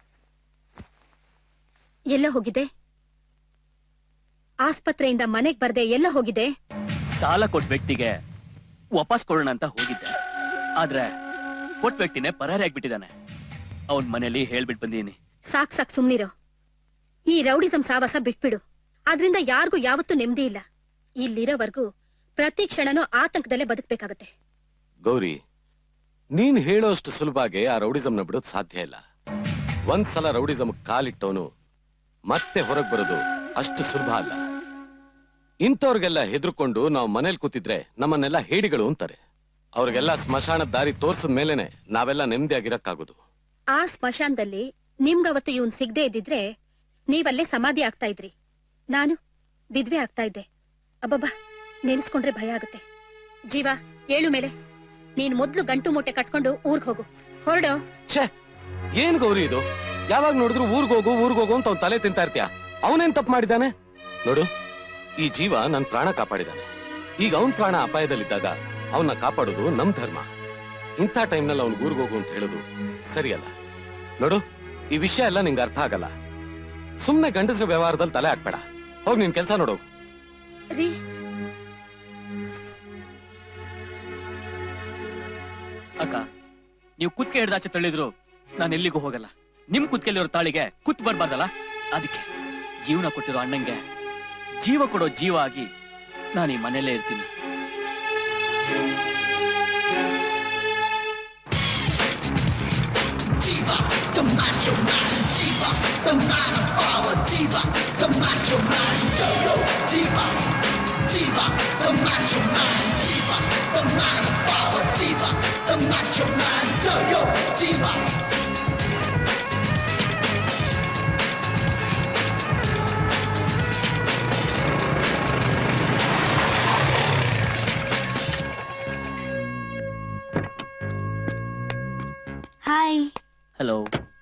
ಎಲ್ಲ ಹೋಗಿದೆ ಆಸ್ಪತ್ರೆಯಿಂದ ಮನೆಗ್ ಬರ್ದೆ ಎಲ್ಲ ಹೋಗಿದೆ ಸಾಲ ಕೊಟ್ಟ ವ್ಯಕ್ತಿಗೆ ವಾಪಸ್ ಕೊಡೋಣ ಅಂತ ಹೋಗಿದ್ದೆ ಆದ್ರೆ ಕೊಟ್ಟ ವ್ಯಕ್ತಿನೇ ಪರಾರಿ ಆಗ್ಬಿಟ್ಟಿದ್ದಾನೆ ಅವನ್ ಮನೇಲಿ ಹೇಳ್ಬಿಟ್ ಬಂದೀನಿ ಸಾಕ್ ಸಾಕ್ ಸುಮ್ನಿರೋ ಈ ರೌಡಿಸಂ ಸಾವಾಸ ಬಿಟ್ಬಿಡು ಅದ್ರಿಂದ ಯಾರಿಗೂ ಯಾವತ್ತೂ ನೆಮ್ಮದಿ ಇಲ್ಲ ಇಲ್ಲಿರೋವರ್ಗೂ ಪ್ರತಿ ಕ್ಷಣನೂ ಆತಂಕದಲ್ಲೇ ಬದುಕ್ಬೇಕಾಗತ್ತೆ ಗೌರಿ ನೀನ್ ಹೇಳೋಷ್ಟು ಸುಲಭಾಗಿ ಆ ರೌಡಿಸಂನ ಬಿಡೋದ್ ಸಾಧ್ಯ ಇಲ್ಲ ಒಂದ್ಸಲ ರೌಡಿಸಂ ಕಾಲಿಟ್ಟವನು ಮತ್ತೆ ಹೊರಗ್ ಬರೋದು ಅಷ್ಟು ಸುಲಭ ಅಲ್ಲ ಇಂಥವ್ರಿಗೆಲ್ಲ ಹೆದರ್ಕೊಂಡು ನಾವು ಮನೇಲಿ ಕೂತಿದ್ರೆ ನಮ್ಮನ್ನೆಲ್ಲ ಹೇಡಿಗಳು ಅಂತಾರೆ ಅವ್ರಿಗೆಲ್ಲ ಸ್ಮಶಾನದ ದಾರಿ ತೋರ್ಸದ ಮೇಲೆನೆ ನಾವೆಲ್ಲ ನೆಮ್ಮದಿಯಾಗಿರಕ್ಕಾಗೋದು ಆ ಸ್ಮಶಾನದಲ್ಲಿ ನಿಮ್ಗವತ್ತು ಇವನ್ ಸಿಗದೆ ಇದ್ದಿದ್ರೆ ನೀವಲ್ಲೇ ಸಮಾಧಿ ಆಗ್ತಾ ಇದ್ರಿ ನಾನು ವಿದ್ವೆ ಆಗ್ತಾ ಇದ್ದೆ ಅಬ್ಬಬ್ಬಾ ನೆನೆಸ್ಕೊಂಡ್ರೆ ಭಯ ಆಗುತ್ತೆ ಜೀವ ಏಳು ಮೇಲೆ ನೀನ್ ಮೊದ್ಲು ಗಂಟು ಮೂಟೆ ಕಟ್ಕೊಂಡು ಊರ್ಗ್ ಹೋಗು ಹೊರಡೋ ಛೇ ಏನ್ ಗೌರಿ ಇದು ಯಾವಾಗ ನೋಡಿದ್ರು ಊರ್ಗ್ ಹೋಗು ಊರ್ಗ್ ಹೋಗು ಅಂತ ಅವ್ನ್ ತಲೆ ತಿಂತಾ ಇರ್ತೀಯ ಅವನೇನ್ ತಪ್ಪು ಮಾಡಿದಾನೆ ನೋಡು ಈ ಜೀವ ನನ್ ಪ್ರಾಣ ಕಾಪಾಡಿದಾನೆ ಈಗ ಅವನ್ ಪ್ರಾಣ ಅಪಾಯದಲ್ಲಿದ್ದಾಗ ಅವನ್ನ ಕಾಪಾಡೋದು ನಮ್ ಧರ್ಮ ಇಂಥ ಟೈಮ್ನಲ್ಲಿ ಅವ್ನ್ ಊರ್ಗ್ ಹೋಗು ಅಂತ ಹೇಳೋದು ಸರಿಯಲ್ಲ ನೋಡು ಈ ವಿಷಯ ಎಲ್ಲ ನಿಂಗೆ ಅರ್ಥ ಆಗಲ್ಲ ಸುಮ್ನೆ ಗಂಡಸ್ರ ವ್ಯವಹಾರದಲ್ಲಿ ತಲೆ ಹಾಕ್ಬೇಡ ಹೋಗ್ ನಿನ್ ಕೆಲ್ಸ ನೋಡು ರೀ ಅಕ್ಕ ನೀವು ಕುತ್ಕೆ ಹಿಡ್ದಾಚೆ ತಳ್ಳಿದ್ರು ನಾನು ಎಲ್ಲಿಗೂ ಹೋಗಲ್ಲ ನಿಮ್ ಕುತ್ಕೆಲಿರೋ ತಾಳಿಗೆ ಕುತ್ ಬರ್ಬಾರ್ದಲ್ಲ ಅದಕ್ಕೆ ಜೀವನ ಕೊಟ್ಟಿರೋ ಅಣ್ಣಂಗೆ ಜೀವ ಕೊಡೋ ಜೀವ ಆಗಿ ನಾನು ಈ ಮನೆಯಲ್ಲೇ ಇರ್ತೀನಿ ಹಾಯ್ ಹಲೋ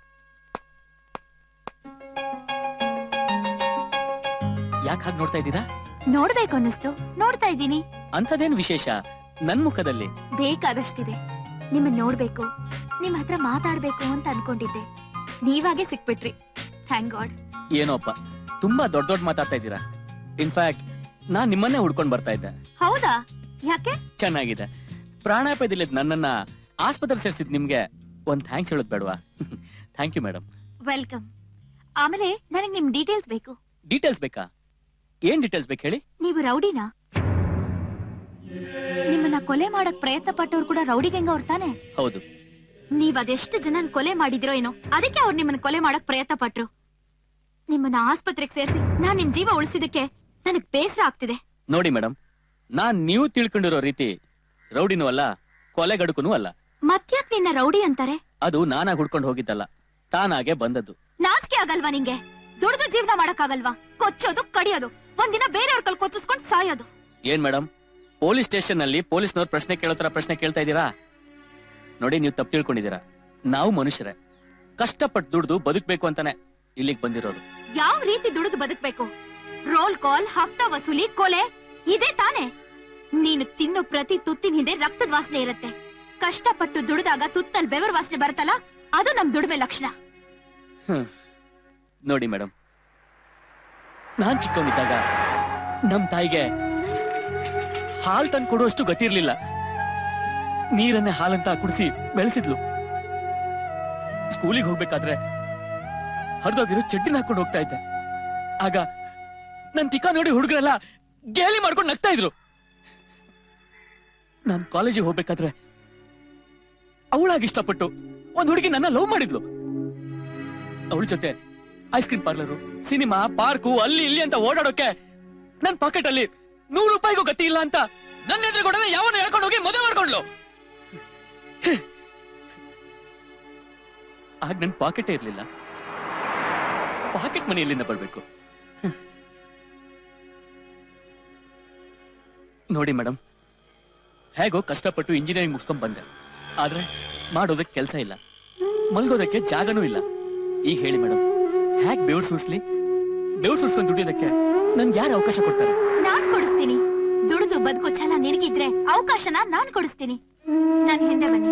ಯಾಕೆ ಹಾಗೆ ನೋಡ್ತಾ ಇದ್ದೀರಾ ನೋಡ್ಬೇಕು ಅನ್ನಿಸ್ತು ನೋಡ್ತಾ ಇದ್ದೀನಿ ಅಂಥದ್ದೇನು ವಿಶೇಷ ನನ್ ಮುಖದಲ್ಲಿ ಬೇಕಾದಷ್ಟಿದೆ ನಿಮ್ಮನ್ನ ನೋಡ್ಬೇಕು ನಿಮ್ ಹತ್ರ ಮಾತಾಡ್ಬೇಕು ಅಂತ ಅನ್ಕೊಂಡಿದ್ದೆ ನೀವಾಗೆ ಸಿಕ್ಬಿಟ್ರಿ ಥ್ಯಾಂಕ್ ಗಾಡ್ ಏನೋಪ್ಪ ತುಂಬಾ ದೊಡ್ಡ ದೊಡ್ಡ ಮಾತಾಡ್ತಾ ಇದ್ದೀರಾ ಇನ್ಫ್ಯಾಕ್ಟ್ ನಾನ್ ನಿಮ್ಮನ್ನೇ ಹುಡ್ಕೊಂಡ್ ಬರ್ತಾ ಇದ್ದೆ ಹೌದಾ ಯಾಕೆ ಚೆನ್ನಾಗಿದೆ ಪ್ರಾಣಾಪಾಯದಲ್ಲಿದ್ದ ನನ್ನನ್ನ ಆಸ್ಪತ್ರೆ ಸೇರಿಸಿದ್ ನಿಮ್ಗೆ ಒಂದ್ ಥ್ಯಾಂಕ್ಸ್ ಹೇಳೋದ್ ಬೇಡವಾ ಥ್ಯಾಂಕ್ ಯು ಮೇಡಮ್ ವೆಲ್ಕಮ್ ಆಮೇಲೆ ನನಗೆ ನಿಮ್ ಡೀಟೇಲ್ಸ್ ಬೇಕು ಡೀಟೇಲ್ಸ್ ಬೇಕಾ ಏನ್ ಡೀಟೇಲ್ಸ್ ಬೇಕು ಹೇಳಿ ನೀವು ರೌಡಿನಾ ನಿಮ್ಮನ್ನ ಕೊಲೆ ಮಾಡಕ್ ಪ್ರಯತ್ನ ಪಟ್ಟವ್ರು ಕೂಡ ರೌಡಿ ಗಂಗ ಅವ್ರು ತಾನೆ ಹೌದು ನೀವ್ ಅದೆಷ್ಟು ಜನನ್ ಕೊಲೆ ಮಾಡಿದಿರೋ ಏನೋ ಅದಕ್ಕೆ ಅವ್ರು ನಿಮ್ಮನ್ನ ಕೊಲೆ ಮಾಡಕ್ ಪ್ರಯತ್ನ ಪಟ್ರು ನಿಮ್ಮನ್ನ ಆಸ್ಪತ್ರೆಗೆ ಸೇರಿಸಿ ನಾನ್ ನಿಮ್ ಜೀವ ಉಳಿಸಿದಕ್ಕೆ ನನಗ್ ಬೇಸರ ಆಗ್ತಿದೆ ನೋಡಿ ಮೇಡಮ್ ನಾನ್ ನೀವು ತಿಳ್ಕೊಂಡಿರೋ ರೀತಿ ರೌಡಿನೂ ಅಲ್ಲ ಕೊಲೆಗಡುಕನೂ ಅಲ್ಲ ಮತ್ಯಾಕ್ ನಿನ್ನ ರೌಡಿ ಅಂತಾರೆ ಅದು ನಾನಾಗ್ ಹುಡ್ಕೊಂಡು ಹೋಗಿದ್ದಲ್ಲ ತಾನಾಗೆ ಬಂದದ್ದು ನಾಚಿಕೆ ಆಗಲ್ವಾ ನಿಂಗೆ ದುಡ್ದು ಜೀವನ ಮಾಡಕ್ಕಾಗಲ್ವಾ ಕೊಚ್ಚೋದು ಕಡಿಯೋದು ಒಂದಿನ ಬೇರೆಯವ್ರ ಕಲ್ ಕೊಚ್ಚಿಸ್ಕೊಂಡ್ ಸಾಯೋದು ಏನ್ ಮೇಡಮ್ ಪೊಲೀಸ್ ಸ್ಟೇಷನ್ ನಲ್ಲಿ ಪೊಲೀಸ್ನವ್ರು ಪ್ರಶ್ನೆ ಕೇಳೋ ತರ ಪ್ರಶ್ನೆ ಕೇಳ್ತಾ ಇದ್ದೀರಾ ನೋಡಿ ನೀವು ತಪ್ಪು ತಿಳ್ಕೊಂಡಿದ್ದೀರಾ ನಾವು ಮನುಷ್ಯರೇ ಕಷ್ಟಪಟ್ಟು ದುಡ್ದು ಬದುಕ್ಬೇಕು ಅಂತಾನೆ ಇಲ್ಲಿಗೆ ಬಂದಿರೋದು ಯಾವ ರೀತಿ ದುಡಿದು ಬದುಕ್ಬೇಕು ರೋಲ್ ಕಾಲ್ ಹಫ್ತಾ ವಸೂಲಿ ಕೊಲೆ ಇದೇ ತಾನೇ ನೀನು ತಿನ್ನು ಪ್ರತಿ ತುತ್ತಿನ ಹಿಂದೆ ರಕ್ತದ ವಾಸನೆ ಇರುತ್ತೆ ಕಷ್ಟಪಟ್ಟು ದುಡಿದಾಗ ತುತ್ತಲ್ ಬೆವರ್ ವಾಸನೆ ಬರುತ್ತಲ್ಲ ಅದು ನಮ್ ದುಡಿಮೆ ಲಕ್ಷಣ ನೋಡಿ ಮೇಡಮ್ ನಾನ್ ಚಿಕ್ಕವನಿದ್ದಾಗ ನಮ್ ತಾಯಿಗೆ ಹಾಲ್ ತಂದು ಕೊಡುವಷ್ಟು ಗತಿ ಇರ್ಲಿಲ್ಲ ನೀರನ್ನೇ ಹಾಲಂತ ಕುಡಿಸಿ ಬೆಳೆಸಿದ್ಲು ಸ್ಕೂಲಿಗೆ ಹೋಗ್ಬೇಕಾದ್ರೆ ಹರಿದೋಗಿರೋ ಚಡ್ಡಿನ ಹಾಕೊಂಡು ಹೋಗ್ತಾ ಇದ್ದೆ ಆಗ ನನ್ ತಿಕ್ಕ ನೋಡಿ ಹುಡುಗರೆಲ್ಲ ಗೇಲಿ ಮಾಡ್ಕೊಂಡು ನಗ್ತಾ ಇದ್ರು ನಾನ್ ಕಾಲೇಜಿಗೆ ಹೋಗ್ಬೇಕಾದ್ರೆ ಅವಳಾಗಿ ಇಷ್ಟಪಟ್ಟು ಒಂದ್ ಹುಡುಗಿ ನನ್ನ ಲವ್ ಮಾಡಿದ್ಲು ಅವಳ ಜೊತೆ ice cream parlour cinema park ಅಲ್ಲಿ ಇಲ್ಲಿ ಅಂತ ಓಡಾಡೋಕೆ ನನ್ ಪಾಕೆಟ್ ಅಲ್ಲಿ ನೂರು ರೂಪಾಯಿಗೂ ಗತಿ ಇಲ್ಲ ಅಂತ ನನ್ನ ಎದುರುಗೊಡನೆ ಯಾವನ್ನ ಹೇಳ್ಕೊಂಡು ಹೋಗಿ ಮದುವೆ ಮಾಡ್ಕೊಂಡ್ಲು ಆಗ ನನ್ ಪಾಕೆಟೇ ಇರ್ಲಿಲ್ಲ ಪಾಕೆಟ್ ಮನಿ ಎಲ್ಲಿಂದ ಬರ್ಬೇಕು ನೋಡಿ ಮೇಡಮ್ ಹೇಗೋ ಕಷ್ಟಪಟ್ಟು ಇಂಜಿನಿಯರಿಂಗ್ ಮುಗಿಸ್ಕೊಂಡ್ ಬಂದೆ ಆದ್ರೆ ಮಾಡೋದಕ್ಕೆ ಕೆಲಸ ಇಲ್ಲ ಮಲ್ಗೋದಕ್ಕೆ ಜಾಗನೂ ಇಲ್ಲ ಈಗ ಹೇಳಿ ಮೇಡಮ್ ಹ್ಯಾಕ್ ಬೆವ್ರು ಸೂಸ್ಲಿ ಬೆವ್ರು ಸೂಸ್ಕೊಂಡು ದುಡಿಯೋದಕ್ಕೆ ನನ್ಗೆ ಯಾರು ಅವಕಾಶ ಕೊಡ್ತಾರೆ ನಾನ್ ಕೊಡಿಸ್ತೀನಿ ದುಡಿದು ಬದುಕೋ ಛಲ ನಿನಗಿದ್ರೆ ಅವಕಾಶನ ನಾನ್ ಕೊಡಿಸ್ತೀನಿ ನನ್ ಹಿಂದೆ ಬನ್ನಿ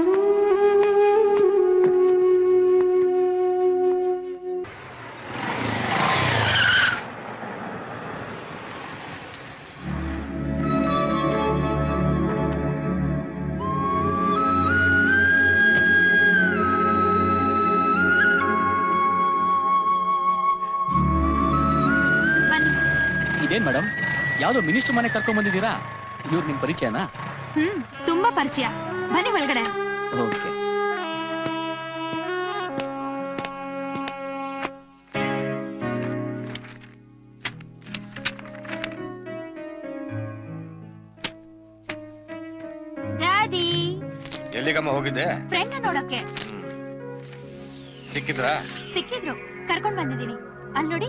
ಬನ್ನಿ ಇದೇನ್ ಮೇಡಮ್ ಯಾವ್ದೋ ಮಿನಿಸ್ಟರ್ ಮನೆ ಕರ್ಕೊಂಡ್ ಬಂದಿದ್ದೀರಾ ಇವ್ರು ನಿಮ್ ಪರಿಚಯನಾ ಹ್ಮ್ ತುಂಬಾ ಪರಿಚಯ ಬನ್ನಿ ಒಳಗಡೆ ಓಕೆ ಡ್ಯಾಡಿ ಎಲ್ಲಿಗಮ್ಮ ಹೋಗಿದ್ದೆ ಫ್ರೆಂಡ್ ನೋಡಕ್ಕೆ ಸಿಕ್ಕಿದ್ರಾ ಸಿಕ್ಕಿದ್ರು ಕರ್ಕೊಂಡ್ ಬಂದಿದ್ದೀನಿ ಅಲ್ಲಿ ನೋಡಿ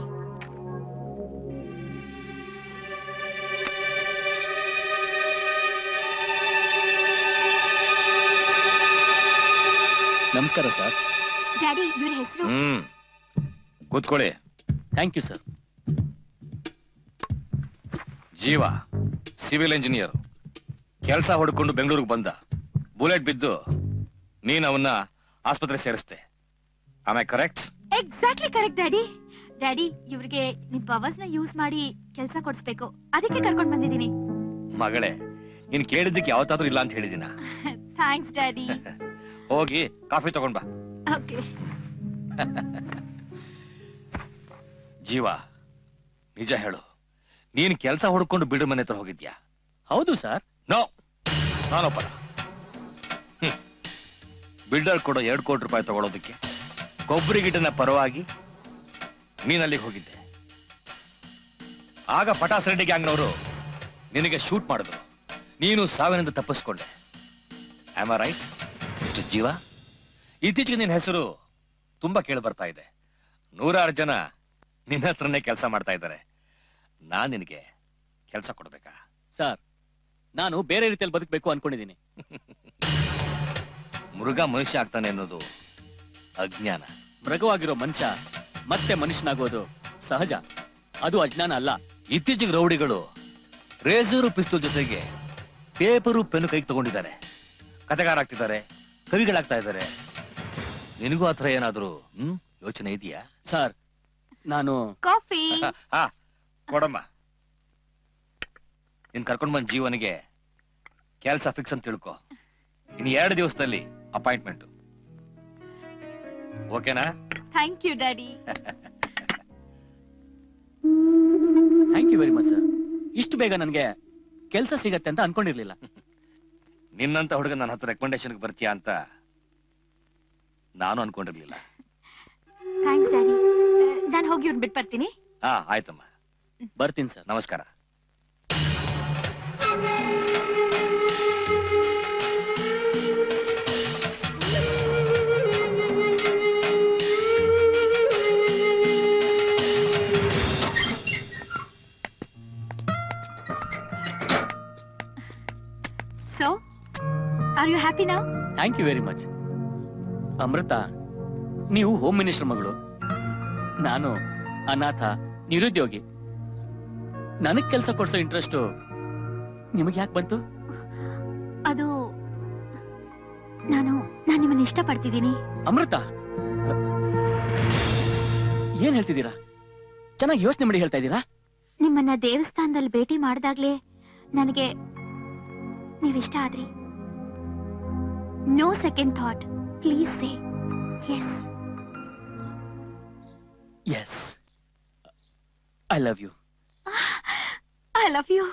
ನಮಸ್ಕಾರ ಸರ್ ಡ್ಯಾಡಿ ಇವ್ರ ಹೆಸರು ಹ್ಮ್ ಕೂತ್ಕೊಳ್ಳಿ thank you sir Jeeva civil engineer ಕೆಲಸ ಹುಡ್ಕೊಂಡು ಬೆಂಗಳೂರಿಗೆ ಬಂದ ಬುಲೆಟ್ ಬಿದ್ದು ನೀನ್ ಅವನ್ನ ಆಸ್ಪತ್ರೆ ಸೇರಿಸ್ತೆ ಆಮೇಲೆ correct exactly correct daddy daddy ಇವ್ರಿಗೆ ನಿಮ್ ಪವರ್ಸ್ ನ ಯೂಸ್ ಮಾಡಿ ಕೆಲಸ ಕೊಡಿಸ್ಬೇಕು ಅದಕ್ಕೆ ಕರ್ಕೊಂಡ್ ಬಂದಿದ್ದೀನಿ ಮಗಳೇ ನೀನ್ ಕೇಳಿದ್ದಕ್ಕೆ ಯಾವತ್ತಾದ್ರೂ ಇಲ್ಲ ಅಂತ ಹೇಳಿದಿನ ಥ್ಯಾಂಕ್ಸ್ ಡ್ಯಾಡಿ ಹೋಗಿ ಕಾಫಿ ತಗೊಂಡ್ ಬಾ ಓಕೆ ಜೀವ ನಿಜ ಹೇಳು ನೀನ್ ಕೆಲಸ ಹುಡ್ಕೊಂಡು ಬಿಡು ಮನೆ ಹತ್ರ ಹೋಗಿದ್ಯಾ ಹೌದು ಸರ್ ನೋ ನಾನೊಪ್ಪಲ್ಲ ಬಿಲ್ಡರ್ ಕೊಡೋ ಎರಡು ಕೋಟಿ ರೂಪಾಯಿ ತಗೊಳೋದಕ್ಕೆ ಕೊಬ್ಬರಿ ಗಿಡನ ಪರವಾಗಿ ನೀನ್ ಅಲ್ಲಿಗೆ ಹೋಗಿದ್ದೆ ಆಗ ಪಟಾಸ್ ರೆಡ್ಡಿ ಗ್ಯಾಂಗ್ನವರು ನಿನಗೆ ಶೂಟ್ ಮಾಡಿದ್ರು ನೀನು ಸಾವಿನಿಂದ ತಪ್ಪಿಸ್ಕೊಂಡೆ ಆಮ್ ರೈಟ್ ಮಿಸ್ಟರ್ ಜೀವ ಇತ್ತೀಚೆಗೆ ನಿನ್ನ ಹೆಸರು ತುಂಬಾ ಕೇಳಿ ಬರ್ತಾ ಇದೆ ನೂರಾರು ಜನ ನಿನ್ನ ಹತ್ರನೇ ಕೆಲಸ ಮಾಡ್ತಾ ಇದ್ದಾರೆ ನಾನ್ ನಿನಗೆ ಕೆಲಸ ಕೊಡ್ಬೇಕಾ ಸರ್ ನಾನು ಬೇರೆ ರೀತಿಯಲ್ಲಿ ಬದುಕಬೇಕು ಅನ್ಕೊಂಡಿದ್ದೀನಿ ಮೃಗ ಮನುಷ್ಯ ಆಗ್ತಾನೆ ಅನ್ನೋದು ಅಜ್ಞಾನ ಮೃಗವಾಗಿರೋ ಮನುಷ್ಯ ಮತ್ತೆ ಮನುಷ್ಯನಾಗೋದು ಸಹಜ ಅದು ಅಜ್ಞಾನ ಅಲ್ಲ ಇತ್ತೀಚೆಗೆ ರೌಡಿಗಳು ರೇಸರು ಪಿಸ್ತೂಲ್ ಜೊತೆಗೆ ಪೇಪರು ಪೆನ್ನು ಕೈಗೆ ತಗೊಂಡಿದ್ದಾರೆ ಕತೆಗಾರ ಆಗ್ತಿದ್ದಾರೆ ಕವಿಗಳಾಗ್ತಾ ಇದ್ದಾರೆ ನಿನಗೂ ಆತರ ಏನಾದ್ರು ಹ್ಮ್ ಯೋಚನೆ ಇದೆಯಾ ಸರ್ ನಾನು ಕಾಫಿ ಹಾ ಕೊಡಮ್ಮ ನೀನ್ ಕರ್ಕೊಂಡ್ ಬಂದ್ ಜೀವನಿಗೆ ಕೆಲ್ಸ ಫಿಕ್ಸ್ ಅಂತ ತಿಳ್ಕೊ ಇನ್ ಎರಡು ದಿವಸದಲ್ಲಿ ಅಪಾಯಿಂಟ್ಮೆಂಟ್ ಓಕೆನಾ thank you daddy thank you very much sir ಇಷ್ಟು ಬೇಗ ನನಗೆ ಕೆಲಸ ಸಿಗತ್ತೆ ಅಂತ ಅನ್ಕೊಂಡಿರ್ಲಿಲ್ಲ ನಿನ್ನಂತ ಹುಡುಗ ನನ್ನ ಹತ್ರ ರೆಕಮೆಂಡೇಶನ್ಗೆ ಬರ್ತೀಯಾ ಅಂತ ನಾನು ಅನ್ಕೊಂಡಿರ್ಲಿಲ್ಲ ಥ್ಯಾಂಕ್ಸ್ ಡ್ಯಾಡಿ ನಾನು ಹೋಗಿ ಇವ್ರನ್ನ ಬಿಟ್ಟು ಬರ್ತೀನಿ ಹಾ ಆಯ್ತಮ್ಮ ಬರ್ತೀನಿ ಸರ್ ನಮಸ್ಕಾರ so are you happy now thank you very much Amrutha ನೀವು ಹೋಮ್ ಮಿನಿಸ್ಟರ್ ಮಗಳು ನಾನು ಅನಾಥ ನಿರುದ್ಯೋಗಿ ನನಗ್ ಕೆಲಸ ಕೊಡ್ಸೋ ಇಂಟ್ರೆಸ್ಟ್ ನಿಮಗೆ ಯಾಕೆ ಬಂತು ಅದು ನಾನು ನಾನು ನಿಮ್ಮನ್ನ ಇಷ್ಟಪಡ್ತಿದ್ದೀನಿ ಅಮೃತ ಏನ್ ಹೇಳ್ತಿದ್ದೀರಾ ಚೆನ್ನಾಗಿ ಯೋಚನೆ ಮಾಡಿ ಹೇಳ್ತಾ ಇದ್ದೀರಾ ನಿಮ್ಮನ್ನ ದೇವಸ್ಥಾನದಲ್ಲಿ ಭೇಟಿ ಮಾಡಿದಾಗ್ಲೇ ನನಗೆ ನೀವಿಷ್ಟ ಆದ್ರಿ no second thought please say yes yes I love you I love you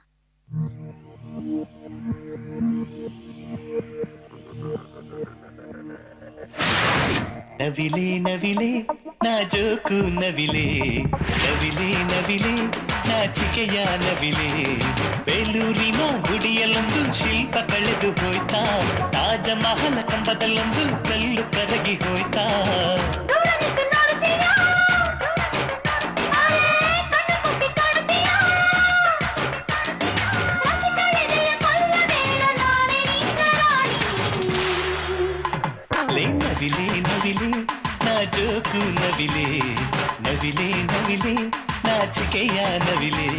ನವಿಲೆ ನವಿಲೆ ನಾಜೂಕು ನವಿಲೆ ನವಿಲೆ ನವಿಲೆ ನಾಚಿಕೆಯ ನವಿಲೆ ಬೇಲೂರಿನ ಗುಡಿಯಲ್ಲೊಂದು ಶಿಲ್ಪ ಕಳೆದು ಹೋಯ್ತಾ ತಾಜ ಮಹಲ ಕಂಬದಲ್ಲೊಂದು ಕಲ್ಲು ಕರಗಿ ಹೋಯ್ತಾ ಲೇ ನವಿಲೆ ನವಿಲೆ ನಾಜೂಕು ನವಿಲೆ ನವಿಲೆ ನವಿಲೆ ನಾಚಿಕೆಯ ನವಿಲೆ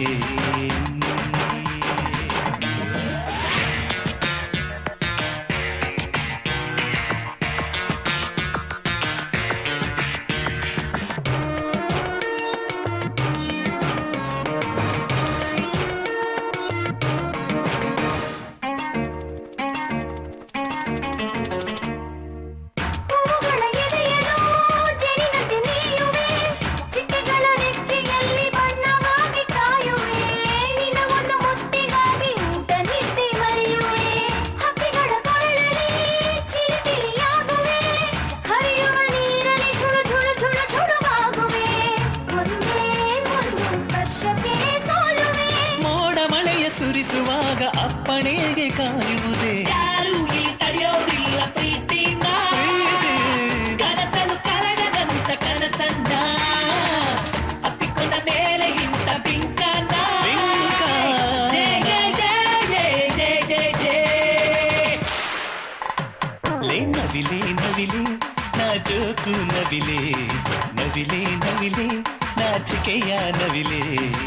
ಮೋಡ ಮಳೆಯ ಸುರಿಸುವಾಗ ಅಪ್ಪಣೆಗೆ ಕಾಯುವುದೇ ತಡೆಯೋರಿಲ್ಲ ಪ್ರೀತಿನ ಕನಸಲು ಕರಗದಂತ ಕನಸನ್ನ ಅಪ್ಪಿಕೊಂಡ ಮೇಲೆ ಇಂತ ಬಿಂಕನ ಜೇ, ಜೇ, ಜೇ, ಜೇ, ಜೇ, ಜೇ, ಜೇ. ಲೇ ನವಿಲೆ ನವಿಲೆ ನಾಜೂಕು ನಗು ನವಿಲೆ ನವಿಲೆ ನವಿಲೆ ನಾಚಿಕೆಯ ನವಿಲೆ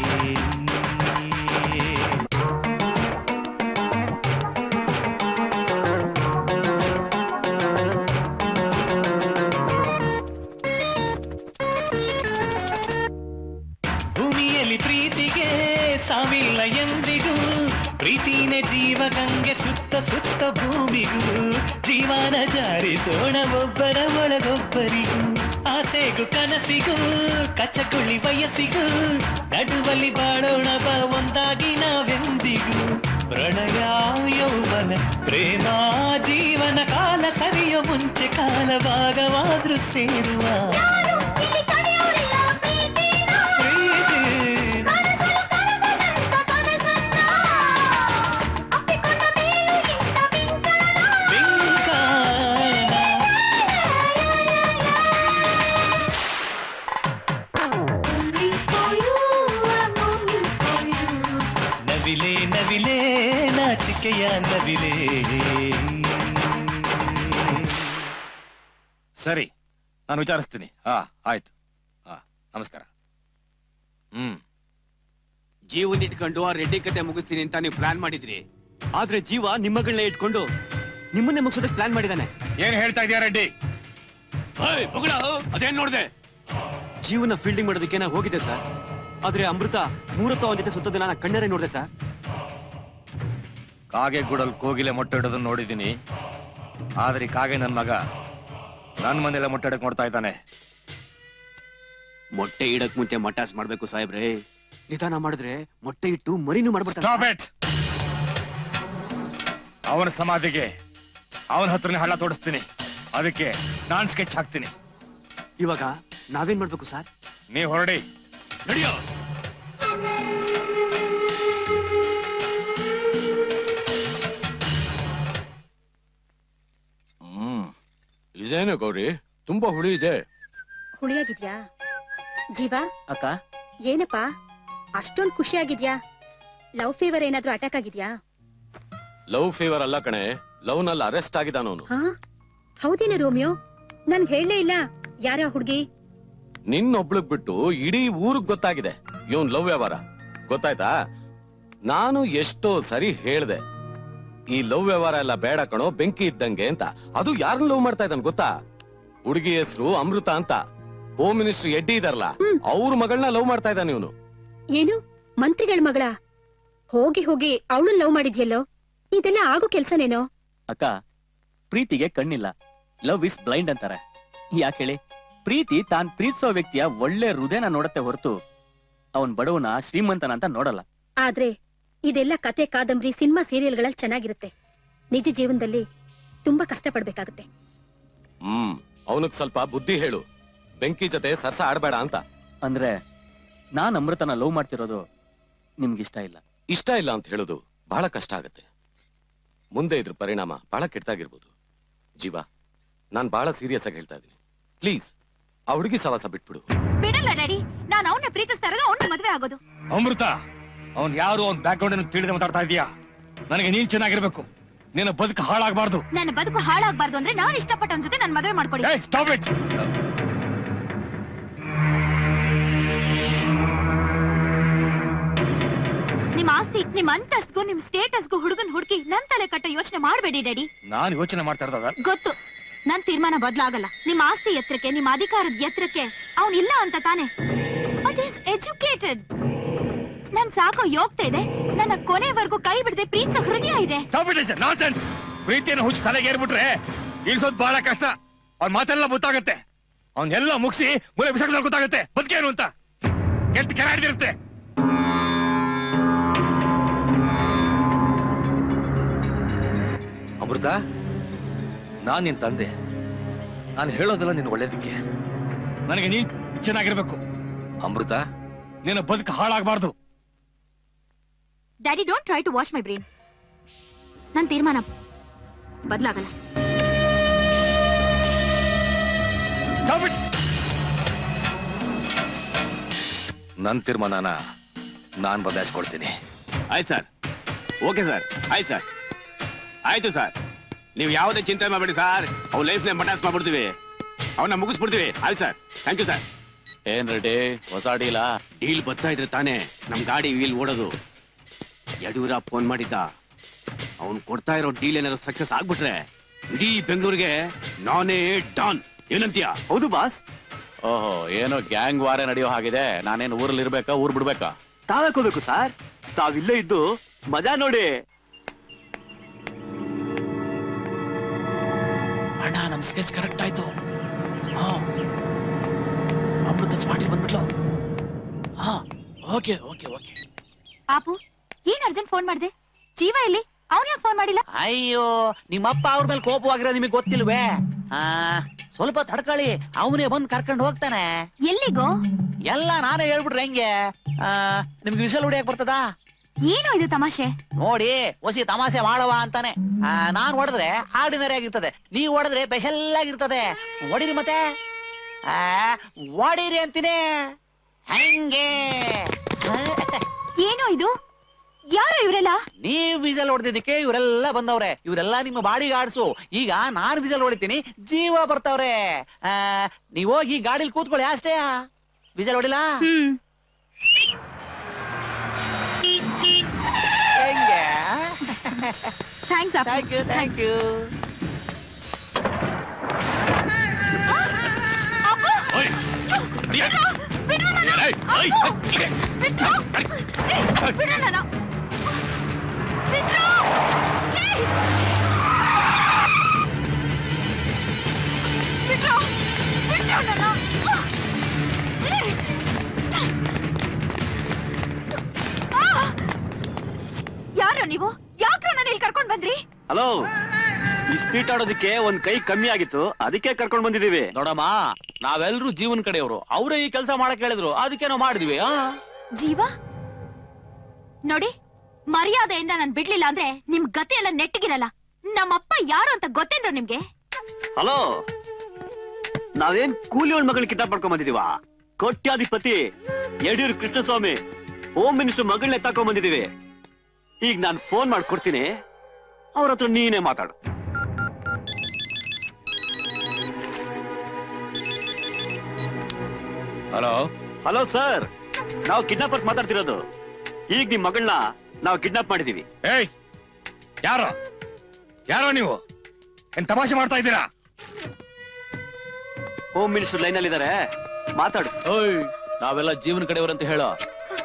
ಭೂಮಿಯಲ್ಲಿ ಪ್ರೀತಿಗೆ ಸಾವಿಲ್ಲ ಎಂದಿಗೂ ಪ್ರೀತಿನೇ ಜೀವ ಗಂಗೆ ಸುತ್ತ ಸುತ್ತ ಭೂಮಿಗೂ ಜೀವನ ಜಾರಿಸೋಣ ಒಬ್ಬರ ಒಳಗೊಬ್ಬರಿಗೂ ಆಸೆಗೂ ಕನಸಿಗೂ ಕಚ್ಚಕುಳಿ ವಯಸ್ಸಿಗೂ ನಡುವಲ್ಲಿ ಬಾಳೋಣ ಬಾ ಒಂದಾಗಿ ನಾವೆಂದಿಗೂ ಪ್ರಣಯ ಯೌವನ ಪ್ರೇಮ ಜೀವನ ಕಾಲ ಸರಿಯೋ ಮುಂಚೆ ಕಾಲವಾಗವಾದ್ರೂ ಸೇರುವ ಪ್ರೀತಿ ಬಿಂಕ ನವಿಲೆ ನವಿಲೆ ನಾಚಿಕೆಯ ನವಿಲೆ ಸರಿ ನಾನು ವಿಚಾರಿಸ್ತೀನಿ ಹಾ ಆಯ್ತು ಹಾ ನಮಸ್ಕಾರ ಹ್ಮ್ ಜೀವನ ಇಟ್ಕೊಂಡು ಆ ರೆಡ್ಡಿ ಕತೆ ಮುಗಿಸ್ತೀನಿ ಅಂತ ನೀವು ಪ್ಲಾನ್ ಮಾಡಿದ್ರಿ ಆದ್ರೆ ಜೀವ ನಿಮ್ಮಗಳನ್ನ ಇಟ್ಕೊಂಡು ನಿಮ್ಮನ್ನೇ ಮುಗಿಸೋದಕ್ಕೆ ಪ್ಲಾನ್ ಮಾಡಿದಾನೆ ಏನ್ ಹೇಳ್ತಾ ಇದೀಯ ರೆಡ್ಡಿ ಏಯ್, ಬೊಗಳ, ಅದೇನ್ ನೋಡ್ದೆ ಜೀವನ ಫೀಲ್ಡಿಂಗ್ ಮಾಡೋದಕ್ಕೆ ನಾ ಹೋಗಿದ್ದೆ ಸರ್ ಆದ್ರೆ ಅಮೃತ ಮೂರತ್ತು ಅವನ ಜೊತೆ ಸುತ್ತೋದನ್ನ ನಾ ಕಣ್ಣಾರೆ ನೋಡ್ದೆ ಸರ್ ಕಾಗೆ ಗೂಡಲ್ ಕೋಗಿಲೆ ಮೊಟ್ಟೆ ಇಡೋದನ್ನ ನೋಡಿದೀನಿ ಆದ್ರೆ ಈ ಕಾಗೆ ನನ್ ಮಗ ನನ್ ಮನೆಯಲ್ಲ ಮೊಟ್ಟೆ ಇಡಕ್ ನೋಡ್ತಾ ಇದ್ದಾನೆ ಮೊಟ್ಟೆ ಇಡಕ್ ಮುಂಚೆ ಮಟಾಸ್ ಮಾಡ್ಬೇಕು ಸಾಹೇಬ್ರೆ ನಿಧಾನ ಮಾಡಿದ್ರೆ ಮೊಟ್ಟೆ ಇಟ್ಟು ಮರಿನೂ ಮಾಡ್ಬಿಡ್ತಾರೆ Stop it! ಅವನ ಸಮಾಧಿಗೆ ಅವನ ಹತ್ರನೇ ಹಳ್ಳ ತೋಡಿಸ್ತೀನಿ ಅದಕ್ಕೆ ನಾನ್ ಸ್ಕೆಚ್ ಹಾಕ್ತೀನಿ ಇವಾಗ ನಾವೇನ್ ಮಾಡ್ಬೇಕು ಸರ್ ನೀವ್ ಹೊರಡಿ ನಡಿಯೋ ಹ್ಮ್ ಇದೇನು ಗೌರಿ ತುಂಬಾ ಹುಳಿ ಇದೆ ಹುಳಿಯಾಗಿದ್ಯಾ ಜೀವ ಅಕ್ಕ ಏನಪ್ಪ ಅಷ್ಟೊಂದ್ ಖುಷಿಯಾಗಿದ್ಯಾ ಲವ್ ಫೀವರ್ ಏನಾದ್ರೂ ಅಟ್ಯಾಕ್ ಆಗಿದ್ಯಾ ಲವ್ ಫೀವರ್ ಅಲ್ಲ ಕಣೆ ಲವ್ ನಲ್ಲಿ ಅರೆಸ್ಟ್ ಆಗಿದ್ದಾನವನು ಹಾ ಹೌದೇನು ರೋಮಿಯೋ ನನ್ಗೆ ಹೇಳಲೇ ಇಲ್ಲ ಯಾರ ಹುಡ್ಗಿ ನಿನ್ನೊಬ್ಳಗ್ ಬಿಟ್ಟು ಇಡೀ ಊರಿಗೆ ಗೊತ್ತಾಗಿದೆ ಇವನ್ ಲವ್ ವ್ಯವಹಾರ ಗೊತ್ತಾಯ್ತಾ ನಾನು ಎಷ್ಟೋ ಸರಿ ಹೇಳ್ದೆ ಈ ಲವ್ ವ್ಯವಹಾರ ಎಲ್ಲ ಬೇಡ ಕಣೋ ಬೆಂಕಿ ಇದ್ದಂಗೆ ಅಂತ ಅದು ಯಾರನ್ನ ಲವ್ ಮಾಡ್ತಾ ಇದ್ದಾನೆ ಗೊತ್ತಾ ಹುಡುಗಿ ಹೆಸರು ಅಮೃತ ಅಂತ ಹೋಮ್ ಮಿನಿಸ್ಟರ್ ಎಡ್ಡಿ ಇದಾರಲ್ಲ ಹ್ಮ್. ಅವ್ರ ಮಗಳನ್ನ ಲವ್ ಮಾಡ್ತಾ ಇದ್ದಾನೆ ಇವನು ಏನು ಮಂತ್ರಿಗಳ ಮಗಳ ಹೋಗಿ ಹೋಗಿ ಅವಳು ಲವ್ ಮಾಡಿದ್ಯಲ್ಲೋ ಇದೆಲ್ಲ ಆಗೋ ಕೆಲ್ಸನೇನೋ ಅಕ್ಕ ಪ್ರೀತಿಗೆ ಕಣ್ಣಿಲ್ಲ ಲವ್ ಇಸ್ ಬ್ಲೈಂಡ್ ಅಂತಾರೆ ಯಾಕೆ ಹೇಳಿ ಪ್ರೀತಿ ತಾನ್ ಪ್ರೀತಿಸೋ ವ್ಯಕ್ತಿಯ ಒಳ್ಳೆ ಹೃದಯನ ನೋಡತ್ತೆ ಹೊರತು ಅವನ್ ಬಡವನ ಶ್ರೀಮಂತನ ಅಂತ ನೋಡಲ್ಲ ಆದ್ರೆ ಇದೆಲ್ಲ ಕತೆ ಕಾದಂಬರಿ ಸಿನಿಮಾ ಸೀರಿಯಲ್ಗಳಲ್ಲಿ ಚೆನ್ನಾಗಿರುತ್ತೆ ನಿಜ ಜೀವನದಲ್ಲಿ ತುಂಬಾ ಕಷ್ಟಪಡ್ಬೇಕಾಗತ್ತೆ ಹ್ಮ್ ಅವನಿಗೆ ಸ್ವಲ್ಪ ಬುದ್ಧಿ ಹೇಳು ಬೆಂಕಿ ಜೊತೆ ಸರ್ಸ ಆಡ್ಬೇಡ ಅಂತ ಅಂದ್ರೆ ನಾನ್ ಅಮೃತನ ಲವ್ ಮಾಡ್ತಿರೋದು ನಿಮ್ಗಿಷ್ಟ ಇಲ್ಲ ಇಷ್ಟ ಇಲ್ಲ ಅಂತ ಹೇಳೋದು ಬಹಳ ಕಷ್ಟ ಆಗತ್ತೆ ಮುಂದೆ ಇದ್ರ ಪರಿಣಾಮ ಬಹಳ ಕೆಟ್ಟಾಗಿರ್ಬೋದು ಜೀವ ನಾನ್ ಬಹಳ ಸೀರಿಯಸ್ ಆಗಿ ಹೇಳ್ತಾ ಇದ್ದೀನಿ ಪ್ಲೀಸ್ ಆ ಹುಡುಗಿ ಸವಾಸ ಬಿಟ್ಬಿಡು ಬಿಡಲ್ಲ ಡ್ಯಾಡಿ ನಾನು ಅವನ್ನ ಪ್ರೀತಿಸ್ತಾ ಇರೋದು ಅವನ ಮದ್ವೆ ಆಗೋದು ಅಮೃತ ಅವನ್ ಯಾರು ಅವ್ನ ಬ್ಯಾಕ್ ಗ್ರೌಂಡ್ ತಿಳಿದು ಮಾತಾಡ್ತಾ ಇದೀಯಾ ನನಗೆ ನೀನ್ ಚೆನ್ನಾಗಿರ್ಬೇಕು ನಿನ್ನ ಬದುಕು ಹಾಳಾಗಬಾರ್ದು ನನ್ನ ಬದುಕು ಹಾಳಾಗ್ಬಾರ್ದು ಅಂದ್ರೆ ನಾನು ಇಷ್ಟಪಟ್ಟವನ್ ಜೊತೆ ನನ್ ಮದ್ವೆ ಮಾಡ್ಕೊಡಿ ಸ್ಟಾಪ್ ಇಟ್ ನಿಮ್ ಆಸ್ತಿ ನಿಮ್ ಅಂತಸ್ಗೂ ನಿಮ್ ಸ್ಟೇಟಸ್ಗೂ ಹುಡುಗನ್ ಹುಡುಕಿ ನನ್ ತಲೆ ಕಟ್ಟೋ ಯೋಚನೆ ಮಾಡ್ಬೇಡಿ ಡ್ಯಾಡಿ ನಾನು ಯೋಚನೆ ಮಾಡ್ತಾ ಇರೋದ ಗೊತ್ತು ನನ್ ತೀರ್ಮಾನ ಬದ್ಲಾಗಲ್ಲ ನಿಮ್ ಆಸ್ತಿ ಎತ್ತರಕ್ಕೆ ನಿಮ್ ಅಧಿಕಾರದ ಎತ್ತರಕ್ಕೆ ಅವ್ನ್ ಇಲ್ಲ ಅಂತ ತಾನೆ ಬಟ್ ಈಸ್ ಎಜುಕೇಟೆಡ್ ನನ್ ಸಾಕೋ ಯೋಗ್ತಾ ಇದೆ ನನ್ನ ಕೊನೆವರೆಗೂ ಕೈ ಬಿಡದೆ ಪ್ರೀತಿಸೋ ಹೃದಯ ಇದೆ ನಾನ್ಸೆನ್ಸ್ ಪ್ರೀತಿಯನ್ನು ಹುಚ್ಚು ತಲೆಗೆ ಏರ್ಬಿಟ್ರೆ ಇಳಿಸೋದು ಬಹಳ ಕಷ್ಟ ಅವ್ನ ಮಾತೆಲ್ಲ ಗೊತ್ತಾಗತ್ತೆ ಅವ್ನೆಲ್ಲ ಮುಗಿಸಿ ಮೂಲೆ ಬಿಸಾಕ ಗೊತ್ತಾಗತ್ತೆ ಬದುಕೇನು ಅಂತ ಎಂತ ಕೆರ ಹಿಡ್ದಿರುತ್ತೆ ಅಮೃತ ನಾನ್ ನಿನ್ ತಂದೆ ನಾನು ಹೇಳೋದಲ್ಲ ನಿನ್ ಒಳ್ಳೇದಕ್ಕೆ ನನಗೆ ನೀನ್ ಚೆನ್ನಾಗಿರ್ಬೇಕು ಅಮೃತ ನಿನ್ನ ಬದುಕು ಹಾಳಾಗಬಾರ್ದು daddy don't try to wash my brain ನನ್ ತೀರ್ಮಾನ ಬದ್ಲಾಗಲ್ಲ ನನ್ನ ತೀರ್ಮಾನನ ನಾನ್ ಬದಲಾಯಿಸ್ಕೊಳ್ತೀನಿ ಆಯ್ತು ಸರ್ ಓಕೆ ಸರ್ ಆಯ್ತು ಸರ್ ಆಯ್ತು ಸರ್ ನೀವು ಯಾವುದೇ ಚಿಂತೆ ಮಾಡಬೇಡಿ ಸರ್ ಅವ್ನ ಲೈಫ್ನೇ ಮಟಾಸ್ ಮಾಡ್ಬಿಡ್ತೀವಿ ಅವನ್ನ ಮುಗಿಸ್ಬಿಡ್ತೀವಿ ಆಯ್ತು ಸರ್ ಥ್ಯಾಂಕ್ ಯು ಸರ್ ಏನ್ ರೆಡ್ಡಿ ಹೊಸ ಡೀಲಾ ಡೀಲ್ ಬರ್ತಾ ಇದ್ರೆ ತಾನೇ ನಮ್ ಗಾಡಿ ವೀಲ್ ಓಡೋದು ಯಡಿಯೂರಪ್ಪ ಫೋನ್ ಮಾಡಿದ್ದ ಅವ್ನು ಕೊಡ್ತಾ ಇರೋ ಡೀಲ್ ಏನಾದ್ರು ಸಕ್ಸಸ್ ಆಗ್ಬಿಟ್ರೆ ಇಡೀ ಬೆಂಗಳೂರಿಗೆ ನಾನೇ ಡಾನ್ ಏನಂತೀಯ ಹೌದು ಬಾಸ್ ಓಹೋ ಏನೋ ಗ್ಯಾಂಗ್ ವಾರ ನಡೆಯೋ ಹಾಗಿದೆ ನಾನೇನು ಊರಲ್ಲಿ ಇರ್ಬೇಕಾ ಊರ್ ಬಿಡ್ಬೇಕಾ ತಾವೇ ಹೋಗ್ಬೇಕು ಸರ್ ತಾವಿಲ್ಲೇ ಇದ್ದು ಮಜಾ ನೋಡಿ ಅಣ್ಣ ನಮ್ ಸ್ಕೆಚ್ ಕರೆಕ್ಟ್ ಆಯ್ತು ಹಾ ಅಮೃತ ಸ್ಪಾಟಿಗೆ ಬಂದ್ಬಿಟ್ಲು ಹಾ ಓಕೆ ಓಕೆ ಓಕೆ ಪಾಪು ಏನ್ ಅರ್ಜೆಂಟ್ ಫೋನ್ ಮಾಡ್ದೆ ಜೀವ ಎಲ್ಲಿ ಅವ್ನ್ ಯಾಕೆ ಫೋನ್ ಮಾಡಿಲ್ಲ ಅಯ್ಯೋ ನಿಮ್ಮಪ್ಪ ಅವ್ರ ಮೇಲೆ ಕೋಪವಾಗಿರೋ ನಿಮಗೆ ಗೊತ್ತಿಲ್ವೇ ಆ ಸ್ವಲ್ಪ ತಡ್ಕೊಳ್ಳಿ ಅವನೇ ಬಂದ್ ಕರ್ಕೊಂಡು ಹೋಗ್ತಾನೆ ಎಲ್ಲಿಗೋ ಎಲ್ಲ ನಾನೇ ಹೇಳ್ಬಿಟ್ರೆ ಹೆಂಗೆ ಆ, ನಿಮ್ಗೆ ವಿಷಲ್ ಹೊಡಿಯಕ್ ಬರ್ತದಾ ಏನು ಇದು ತಮಾಷೆ ನೋಡಿ ಒಸಿ ತಮಾಷೆ ಮಾಡವ ಅಂತಾನೆ ಆ, ನಾನ್ ಹೊಡೆದ್ರೆ ಆರ್ಡಿನರಿ ಆಗಿರ್ತದೆ ನೀವ್ ಹೊಡೆದ್ರೆ ಸ್ಪೆಷಲ್ ಆಗಿರ್ತದೆ ಹೊಡಿರಿ ಮತ್ತೆ ಆ, ಹೊಡೀರಿ ಅಂತೀನಿ ಹಂಗೆ ಏನು ಇದು ಯಾರು ಇವರೆಲ್ಲ ನೀವ್ ವಿಸಲ್ ಹೊಡೆದಿದ್ದಕ್ಕೆ ಇವರೆಲ್ಲ ಬಂದವ್ರೆ ಇವರೆಲ್ಲ ನಿಮ್ಮ ಬಾಡಿ ಗಾಡ್ಸು ಈಗ ನಾನ್ ವಿಸಲ್ ಹೊಡಿತೀನಿ ಜೀವ ಬರ್ತವ್ರೆ ಆ, ನೀವ್ ಹೋಗಿ ಗಾಡಿಲಿ ಕೂತ್ಕೊಳ್ಳಿ ಅಷ್ಟೇ ವಿಸಲ್ ಹೊಡಿಲ್ಲ ಹ್ಮ್ ಹೆಂಗೆ ಥ್ಯಾಂಕ್ಸ್ ಅಪ್ಪ ಥ್ಯಾಂಕ್ ಯು ಥ್ಯಾಂಕ್ ಯು ಯಾರು ನೀವು ಯಾಕ್ರ ನನ್ನ ಇಲ್ಲಿ ಕರ್ಕೊಂಡ್ ಬಂದ್ರಿ ಹಲೋ ಈ ಸ್ಪೀಟ್ ಆಡೋದಕ್ಕೆ ಒಂದ್ ಕೈ ಕಮ್ಮಿ ಆಗಿತ್ತು ಅದಕ್ಕೆ ಕರ್ಕೊಂಡ್ ಬಂದಿದೀವಿ ನೋಡಮ್ಮ ನಾವೆಲ್ಲರೂ ಜೀವನ್ ಕಡೆಯವರು ಅವರೇ ಈ ಕೆಲಸ ಮಾಡಕ್ ಹೇಳಿದ್ರು ಅದಕ್ಕೆ ನಾವು ಮಾಡಿದ್ವಿ ಆ ಜೀವ ನೋಡಿ ಮರ್ಯಾದೆಯಿಂದ ನಾನ್ ಬಿಡ್ಲಿಲ್ಲ ಅಂದ್ರೆ ನಿಮ್ ಗತಿ ಎಲ್ಲ ನೆಟ್ಟಿಗಿರಲ್ಲ ನಮ್ಮಪ್ಪ ಯಾರು ಅಂತ ಗೊತ್ತೇನ್ರ ನಿಮ್ಗೆ ಹಲೋ ನಾವೇನ್ ಕೂಲಿ ಒಂದ್ ಮಗಳ್ ಕಿತಾಬ್ ಮಾಡ್ಕೊಂಡ್ ಬಂದಿದೀವ ಕೋಟ್ಯಾಧಿಪತಿ ಯಡಿಯೂರು ಕೃಷ್ಣಸ್ವಾಮಿ ಹೋಮ್ ಮಿನಿಸ್ಟರ್ ಮಗಳನ್ನ ಎತ್ತಾಕೊಂಡ್ ಬಂದಿದೀವಿ ಈಗ ನಾನ್ ಫೋನ್ ಮಾಡ್ಕೊಡ್ತೀನಿ ಅವ್ರ ಹತ್ರ ನೀನೇ ಮಾತಾಡು ಹಲೋ ಹಲೋ ಸರ್ ನಾವು ಕಿಡ್ನಾಪರ್ಸ್ ಮಾತಾಡ್ತಿರೋದು ಈಗ ನಿಮ್ ಮಗಳನ್ನ ನಾವು ಕಿಡ್ನಾಪ್ ಮಾಡಿದೀವಿ ಏಯ್ ಯಾರೋ ಯಾರೋ ನೀವು ಏನ್ ತಮಾಷೆ ಮಾಡ್ತಾ ಇದ್ದೀರಾ ಹೋಮ್ ಮಿನಿಸ್ಟರ್ ಲೈನ್ ಅಲ್ಲಿ ಇದಾರೆ ಮಾತಾಡು ಓಯ್ ನಾವೆಲ್ಲ ಜೀವನ್ ಕಡೆಯವರು ಅಂತ ಹೇಳೋ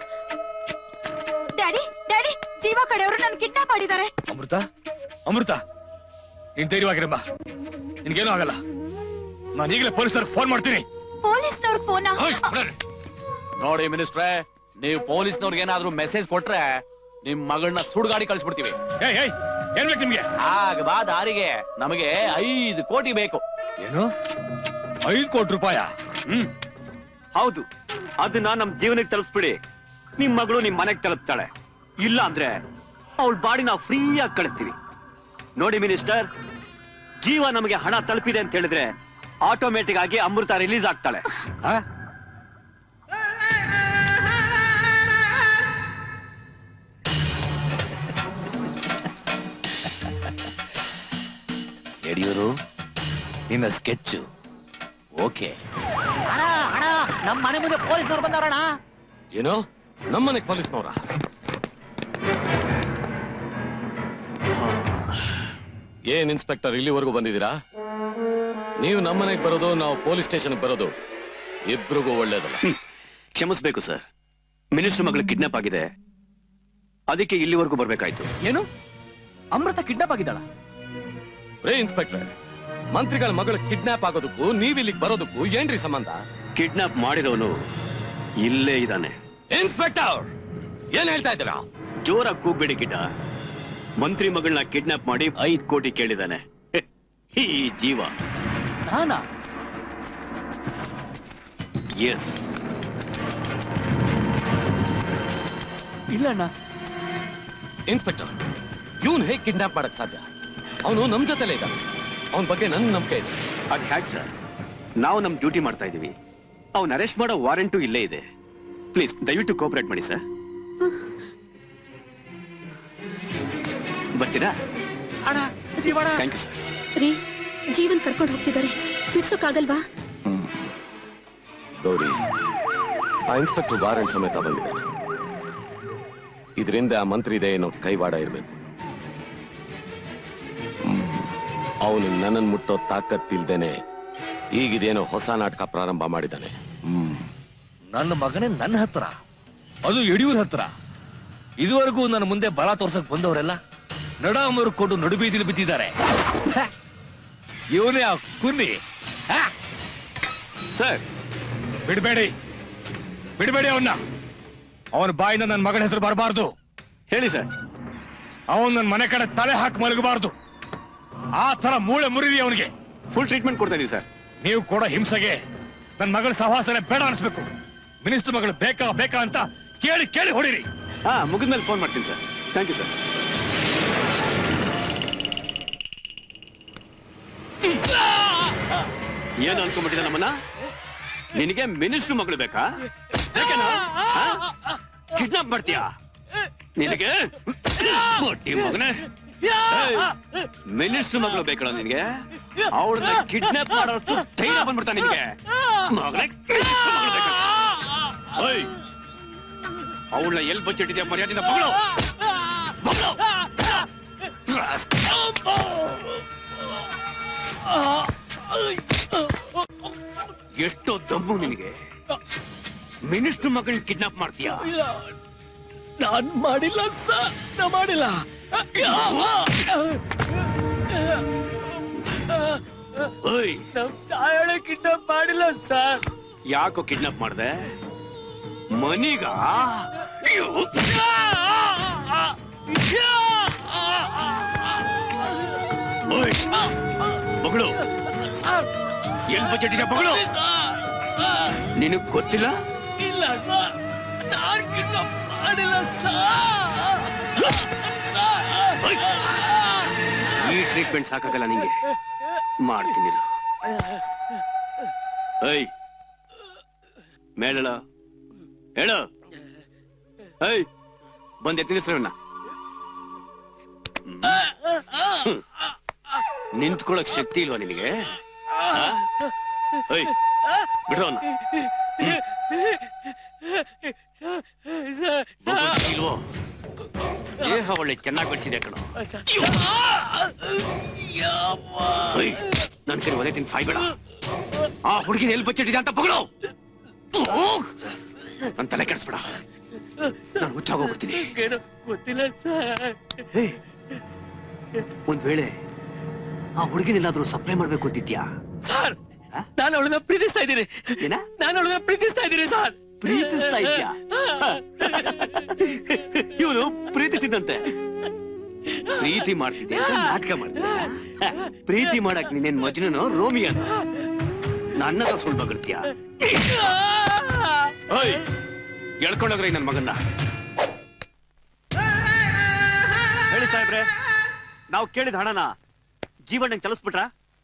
ಡ್ಯಾಡಿ ಡ್ಯಾಡಿ ಜೀವ ಕಡೆಯವರು ನನ್ ಕಿಡ್ನಾಪ್ ಮಾಡಿದ್ದಾರೆ ಅಮೃತ ಅಮೃತ ನೀನ್ ಧೈರ್ಯವಾಗಿರಮ್ಮ ನಿನ್ಗೇನೂ ಆಗಲ್ಲ ನಾನು ಈಗಲೇ ಪೊಲೀಸರಿಗೆ ಫೋನ್ ಮಾಡ್ತೀನಿ ಪೊಲೀಸ್ನವ್ರ ಫೋನ ಓಯ್, ಬಿಡ್ರಿ. ನೋಡಿ ಮಿನಿಸ್ಟ್ರೆ ನೀವು ಪೊಲೀಸ್ನವ್ರಿಗೆ ಏನಾದ್ರೂ ಮೆಸೇಜ್ ಕೊಟ್ರೆ ನಿಮ್ ಮಗಳನ್ನ ಸುಡ್ಗಾಡಿ ಕಳಿಸ್ಬಿಡ್ತೀವಿ ಏಯ್ ಏಯ್ ಏನ್ ಬೇಕು ನಿಮ್ಗೆ ಆಗ ಬಾ ದಾರಿಗೆ ನಮಗೆ ಐದು ಕೋಟಿ ಬೇಕು ಏನು ಐದು ಕೋಟಿ ರೂಪಾಯ ಹ್ಮ್ ಹೌದು ಅದನ್ನ ನಮ್ ಜೀವನಕ್ಕೆ ತಲುಪಿಸ್ಬಿಡಿ ನಿಮ್ ಮಗಳು ನಿಮ್ ಮನೆಗ್ ತಲುಪ್ತಾಳೆ ಇಲ್ಲ ಅಂದ್ರೆ ಅವಳ ಬಾಡಿ ನಾವು ಫ್ರೀಯಾಗಿ ಕಳಿಸ್ತೀವಿ ನೋಡಿ ಮಿನಿಸ್ಟರ್ ಜೀವ ನಮಗೆ ಹಣ ತಲುಪಿದೆ ಅಂತ ಹೇಳಿದ್ರೆ ಆಟೋಮೆಟಿಕ್ ಆಗಿ ಅಮೃತ ರಿಲೀಸ್ ಆಗ್ತಾಳೆ ಆ? ಯಡಿಯೂರು ನಿನ್ನ ಸ್ಕೆಚ್ ಓಕೆ ಅಣ್ಣ ಅಣ್ಣ ನಮ್ ಮನೆ ಮುಂದೆ ಪೊಲೀಸ್ನವ್ರು ಬಂದವ್ರಣ್ಣ ಏನೋ ನಮ್ಮನೆ ಪೊಲೀಸ್ನವ್ರ ಏನ್ ಇನ್ಸ್ಪೆಕ್ಟರ್ ಇಲ್ಲಿವರೆಗೂ ಬಂದಿದ್ದೀರಾ ನೀವು ನಮ್ಮನೆಗೆ ಬರೋದು ನಾವು ಪೊಲೀಸ್ ಸ್ಟೇಷನ್ ಬರೋದು ಇಬ್ರಿಗೂ ಒಳ್ಳೇದಲ್ಲ ಕ್ಷಮಿಸ್ಬೇಕು ಸರ್ ಮಿನಿಸ್ಟರ್ ಮಗಳು ಕಿಡ್ನಾಪ್ ಆಗಿದೆ ಅದಕ್ಕೆ ಇಲ್ಲಿವರೆಗೂ ಬರ್ಬೇಕಾಯ್ತು ಏನು ಅಮೃತ ಕಿಡ್ನಾಪ್ ಆಗಿದ್ದಾಳ ರೇ ಇನ್ಸ್ಪೆಕ್ಟ್ರೆ ಮಂತ್ರಿಗಳ ಮಗಳು ಕಿಡ್ನಾಪ್ ಆಗೋದಕ್ಕೂ ನೀವ್ ಇಲ್ಲಿಗೆ ಬರೋದಕ್ಕೂ ಏನ್ರಿ ಸಂಬಂಧ ಕಿಡ್ನಾಪ್ ಮಾಡಿರೋನು ಇಲ್ಲೇ ಇದ್ದಾನೆ ಇನ್ಸ್ಪೆಕ್ಟರ್ ಏನ್ ಹೇಳ್ತಾ ಇದ್ದೀರಾ ಜೋರಾಗಿ ಕೂಗ್ಬೇಡಿ ಗಿಡ್ಡ ಮಂತ್ರಿ ಮಗಳನ್ನ ಕಿಡ್ನಾಪ್ ಮಾಡಿ ಐದ್ ಕೋಟಿ ಕೇಳಿದಾನೆ ಈ ಜೀವ ನಾನಾ ಎಸ್ ಇಲ್ಲ ಅಣ್ಣ ಇನ್ಸ್ಪೆಕ್ಟರ್ ಇವನ್ ಹೇಗ್ ಕಿಡ್ನಾಪ್ ಮಾಡಕ್ ಸಾಧ್ಯ ಅವನು ನಮ್ ಜೊತೆಲೇ ಇದ್ದಾನೆ ಅವನ ಬಗ್ಗೆ ನನ್ ನಂಬಿಕೆ ಇದೆ ಅದ್ ಹ್ಯಾಕ್ ಸರ್ ನಾವು ನಮ್ ಡ್ಯೂಟಿ ಮಾಡ್ತಾ ಇದೀವಿ ಅವ್ನ ಅರೆಸ್ಟ್ ಮಾಡೋ ವಾರೆಂಟು ಇಲ್ಲೇ ಇದೆ ಪ್ಲೀಸ್ ದಯವಿಟ್ಟು ಕೋಪರೇಟ್ ಮಾಡಿ ಸರ್ ಬರ್ತೀರಾ ಅಣ್ಣ ಜೀವಣ ಥ್ಯಾಂಕ್ ಯು ಸರ್ ರೀ ಜೀವನ್ ಕರ್ಕೊಂಡು ಹೋಗ್ತಿದ್ದಾರೆ ಬಿಡ್ಸೋಕ್ಕಾಗಲ್ವಾ ಗೌರಿ ಆ ಇನ್ಸ್ಪೆಕ್ಟರ್ ವಾರೆಂಟ್ ಸಮೇತ ಬಂದಿದ್ದಾನೆ ಇದರಿಂದ ಆ ಮಂತ್ರಿದೆ ಏನೋ ಕೈವಾಡ ಇರಬೇಕು ಅವನು ನನ್ನನ್ನು ಮುಟ್ಟೋ ತಾಕತ್ತಿಲ್ದೇನೆ ಈಗಿದೇನೋ ಹೊಸ ನಾಟಕ ಪ್ರಾರಂಭ ಮಾಡಿದ್ದಾನೆ ಹ್ಮ್ ನನ್ನ ಮಗನೇ ನನ್ನ ಹತ್ರ ಅದು ಯಡಿಯೂರ್ ಹತ್ರ ಇದುವರೆಗೂ ನನ್ನ ಮುಂದೆ ಬಲ ತೋರ್ಸಕ್ ಬಂದವರೆಲ್ಲ ನಡ ಮುರ್ಕೊಂಡು ನಡುಬೀದಿಲಿ ಬಿದ್ದಿದ್ದಾರೆ ಇವನೇ ಆ ಕುನ್ನಿ ಹ? ಸರ್ ಬಿಡ್ಬೇಡಿ ಬಿಡ್ಬೇಡಿ ಅವನ್ನ ಅವನ ಬಾಯಿಂದ ನನ್ನ ಮಗನ ಹೆಸರು ಬರಬಾರ್ದು ಹೇಳಿ ಸರ್ ಅವನ್ ನನ್ನ ಮನೆ ಕಡೆ ತಲೆ ಹಾಕಿ ಮಲಗಬಾರ್ದು ಆ ತರ ಮೂಳೆ ಮುರಿದಿ ಅವನಿಗೆ ಫುಲ್ ಟ್ರೀಟ್ಮೆಂಟ್ ಕೊಡ್ತಾ ಇದೀವಿ ಸರ್ ನೀವು ಕೂಡ ಹಿಂಸೆಗೆ ನನ್ನ ಮಗಳ ಸಹವಾಸನೆ ಬೇಡ ಅನ್ಸ್ಬೇಕು ಮಿನಿಸ್ಟರ್ ಮಗಳು ಬೇಕಾ ಬೇಕಾ ಅಂತ ಕೇಳಿ ಕೇಳಿ ಹೊಡಿರಿ ಹಾ ಮುಗಿದ್ಮೇಲೆ ಫೋನ್ ಮಾಡ್ತೀನಿ ಸರ್ ಥ್ಯಾಂಕ್ ಯು ಸರ್ ಏನು ಅನ್ಕೊಂಡ್ಬಿಟ್ಟಿದೆ ನಮ್ಮನ್ನ ನಿನಗೆ ಮಿನಿಸ್ಟರ್ ಮಗಳು ಬೇಕಾ ಕಿಡ್ನಾಪ್ ಮಾಡ್ತೀಯಾ ನಿನಗೆ ಬೊಟ್ಟಿ ಮಗನೇ ಮಿನಿಸ್ಟರ್ ಮಗಳು ಬೇಕಲ್ಲ ನಿನಗೆ ಅವಳನ್ನ ಕಿಡ್ನಾಪ್ ಮಾಡೋಷ್ಟು ಧೈರ್ಯ ಬಂದ್ಬಿಡ್ತಾ ನಿನಗೆ ಮಗಳೇ minister ಮಗಳು ಬೇಕಾ? ಓಯ್ ಅವಳನ್ನ ಎಲ್ಲಿ ಬಚ್ಚಿಟ್ಟಿದ್ಯಾ ಮರ್ಯಾದಿಂದ ಮಗಳು ಮಗಳು ಎಷ್ಟೋ ದಮ್ಮು ನಿನಗೆ ಮಿನಿಸ್ಟರ್ ಮಗಳನ್ನ ಕಿಡ್ನಾಪ್ ಮಾಡ್ತೀಯಾ ನಾನ್ ಮಾಡಿಲ್ಲ ಸರ್ ನಾ ಮಾಡಿಲ್ಲ ಓಯ್ ನಮ್ ತಾಯಣ ಕಿಡ್ನಾಪ್ ಮಾಡಿಲ್ಲ ಸರ್ ಯಾಕೋ ಕಿಡ್ನಾಪ್ ಮಾಡ್ದೆ ಮನಿಗ ಓಯ್ ಮಗಳು ಎಲ್ ಬಜೆಟ್ ಇದೆ ಮಗಳು ನಿನಗ್ ಗೊತ್ತಿಲ್ಲ ಇಲ್ಲ ಸರ್ ನಾನ್ ಕಿಡ್ನಾಪ್ ಮಾಡಿಲ್ಲ ಓಯ್! ಈ ಟ್ರೀಟ್ಮೆಂಟ್ ಸಾಕಾಗಲ್ಲ ನಿಂಗೆ ಮಾಡ್ತೀನಿ ಇರು. ಏಯ್ ಮೇಳಳ ಹೇಳು ಏಯ್ ಬಂದೆ ತಿಳಿಸ್ರವನ್ನ ನಿಂತ್ಕೊಳಕ್ ಶಕ್ತಿ ಇಲ್ವಾ ನಿನಗೆ ಆ? ಏಯ್ ಬಿಡ್ರವನ್ನ ಇಲ್ವೋ ದೇಹ ಒಳ್ಳೆ ಚೆನ್ನಾಗಿ ಬಿಡಿಸಿದೆ ಕಣ ನನ್ ಸರಿ ಒದೆ ತಿನ್ ಸಾಯ್ಬೇಡ ಆ ಹುಡುಗಿನ ಎಲ್ಲಿ ಬಚ್ಚಿಟ್ಟಿದೆ ಅಂತ ಪಗಳು ನನ್ ತಲೆ ಕೆಡಿಸ್ಬೇಡ ನಾನು ಹುಚ್ಚಾಗೋಗ್ಬಿಡ್ತೀನಿ ಗೊತ್ತಿಲ್ಲ ಸರ್ ಹೇ, ಒಂದ್ ವೇಳೆ ಆ ಹುಡುಗಿನೆಲ್ಲಾದ್ರೂ ಸಪ್ಲೈ ಮಾಡ್ಬೇಕು ಅಂತಿದ್ಯಾ ಸರ್ ನಾನು ಅವಳನ್ನ ಪ್ರೀತಿಸ್ತಾ ಇದ್ದೀನಿ ಏನ ನಾನು ಅವಳನ್ನ ಪ್ರೀತಿಸ್ತಾ ಇದ್ದೀನಿ ಸರ್ ಪ್ರೀತಿಸ್ತಾ ಇದ್ಯಾ ಇವನು ಪ್ರೀತಿಸಿದಂತೆ ಪ್ರೀತಿ ಮಾಡ್ತಿದ್ದೆ ಅಂತ ನಾಟಕ ಮಾಡ್ತಿದ್ದೆ ಪ್ರೀತಿ ಮಾಡಕ್ ನೀನೇನ್ ಮಜ್ನನೋ ರೋಮಿಯನ್ ನನ್ನ ಸುಳ್ಳು ಬಗಳ್ತೀಯ ಓಯ್ ಎಳ್ಕೊಂಡೋಗ್ರಿ ನನ್ ಮಗನ್ನ ಹೇಳಿ ಸಾಹೇಬ್ರೆ ನಾವು ಕೇಳಿದ ಹಣನ ಜೀವನ ಚಲಿಸ್ಬಿಟ್ರ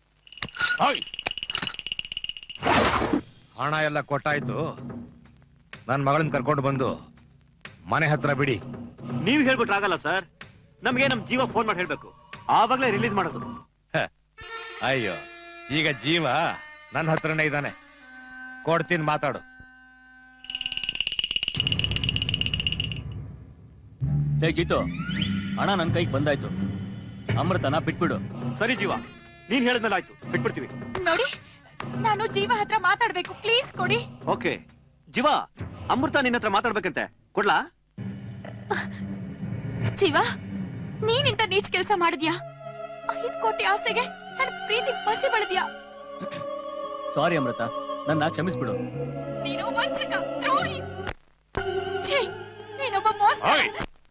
ಹಣ ಎಲ್ಲ ಕೊಟ್ಟಾಯ್ತು ನನ್ ಮಗಳನ್ನ ಕರ್ಕೊಂಡು ಬಂದು ಮನೆ ಹತ್ರ ಬಿಡಿ ನೀವ್ ಹೇಳ್ಬಿಟ್ರೆ ಆಗಲ್ಲ ಸರ್ ನಮ್ಗೆ ನಮ್ ಜೀವ ಫೋನ್ ಮಾಡಿ ಹೇಳ್ಬೇಕು ಆವಾಗ್ಲೇ ರಿಲೀಸ್ ಮಾಡೋದು ಅಯ್ಯೋ ಈಗ ಜೀವ ನನ್ನ ಹತ್ರನೇ ಇದ್ದಾನೆ ಕೊಡ್ತೀನಿ ಮಾತಾಡು ಹೇ ಜಿತು ಹಣ ನನ್ ಕೈಗೆ ಬಂದಾಯ್ತು ಅಮೃತನ ಬಿಟ್ಬಿಡು ಸರಿ ಜೀವ ನೀನ್ ಹೇಳಿದ್ಮೇಲೆ ಆಯ್ತು ಬಿಟ್ಬಿಡ್ತೀವಿ ನೋಡಿ ನಾನು ಜೀವ ಹತ್ರ ಮಾತಾಡ್ಬೇಕು ಪ್ಲೀಸ್ ಕೊಡಿ ಓಕೆ ಜೀವ ಅಮೃತ ನಿನ್ನ ಹತ್ರ ಮಾತಾಡ್ಬೇಕಂತೆ ಕೊಡ್ಲಾ ಜೀವ ನೀನಿಂತ ನೀಚ್ ಕೆಲ್ಸ ಮಾಡಿದ್ಯಾ ಐದ್ ಕೋಟಿ ಆಸೆಗೆ ನನ್ ಪ್ರೀತಿ ಬಸಿ ಬೆಳೆದ್ಯಾ ಸಾರಿ ಅಮೃತ ನನ್ನ ಕ್ಷಮಿಸ್ಬಿಡು ನೀನು ವಂಚಕ ದ್ರೋಹಿ ಛೀ ನೀನೊಬ್ಬ ಮೋಸ ಓಯ್!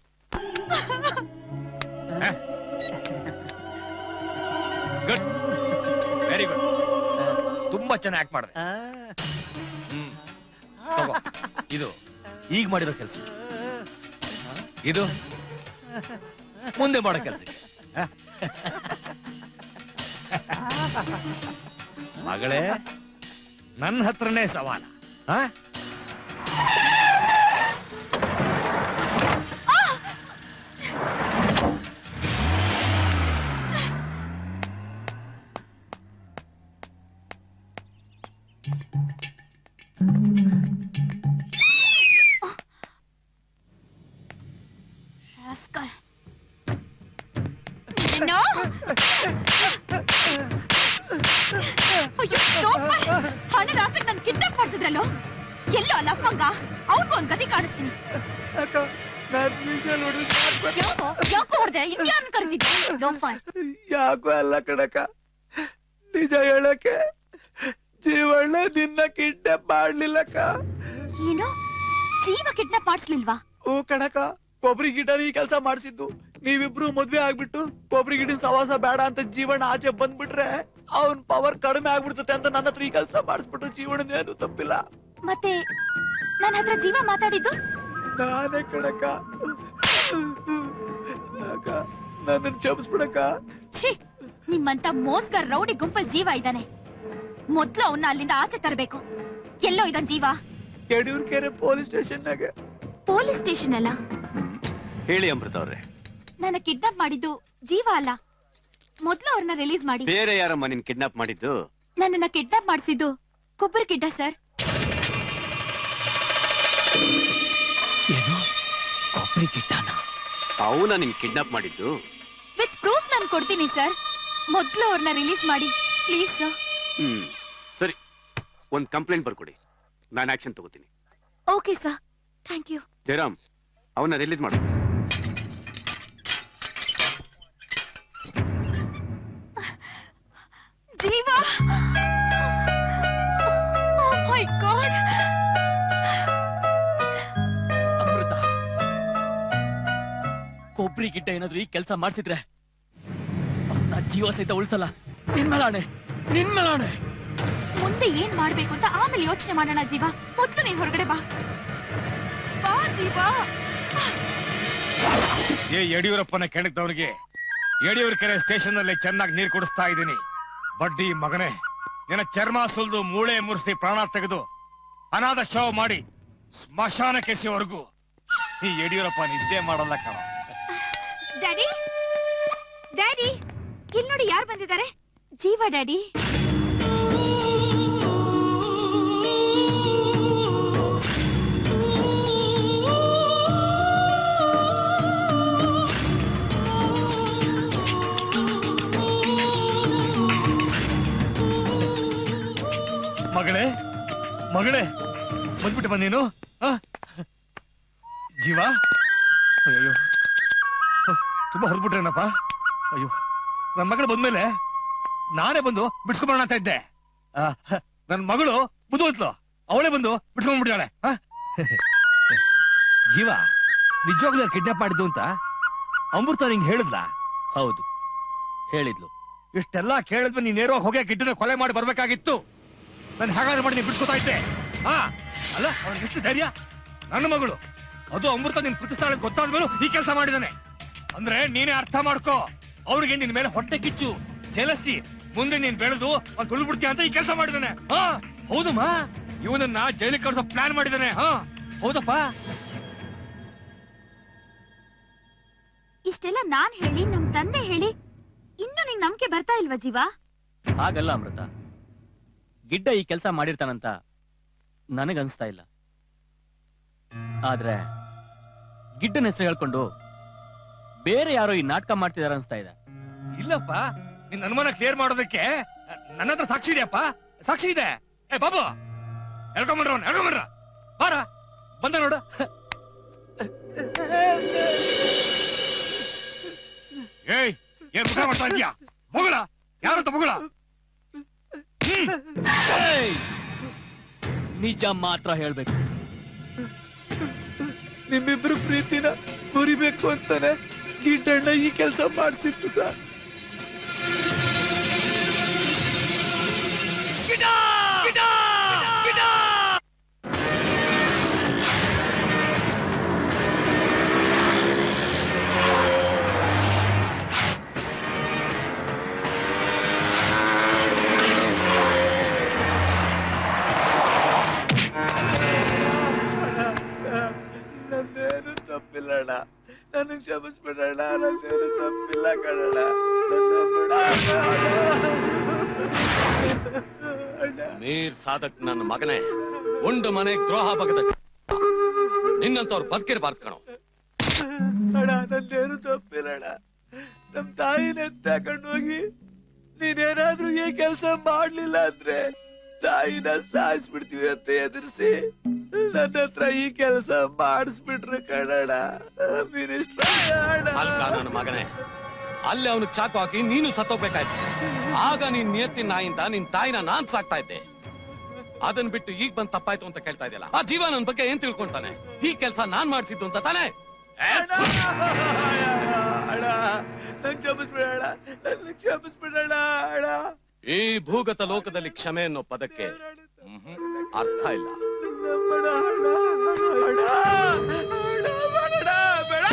ಗುಡ್ ವೆರಿ ಗುಡ್ ತುಂಬಾ ಚೆನ್ನಾಗಿ ಆಕ್ಟ್ ಮಾಡಿದೆ ಹ್ಮ್. ತಗೋ ಇದು ಈಗ ಮಾಡಿರೋ ಕೆಲಸ ಇದು ಮುಂದೆ ಮಾಡೋ ಕೆಲಸಕ್ಕೆ ಮಗಳೇ ನನ್ನ ಹತ್ರನೇ ಸವಾಲ ಆ? ಅಯ್ಯೋ ಲೋಫರ್! ಹಣದ ಆಸೆಗೆ ನನ್ ಕಿಡ್ನಾಪ್ ಮಾಡ್ಸಿದ್ರಲ್ಲೋ ಎಲ್ಲೋ ಅಲ್ಲ ಅಮ್ಮಂಗ ಅವ್ನ್ಗೂ ಒಂದ್ ಗತಿ ಕಾಣಿಸ್ತೀನಿ ಯಾಕೋ ಯಾಕೋ ಹೊಡ್ದೆ ಇನ್ಯಾರನ್ನ ಕರೆದಿದ್ದೆ ಲೋಫರ್ ಯಾಕೋ ಅಲ್ಲ ಕಣಕ ನಿಜ ಹೇಳಕ್ಕೆ ಜೀವಣ್ಣ ನಿನ್ನ ಕಿಡ್ನಾಪ್ ಮಾಡ್ಲಿಲ್ಲಕ್ಕ ಏನು ಜೀವ ಕಿಡ್ನಾಪ್ ಮಾಡಿಸ್ಲಿಲ್ವಾ ಓ ಕಣಕ ಕೊಬ್ಬರಿ ಗಿಡ ಈ ಕೆಲಸ ಮಾಡ್ಸಿದ್ದು ನೀವಿಬ್ರು ಮದ್ವೆ ಆಗ್ಬಿಟ್ಟು ಕೊಬ್ಬರಿ ಗಿಡದ ಸವಾಸ ಬೇಡ ಅಂತ ಜೀವನ ಆಚೆ ಬಂದ್ಬಿಟ್ರೆ ಅವನ್ ಪವರ್ ಕಡಿಮೆ ಆಗ್ಬಿಡ್ತತೆ ಅಂತ ನನ್ನ ಹತ್ರ ಈ ಕೆಲಸ ಮಾಡಿಸ್ಬಿಟ್ಟು ಜೀವನದ ಏನು ತಪ್ಪಿಲ್ಲ ಮತ್ತೆ ನನ್ನ ಹತ್ರ ಜೀವ ಮಾತಾಡಿದ್ದು ನಾನೇ ಕಣಕ ಅಕ್ಕ ನನ್ನ ಕ್ಷಮಿಸ್ಬಿಡಕ್ಕ ಛೀ ನಿಮ್ಮಂತ ಮೋಸ್ಗರ್ ರೌಡಿ ಗುಂಪಲ್ ಜೀವ ಇದ್ದಾನೆ ಮೊದ್ಲು ಅವನ್ನ ಅಲ್ಲಿಂದ ಆಚೆ ತರಬೇಕು ಎಲ್ಲೋ ಇದ್ದಾನ್ ಜೀವ ಯಡಿಯೂರ್ಕೆರೆ ಪೊಲೀಸ್ ಸ್ಟೇಷನ್ನಾಗೆ ಪೊಲೀಸ್ ಸ್ಟೇಷನ್ ಅಲ್ಲ ಹೇಳಿ ಅಮೃತ ಅವ್ರೆ ನನ್ನ ಕಿಡ್ನಾಪ್ ಮಾಡಿದ್ದು ಜೀವ ಅಲ್ಲ ಮೊದ್ಲು ಅವ್ರನ್ನ ರಿಲೀಸ್ ಮಾಡಿ ಬೇರೆ ಯಾರಮ್ಮ ನಿನ್ ಕಿಡ್ನಾಪ್ ಮಾಡಿದ್ದು ನನ್ನನ್ನ ಕಿಡ್ನಾಪ್ ಮಾಡಿಸಿದ್ದು ಕೊಬ್ಬರಿ ಕಿಡ್ಡ ಸರ್ ಏನು ಕೊಬ್ಬರಿ ಗಿಟ್ಟನ ಅವನ ನಿನ್ ಕಿಡ್ನಾಪ್ ಮಾಡಿದ್ದು ವಿತ್ ಪ್ರೂಫ್ ನಾನು ಕೊಡ್ತೀನಿ ಸರ್ ಮೊದ್ಲು ಅವ್ರನ್ನ ರಿಲೀಸ್ ಮಾಡಿ ಪ್ಲೀಸ್ ಸರ್ ಹ್ಮ್ ಸರಿ ಒಂದ್ ಕಂಪ್ಲೇಂಟ್ ಬರ್ಕೊಡಿ ನಾನು ಆಕ್ಷನ್ ತಗೋತೀನಿ okay sir thank you Jayaram ಅವನ್ನ ರಿಲೀಸ್ ಮಾಡು ಜೀವ ಮೈ ಗಾಡ್ ಅಮೃತ ಕೊಬ್ಬರಿ ಗಿಡ್ಡ ಏನಾದ್ರು ಈ ಕೆಲಸ ಮಾಡ್ಸಿದ್ರೆ ಅವ್ನ ಜೀವ ಸಹಿತ ಉಳಿಸಲ್ಲ ನಿನ್ಮೇಲಾಣೆ ನಿನ್ಮೇಲಾಣೆ ಮುಂದೆ ಏನ್ ಮಾಡ್ಬೇಕು ಅಂತ ಆಮೇಲೆ ಯೋಚನೆ ಮಾಡೋಣ ಜೀವ ಮೊದ್ಲು ನೀನ್ ಹೊರಗಡೆ ಬಾ ಬಾ ಜೀವ ಏ ಯಡಿಯೂರಪ್ಪನ ಕೆಣಕ್ದವನಿಗೆ ಯಡಿಯೂರ್ ಕೆರೆ ಸ್ಟೇಷನ್ ನಲ್ಲಿ ಚೆನ್ನಾಗಿ ನೀರು ಕುಡಿಸ್ತಾ ಇದ್ದೀನಿ ಬಡ್ಡಿ ಮಗನೇ ನಿನ್ನ ಚರ್ಮ ಸುಲ್ದು ಮೂಳೆ ಮುರಿಸಿ ಪ್ರಾಣ ತೆಗೆದು ಅನಾಥ ಶವ ಮಾಡಿ ಸ್ಮಶಾನ ಕೆಸಿವರೆಗೂ ಈ ಯಡಿಯೂರಪ್ಪ ನಿದ್ದೆ ಮಾಡಲ್ಲ ಕಣ ಡ್ಯಾಡಿ ಡ್ಯಾಡಿ ಇಲ್ಲಿ ನೋಡಿ ಯಾರು ಬಂದಿದ್ದಾರೆ ಜೀವ ಡ್ಯಾಡಿ ಮಗಳೇ ಮಗಳೇ ಬಂದ್ಬಿಟ್ಟು ಬಂದೇನು ಆ? ಜೀವ ಅಯ್ಯೋ ತುಂಬಾ ಹೊರದ್ಬಿಟ್ರೇನಪ್ಪ ಅಯ್ಯೋ ನನ್ನ ಮಗಳು ಬಂದ್ಮೇಲೆ ನಾನೇ ಬಂದು ಬಿಡ್ಸ್ಕೊಂಬೋಣ ಅಂತ ಇದ್ದೆ ಆ, ನನ್ ಮಗಳು ಬುದ್ಧೋತ್ಲು ಅವಳೇ ಬಂದು ಬಿಡ್ಸ್ಕೊಂಡ್ಬಿಟ್ಟಿದ್ದಾಳೆ ಆ? ಜೀವ ನಿಜವಾಗ್ಲೂ ಕಿಡ್ನಾಪ್ ಮಾಡಿದ್ದು ಅಂತ ಅಮೃತ ನಿಂಗೆ ಹೇಳಿದ್ಲ ಹೌದು ಹೇಳಿದ್ಲು ಇಷ್ಟೆಲ್ಲ ಕೇಳಿದ್ಮೇಲೆ ನೀನ್ ನೇರವಾಗಿ ಹೋಗಿ ಗಿಡ್ಡನ ಕೊಲೆ ಮಾಡಿ ಬರ್ಬೇಕಾಗಿತ್ತು ನಾನು ಹೇಗಾದ್ರೂ ಮಾಡಿ ನೀನ್ ಬಿಡ್ಸ್ಕೊತಾ ಇದ್ದೆ ಹಾ ಅಲ್ಲ ಅವ್ನಿಗೆ ಎಷ್ಟು ಧೈರ್ಯ ನನ್ನ ಮಗಳು ಅದು ಅಮೃತ ನಿನ್ ಪ್ರೀತಿಸ್ತಾಳೆ ಗೊತ್ತಾದ್ಮೇಲೂ ಈ ಕೆಲಸ ಮಾಡಿದಾನೆ ಅಂದ್ರೆ ನೀನೇ ಅರ್ಥ ಮಾಡ್ಕೋ ಅವ್ರಿಗೆ ನಿನ್ ಮೇಲೆ ಹೊಟ್ಟೆ ಕಿಚ್ಚು ಜಲಸಿ ಮುಂದೆ ನೀನ್ ಬೆಳೆದು ಅವ್ನು ತುಳಿದು ಬಿಡ್ತೀಯ ಅಂತ ಈ ಕೆಲಸ ಮಾಡಿದಾನೆ ಹಾ ಹೌದಮ್ಮ ಇವನನ್ನ ಜೈಲಿಗೆ ಕಳ್ಸೋ ಪ್ಲಾನ್ ಮಾಡಿದಾನೆ ಹಾ ಹೌದಪ್ಪ ಇಷ್ಟೆಲ್ಲ ನಾನ್ ಹೇಳಿ ನಮ್ ತಂದೆ ಹೇಳಿ ಇನ್ನು ನಿಂಗ್ ನಂಬಿಕೆ ಬರ್ತಾ ಇಲ್ವಾ ಜೀವ ಹಾಗಲ್ಲ ಅಮೃತ ಗಿಡ್ಡ ಈ ಕೆಲಸ ಮಾಡಿರ್ತಾನಂತ ನನಗನ್ಸ್ತಾ ಇಲ್ಲ ಆದ್ರೆ ಗಿಡ್ಡನ ಹೆಸರು ಹೇಳ್ಕೊಂಡು ಬೇರೆ ಯಾರೋ ಈ ನಾಟಕ ಮಾಡ್ತಿದಾರ ಅನ್ಸ್ತಾ ಇದೆ ಇಲ್ಲಪ್ಪ ನಿನ್ ಅನುಮಾನ ಕ್ಲಿಯರ್ ಮಾಡೋದಕ್ಕೆ ನನ್ನ ಹತ್ರ ಸಾಕ್ಷಿ ಇದೆಯಪ್ಪ ಸಾಕ್ಷಿ ಇದೆ ಏ ಬಾಬು ಎಳ್ಕೊಂಬಂಡ್ರ ಅವ್ನ ಎಳ್ಕೊಂಬಂಡ್ರ ಬಾರ ಬಂದ ನೋಡು ಏಯ್ ಏನ್ ಮುಖ ಮಾಡ್ತಾ ಇದೀಯಾ ಹೋಗಲ ಯಾರಂತ ಹೋಗಲ ಏಯ್! ನಿಜ ಮಾತ್ರ ಹೇಳ್ಬೇಕು ನಿಮ್ಮಿಬ್ರು ಪ್ರೀತಿನ ಮುರಿಬೇಕು ಅಂತಾನೆ ಗಿಡ್ಡಣ್ಣ ಈ ಕೆಲಸ ಮಾಡ್ಸಿತ್ತು ಸರ್ ನಂದೇನು ತಪ್ಪಿಲ್ಲಣ್ಣ ನನಗ್ ಕ್ಷಮಿಸ್ಬಿಡಣ್ಣ ನಂದೇನು ತಪ್ಪಿಲ್ಲ ಕಣಣ್ಣ ನನ್ನ ಬಿಡು ಅಣ್ಣ ಮೀರ್ ಸಾಧಕ್ ನನ್ನ ಮಗನೇ ಉಂಡು ಮನೆ ದ್ರೋಹ ಬಗದ ನಿನ್ನಂತವ್ರು ಬದುಕಿರ್ಬಾರ್ದು ಕಣೋ ಅಣ್ಣ ನಂದೇನು ತಪ್ಪಿಲ್ಲಣ್ಣ ನಮ್ ತಾಯಿನ ತಗೊಂಡು ಹೋಗಿ ನೀನೇನಾದ್ರೂ ಈ ಕೆಲಸ ಮಾಡ್ಲಿಲ್ಲ ಅಂದ್ರೆ ತಾಯಿನ ಸಾಯಿಸ್ಬಿಡ್ತೀವಿ ಅಂತ ಎದುರಿಸಿ ನನ್ನ ಹತ್ರ ಈ ಕೆಲಸ ಮಾಡಿಸ್ಬಿಟ್ರು ಕಣಣ ಮಿನಿಸ್ಟರ್ ಅಲ್ಕ ನನ್ನ ಮಗನೇ ಅಲ್ಲಿ ಅವನು ಚಾಕು ಹಾಕಿ ನೀನು ಸತ್ತೋಗ್ಬೇಕಾಯ್ತು ಆಗ ನೀನ್ ನಿಯತ್ತಿ ನಾಯಿಂದ ನಿನ್ ತಾಯಿನ ನಾನ್ ಸಾಕ್ತಾ ಇದ್ದೆ ಅದನ್ ಬಿಟ್ಟು ಈಗ ಬಂದ್ ತಪ್ಪಾಯ್ತು ಅಂತ ಕೇಳ್ತಾ ಇದೆಯಲ್ಲ ಆ ಜೀವ ನನ್ ಬಗ್ಗೆ ಏನ್ ತಿಳ್ಕೊಂತಾನೆ ಈ ಕೆಲ್ಸ ನಾನ್ ಮಾಡ್ಸಿದ್ದು ಅಂತ ತಾನೇ ಏ, ಛು! ಅಣ್ಣ ನಂಗ್ ಕ್ಷಮಿಸ್ಬಿಡಣ ನನ್ ಕ್ಷಮಿಸ್ಬಿಡಣ ಅಣ್ಣ ಈ ಭೂಗತ ಲೋಕದಲ್ಲಿ ಕ್ಷಮೆ ಅನ್ನೋ ಪದಕ್ಕೆ ಮ್ಹೂ, ಅರ್ಥ ಇಲ್ಲ ಬೇಡ ಅಣ್ಣ ಅಣ್ಣ ಅಣ್ಣ ಬೇಡ ಬೇಡ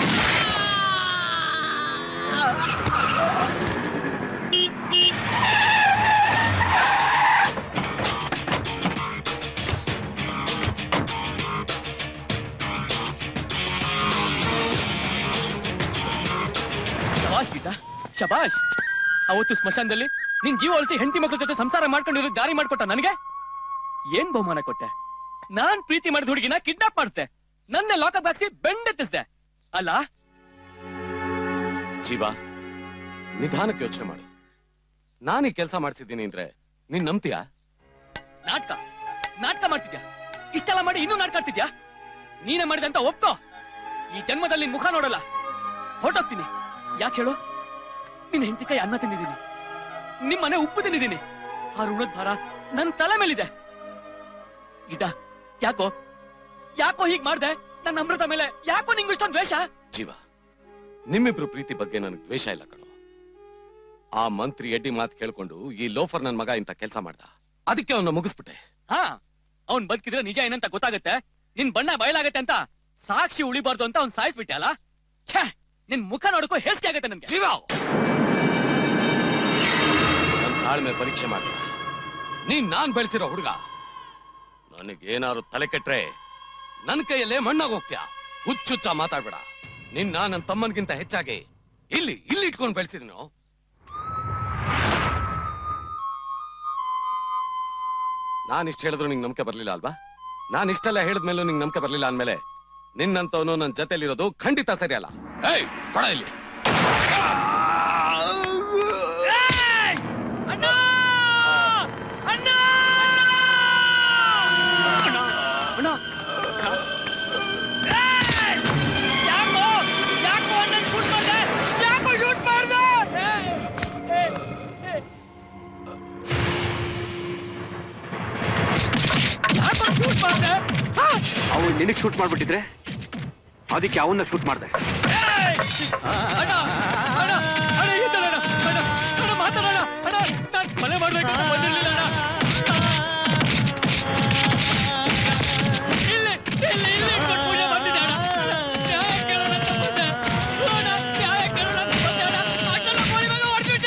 ಶಬಾಷ್ ಗೀತಾ ಶಬಾಷ್ ಅವತ್ತು ಸ್ಮಶಾನದಲ್ಲಿ ನಿನ್ ಜೀವ ಉಳಿಸಿ ಹೆಂಡತಿ ಮಕ್ಕಳ ಜೊತೆ ಸಂಸಾರ ಮಾಡ್ಕೊಂಡಿರೋ ದಾರಿ ಮಾಡ್ಕೊಟ್ಟ ನನಗೆ ಏನ್ ಬಹುಮಾನ ಕೊಟ್ಟೆ ನಾನ್ ಪ್ರೀತಿ ಮಾಡಿದ ಹುಡುಗಿನ ಕಿಡ್ನಾಪ್ ಮಾಡಿಸ್ದೆ ನನ್ನ ಲಾಕಪ್ ಹಾಕ್ಸಿ ಬೆಂಡೆತ್ತಿಸ್ದೆ ಅಲ್ಲ ಜೀವ ನಿಧಾನಕ್ಕೆ ಯೋಚನೆ ಮಾಡು ನಾನು ಈ ಕೆಲಸ ಮಾಡ್ಸಿದ್ದೀನಿ ಅಂದ್ರೆ ನೀನ್ ನಂಬ್ತೀಯಾ ನಾಟಕ ನಾಟಕ ಮಾಡ್ತಿದ್ಯಾ ಇಷ್ಟೆಲ್ಲ ಮಾಡಿ ಇನ್ನೂ ನಾಟಕ ಆಡ್ತಿದ್ಯಾ ನೀನೇ ಮಾಡಿದಂತ ಒಪ್ಕೋ ಈ ಜನ್ಮದಲ್ಲಿ ನಿನ್ ಮುಖ ನೋಡಲ್ಲ ಹೊರಟೋಗ್ತೀನಿ ಯಾಕೆ ಹೇಳು ನಿನ್ನ ಹೆಂಡತಿ ಕೈ ಅನ್ನ ತಿಂದಿದ್ದೀನಿ ನಿಮ್ ಮನೆ ಉಪ್ಪು ತಿಂದಿದ್ದೀನಿ ಆ ಋಣದ ಭಾರ ನನ್ ತಲೆ ಮೇಲಿದೆ ಗಿಡ್ಡ ಯಾಕೋ ಯಾಕೋ ಹೀಗ್ ಮಾಡ್ದೆ ನನ್ನ ಅಮೃತ ಮೇಲೆ ಯಾಕೋ ನಿಂಗೆ ಇಷ್ಟೊಂದು ದ್ವೇಷ ಜೀವ ನಿಮ್ಮಿಬ್ರು ಪ್ರೀತಿ ಬಗ್ಗೆ ನನಗೆ ದ್ವೇಷ ಇಲ್ಲ ಕಣೋ ಆ ಮಂತ್ರಿ ಎಡ್ಡಿ ಮಾತು ಕೇಳ್ಕೊಂಡು ಈ ಲೋಫರ್ ನನ್ ಮಗ ಇಂತ ಕೆಲಸ ಮಾಡ್ದ ಅದಕ್ಕೆ ಅವನ್ನ ಮುಗಿಸ್ಬಿಟ್ಟೆ ಹಾ ಅವ್ನ್ ಬದುಕಿದ್ರೆ ನಿಜ ಏನಂತ ಗೊತ್ತಾಗತ್ತೆ ನಿನ್ ಬಣ್ಣ ಬಯಲಾಗತ್ತೆ ಅಂತ ಸಾಕ್ಷಿ ಉಳಿಬಾರ್ದು ಅಂತ ಅವ್ನ್ ಸಾಯಿಸ್ಬಿಟ್ಟೆ ಅಲ್ಲ ಛೇ ನಿನ್ ಮುಖ ನೋಡಕ್ಕೂ ಹೇಸಿಗೆ ಆಗತ್ತೆ ನನ್ಗೆ ಜೀವ ನನ್ ತಾಳ್ಮೆ ಪರೀಕ್ಷೆ ಮಾಡಿದ ನೀನ್ ನಾನ್ ಬೆಳೆಸಿರೋ ಹುಡುಗ ನನಗೇನಾದ್ರು ತಲೆ ಕೆಟ್ರೆ ನನ್ ಕೈಯಲ್ಲೇ ಮಣ್ಣಾಗ ಹೋಗ್ತೀಯ ಹುಚ್ಚುಚ್ಚ ಮಾತಾಡ್ಬೇಡ ನಿನ್ನ ನನ್ನ ತಮ್ಮನ್ಗಿಂತ ಹೆಚ್ಚಾಗಿ ಇಲ್ಲಿ ಇಲ್ಲಿ ಇಟ್ಕೊಂಡು ಬೆಳೆಸಿದೀನೋ ನಾನ್ ಇಷ್ಟ ಹೇಳಿದ್ರು ನಿಂಗೆ ನಂಬಿಕೆ ಬರ್ಲಿಲ್ಲ ಅಲ್ವಾ ನಾನ್ ಇಷ್ಟೆಲ್ಲ ಹೇಳಿದ್ಮೇಲೂ ನಿಂಗೆ ನಂಬಿಕೆ ಬರ್ಲಿಲ್ಲ ಅಂದ್ಮೇಲೆ ನಿನ್ನಂತವನು ನನ್ನ ಜೊತೆಲಿರೋದು ಖಂಡಿತ ಸರಿ ಅಲ್ಲ ಏಯ್ ಕೊಡ ಇಲ್ಲಿ ಅಣ್ಣ ಅಣ್ಣ ಅಣ್ಣ ಏಯ್! ಯಾಕೋ ಯಾಕೋ ಅಣ್ಣನ್ ಶೂಟ್ ಮಾಡ್ದೆ ಯಾಕೋ ಶೂಟ್ ಮಾಡ್ದೆ ಏಯ್! ಏಯ್! ಏಯ್! ಯಾಕೋ ಶೂಟ್ ಮಾಡ್ದೆ ಹಾ! ಅವಳು ನಿನಗ್ ಶೂಟ್ ಮಾಡ್ಬಿಟ್ಟಿದ್ರೆ ಅದಕ್ಕೆ ಅವನ್ನ ಶೂಟ್ ಮಾಡ್ದೆ ಅಣ್ಣ ಅಣ್ಣ ಅಣ್ಣ ಇದ್ದಲ್ಲ ಅಣ್ಣ ಅಣ್ಣ ಅಣ್ಣ ಮಾತಾಡೋಣ ಅಣ್ಣ ನಾನ್ ಮನೆ ಮಾಡ್ಬೇಕು ಅಂತ ಬಂದಿರ್ಲಿಲ್ಲ ಅಣ್ಣ ಇಲ್ಲಿ ಇಲ್ಲಿ ಇಲ್ಲಿ ಇಟ್ಕೊಂಡು ಪೂಜೆ ಮಾಡ್ತಿದ್ದೆ ಅಣ್ಣ ನ್ಯಾಯ ಕೇಳೋಣ ಅಂತ ಬಂದೆ ಅಣ್ಣ ನ್ಯಾಯ ಕೇಳೋಣ ಅಂತ ಬಂದೆ ಅಣ್ಣ ಅಣ್ಣನ ಕೋಳಿ ಮೇಲೆ ಹೊಡ್ದ್ಬಿಟ್ಟ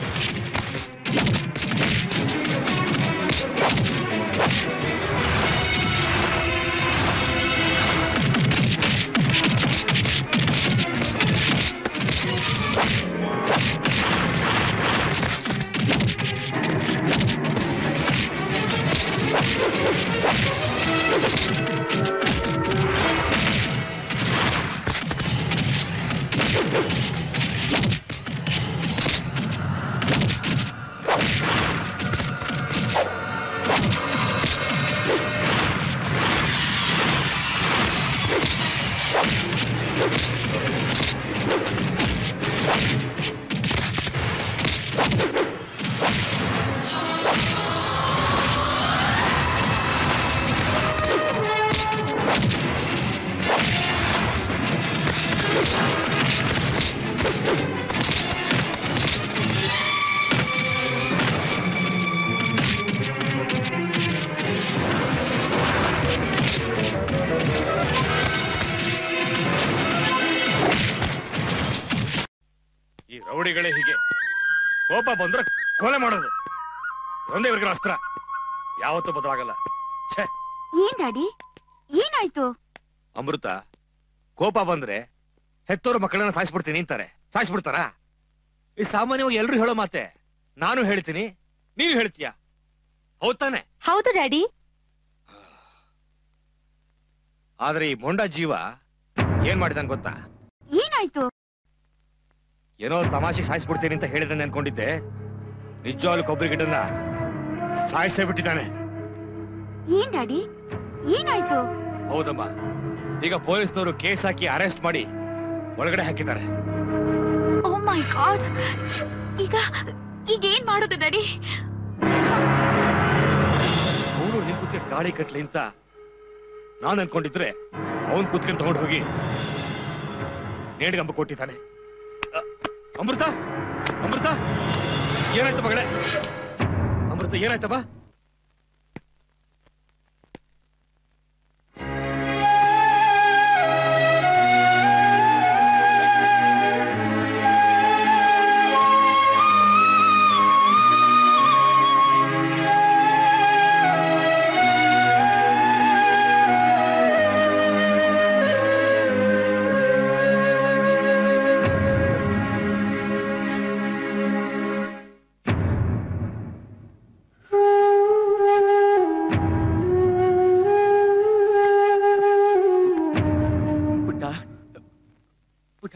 ಈ ರೌಡಿಗಳೇ ಹೀಗೆ ಕೋಪ ಬಂದ್ರೆ ಕೊಲೆ ಮಾಡೋದು ಒಂದೇ ಇವ್ರಿಗೆ ಅಸ್ತ್ರ ಯಾವತ್ತೂ ಬದಲಾಗಲ್ಲ ಛೇ ಏನ್ ಡ್ಯಾಡಿ ಏನಾಯ್ತು ಅಮೃತ ಕೋಪ ಬಂದ್ರೆ ಹೆತ್ತೋರ ಮಕ್ಕಳನ್ನ ಸಾಯಿಸ್ಬಿಡ್ತೀನಿ ಅಂತಾರೆ ಸಾಯಿಸ್ಬಿಡ್ತಾರ ಈ ಸಾಮಾನ್ಯವಾಗಿ ಎಲ್ರು ಹೇಳೋ ಮಾತೆ ನಾನು ಹೇಳ್ತೀನಿ ನೀನು ಹೇಳ್ತೀಯ ಹೌದ್ ತಾನೆ ಹೌದು ಡ್ಯಾಡಿ ಆದ್ರೆ ಈ ಮೊಂಡ ಜೀವ ಏನ್ ಮಾಡಿದಾನ್ ಗೊತ್ತಾ ಏನಾಯ್ತು ಏನೋ ತಮಾಷೆ ಸಾಯಿಸ್ಬಿಡ್ತೀನಿ ಅಂತ ಹೇಳಿದ್ರೆ ಅನ್ಕೊಂಡಿದ್ದೆ ನಿಜವಾಗ್ಲೂ ಕೊಬ್ಬರಿ ಗಿಡನ್ನ ಸಾಯಿಸೇ ಬಿಟ್ಟಿದ್ದಾನೆ ಏನ್ ಡ್ಯಾಡಿ ಏನಾಯ್ತು ಹೌದಮ್ಮ ಈಗ ಪೊಲೀಸ್ನವರು ಕೇಸ್ ಹಾಕಿ ಅರೆಸ್ಟ್ ಮಾಡಿ ಒಳಗಡೆ ಹಾಕಿದ್ದಾರೆ ಓ ಮೈ ಗಾಡ್ ಈಗ ಈಗ ಏನ್ ಮಾಡೋದು ಡ್ಯಾಡಿ ಅವನು ನಿನ್ ಕುತ್ತಿಗೆ ಗಾಳಿ ಕಟ್ಲಿ ಅಂತ ನಾನು ಅನ್ಕೊಂಡಿದ್ರೆ ಅವನ್ ಕುತ್ಕೊಂಡು ತಗೊಂಡು ಹೋಗಿ ನೇಡ್ಗಂಬ ಕೊಟ್ಟಿದ್ದಾನೆ ಅ, ಅಮೃತ ಅಮೃತ ಏನಾಯ್ತು ಮಗಳೇ ಅಮೃತ ಏನಾಯ್ತಮ್ಮ ಪುಟ್ಟ ಪುಟ್ಟ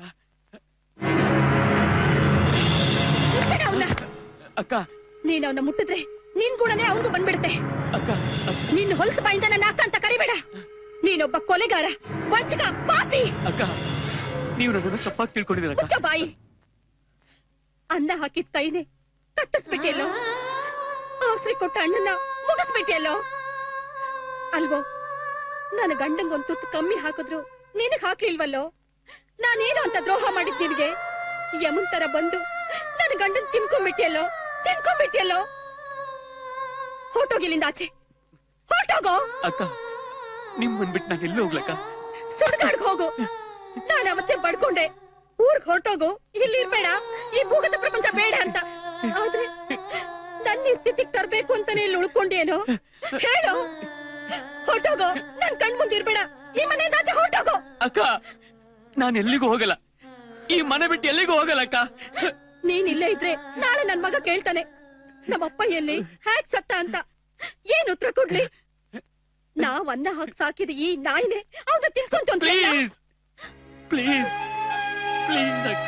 ಮುಟ್ಬೇಡ ಅವ್ನ ಅಕ್ಕ ನೀನ್ ಅವನ ಮುಟ್ಟಿದ್ರೆ ನಿನ್ ಕೂಡನೇ ಅವನು ಬಂದ್ಬಿಡುತ್ತೆ ಅಕ್ಕ ನಿನ್ ಹೊಲಸು ಬಾಯಿಂದ ನನ್ನ ಅಕ್ಕ ಅಂತ ಕರಿಬೇಡ ನೀನೊಬ್ಬ ಕೊಲೆಗಾರ ವಂಚಕ ಪಾಪಿ ಅಕ್ಕ ನೀವು ನನ್ನನ್ನು ತಪ್ಪಾಗಿ ತಿಳ್ಕೊಂಡಿದ್ದೀರಕ್ಕ ಮುಚ್ಚ ಬಾಯಿ ಅನ್ನ ಹಾಕಿದ ಕೈನೆ ಕತ್ತರಿಸ್ಬಿಟ್ಟಿಯಲ್ಲೋ ಆಸರೆ ಕೊಟ್ಟ ಅಣ್ಣನ ಮುಗಿಸ್ಬಿಟ್ಟಿಯಲ್ಲೋ ಅಲ್ವೋ ನನ್ನ ಗಂಡಂಗೊಂದು ತುತ್ತು ಕಮ್ಮಿ ಹಾಕಿದ್ರು ನಿನಗ್ ಹಾಕ್ಲಿಲ್ವಲ್ಲೋ ನಾನೇನು ಅಂತ ದ್ರೋಹ ಮಾಡಿದ್ ನಿನಗೆ ಯಮನ್ ತರ ಬಂದು ನನ್ನ ಗಂಡನ್ ತಿನ್ಕೊಂಡ್ಬಿಟ್ಟಿಯಲ್ಲೋ ತಿನ್ಕೊಂಡ್ಬಿಟ್ಟಿಯಲ್ಲೋ ಹೊರ್ಟೋಗಿಲ್ಲಿಂದ ಆಚೆ ಹೊರ್ಟೋಗೋ ಅಕ್ಕ ನಿಮ್ ಬಂದ್ಬಿಟ್ಟು ನಾನು ಎಲ್ಲೂ ಹೋಗ್ಲಕ್ಕ ಸುಡ್ಗಾಡ್ಗ್ ಹೋಗು ನಾನು ಅವತ್ತೇ ಪಡ್ಕೊಂಡೆ ಊರ್ಗ್ ಹೊರಟೋಗು ಇಲ್ಲಿ ಇರ್ಬೇಡ ಈ ಭೂಗತ ಪ್ರಪಂಚ ಬೇಡ ಅಂತ ಆದ್ರೆ ನನ್ನ ಈ ಸ್ಥಿತಿಗ್ ತರ್ಬೇಕು ಅಂತಾನೆ ಇಲ್ಲಿ ಉಳ್ಕೊಂಡೇನೋ ಹೇಳು ಹೊರಟೋಗೋ ನನ್ ಕಣ್ ಮುಂದೆ ಇರ್ಬೇಡ ಈ ಮನೆಯಿಂದ ಆಚೆ ಹೊರಟೋಗೋ ಅಕ್ಕ ನಾನು ಎಲ್ಲಿಗೂ ಹೋಗಲ್ಲ ಈ ಮನೆ ಬಿಟ್ಟು ಎಲ್ಲಿಗೂ ಹೋಗಲ್ಲ ಅಕ್ಕ ನೀನ್ ಇಲ್ಲೇ ಇದ್ರೆ ನಾಳೆ ನನ್ ಮಗ ಕೇಳ್ತಾನೆ ನಮ್ಮಪ್ಪ ಎಲ್ಲಿ ಹ್ಯಾಕ್ ಸತ್ತ ಅಂತ ಏನ್ ಉತ್ತರ ಕೊಡ್ಲಿ ನಾವ್ ಅನ್ನ ಹಾಕಿ ಸಾಕಿದ ಈ ನಾಯಿನೇ ಅವನ ತಿನ್ಕೊಂತ ಪ್ಲೀಸ್ ಪ್ಲೀಸ್ ಪ್ಲೀಸ್ ಅಕ್ಕ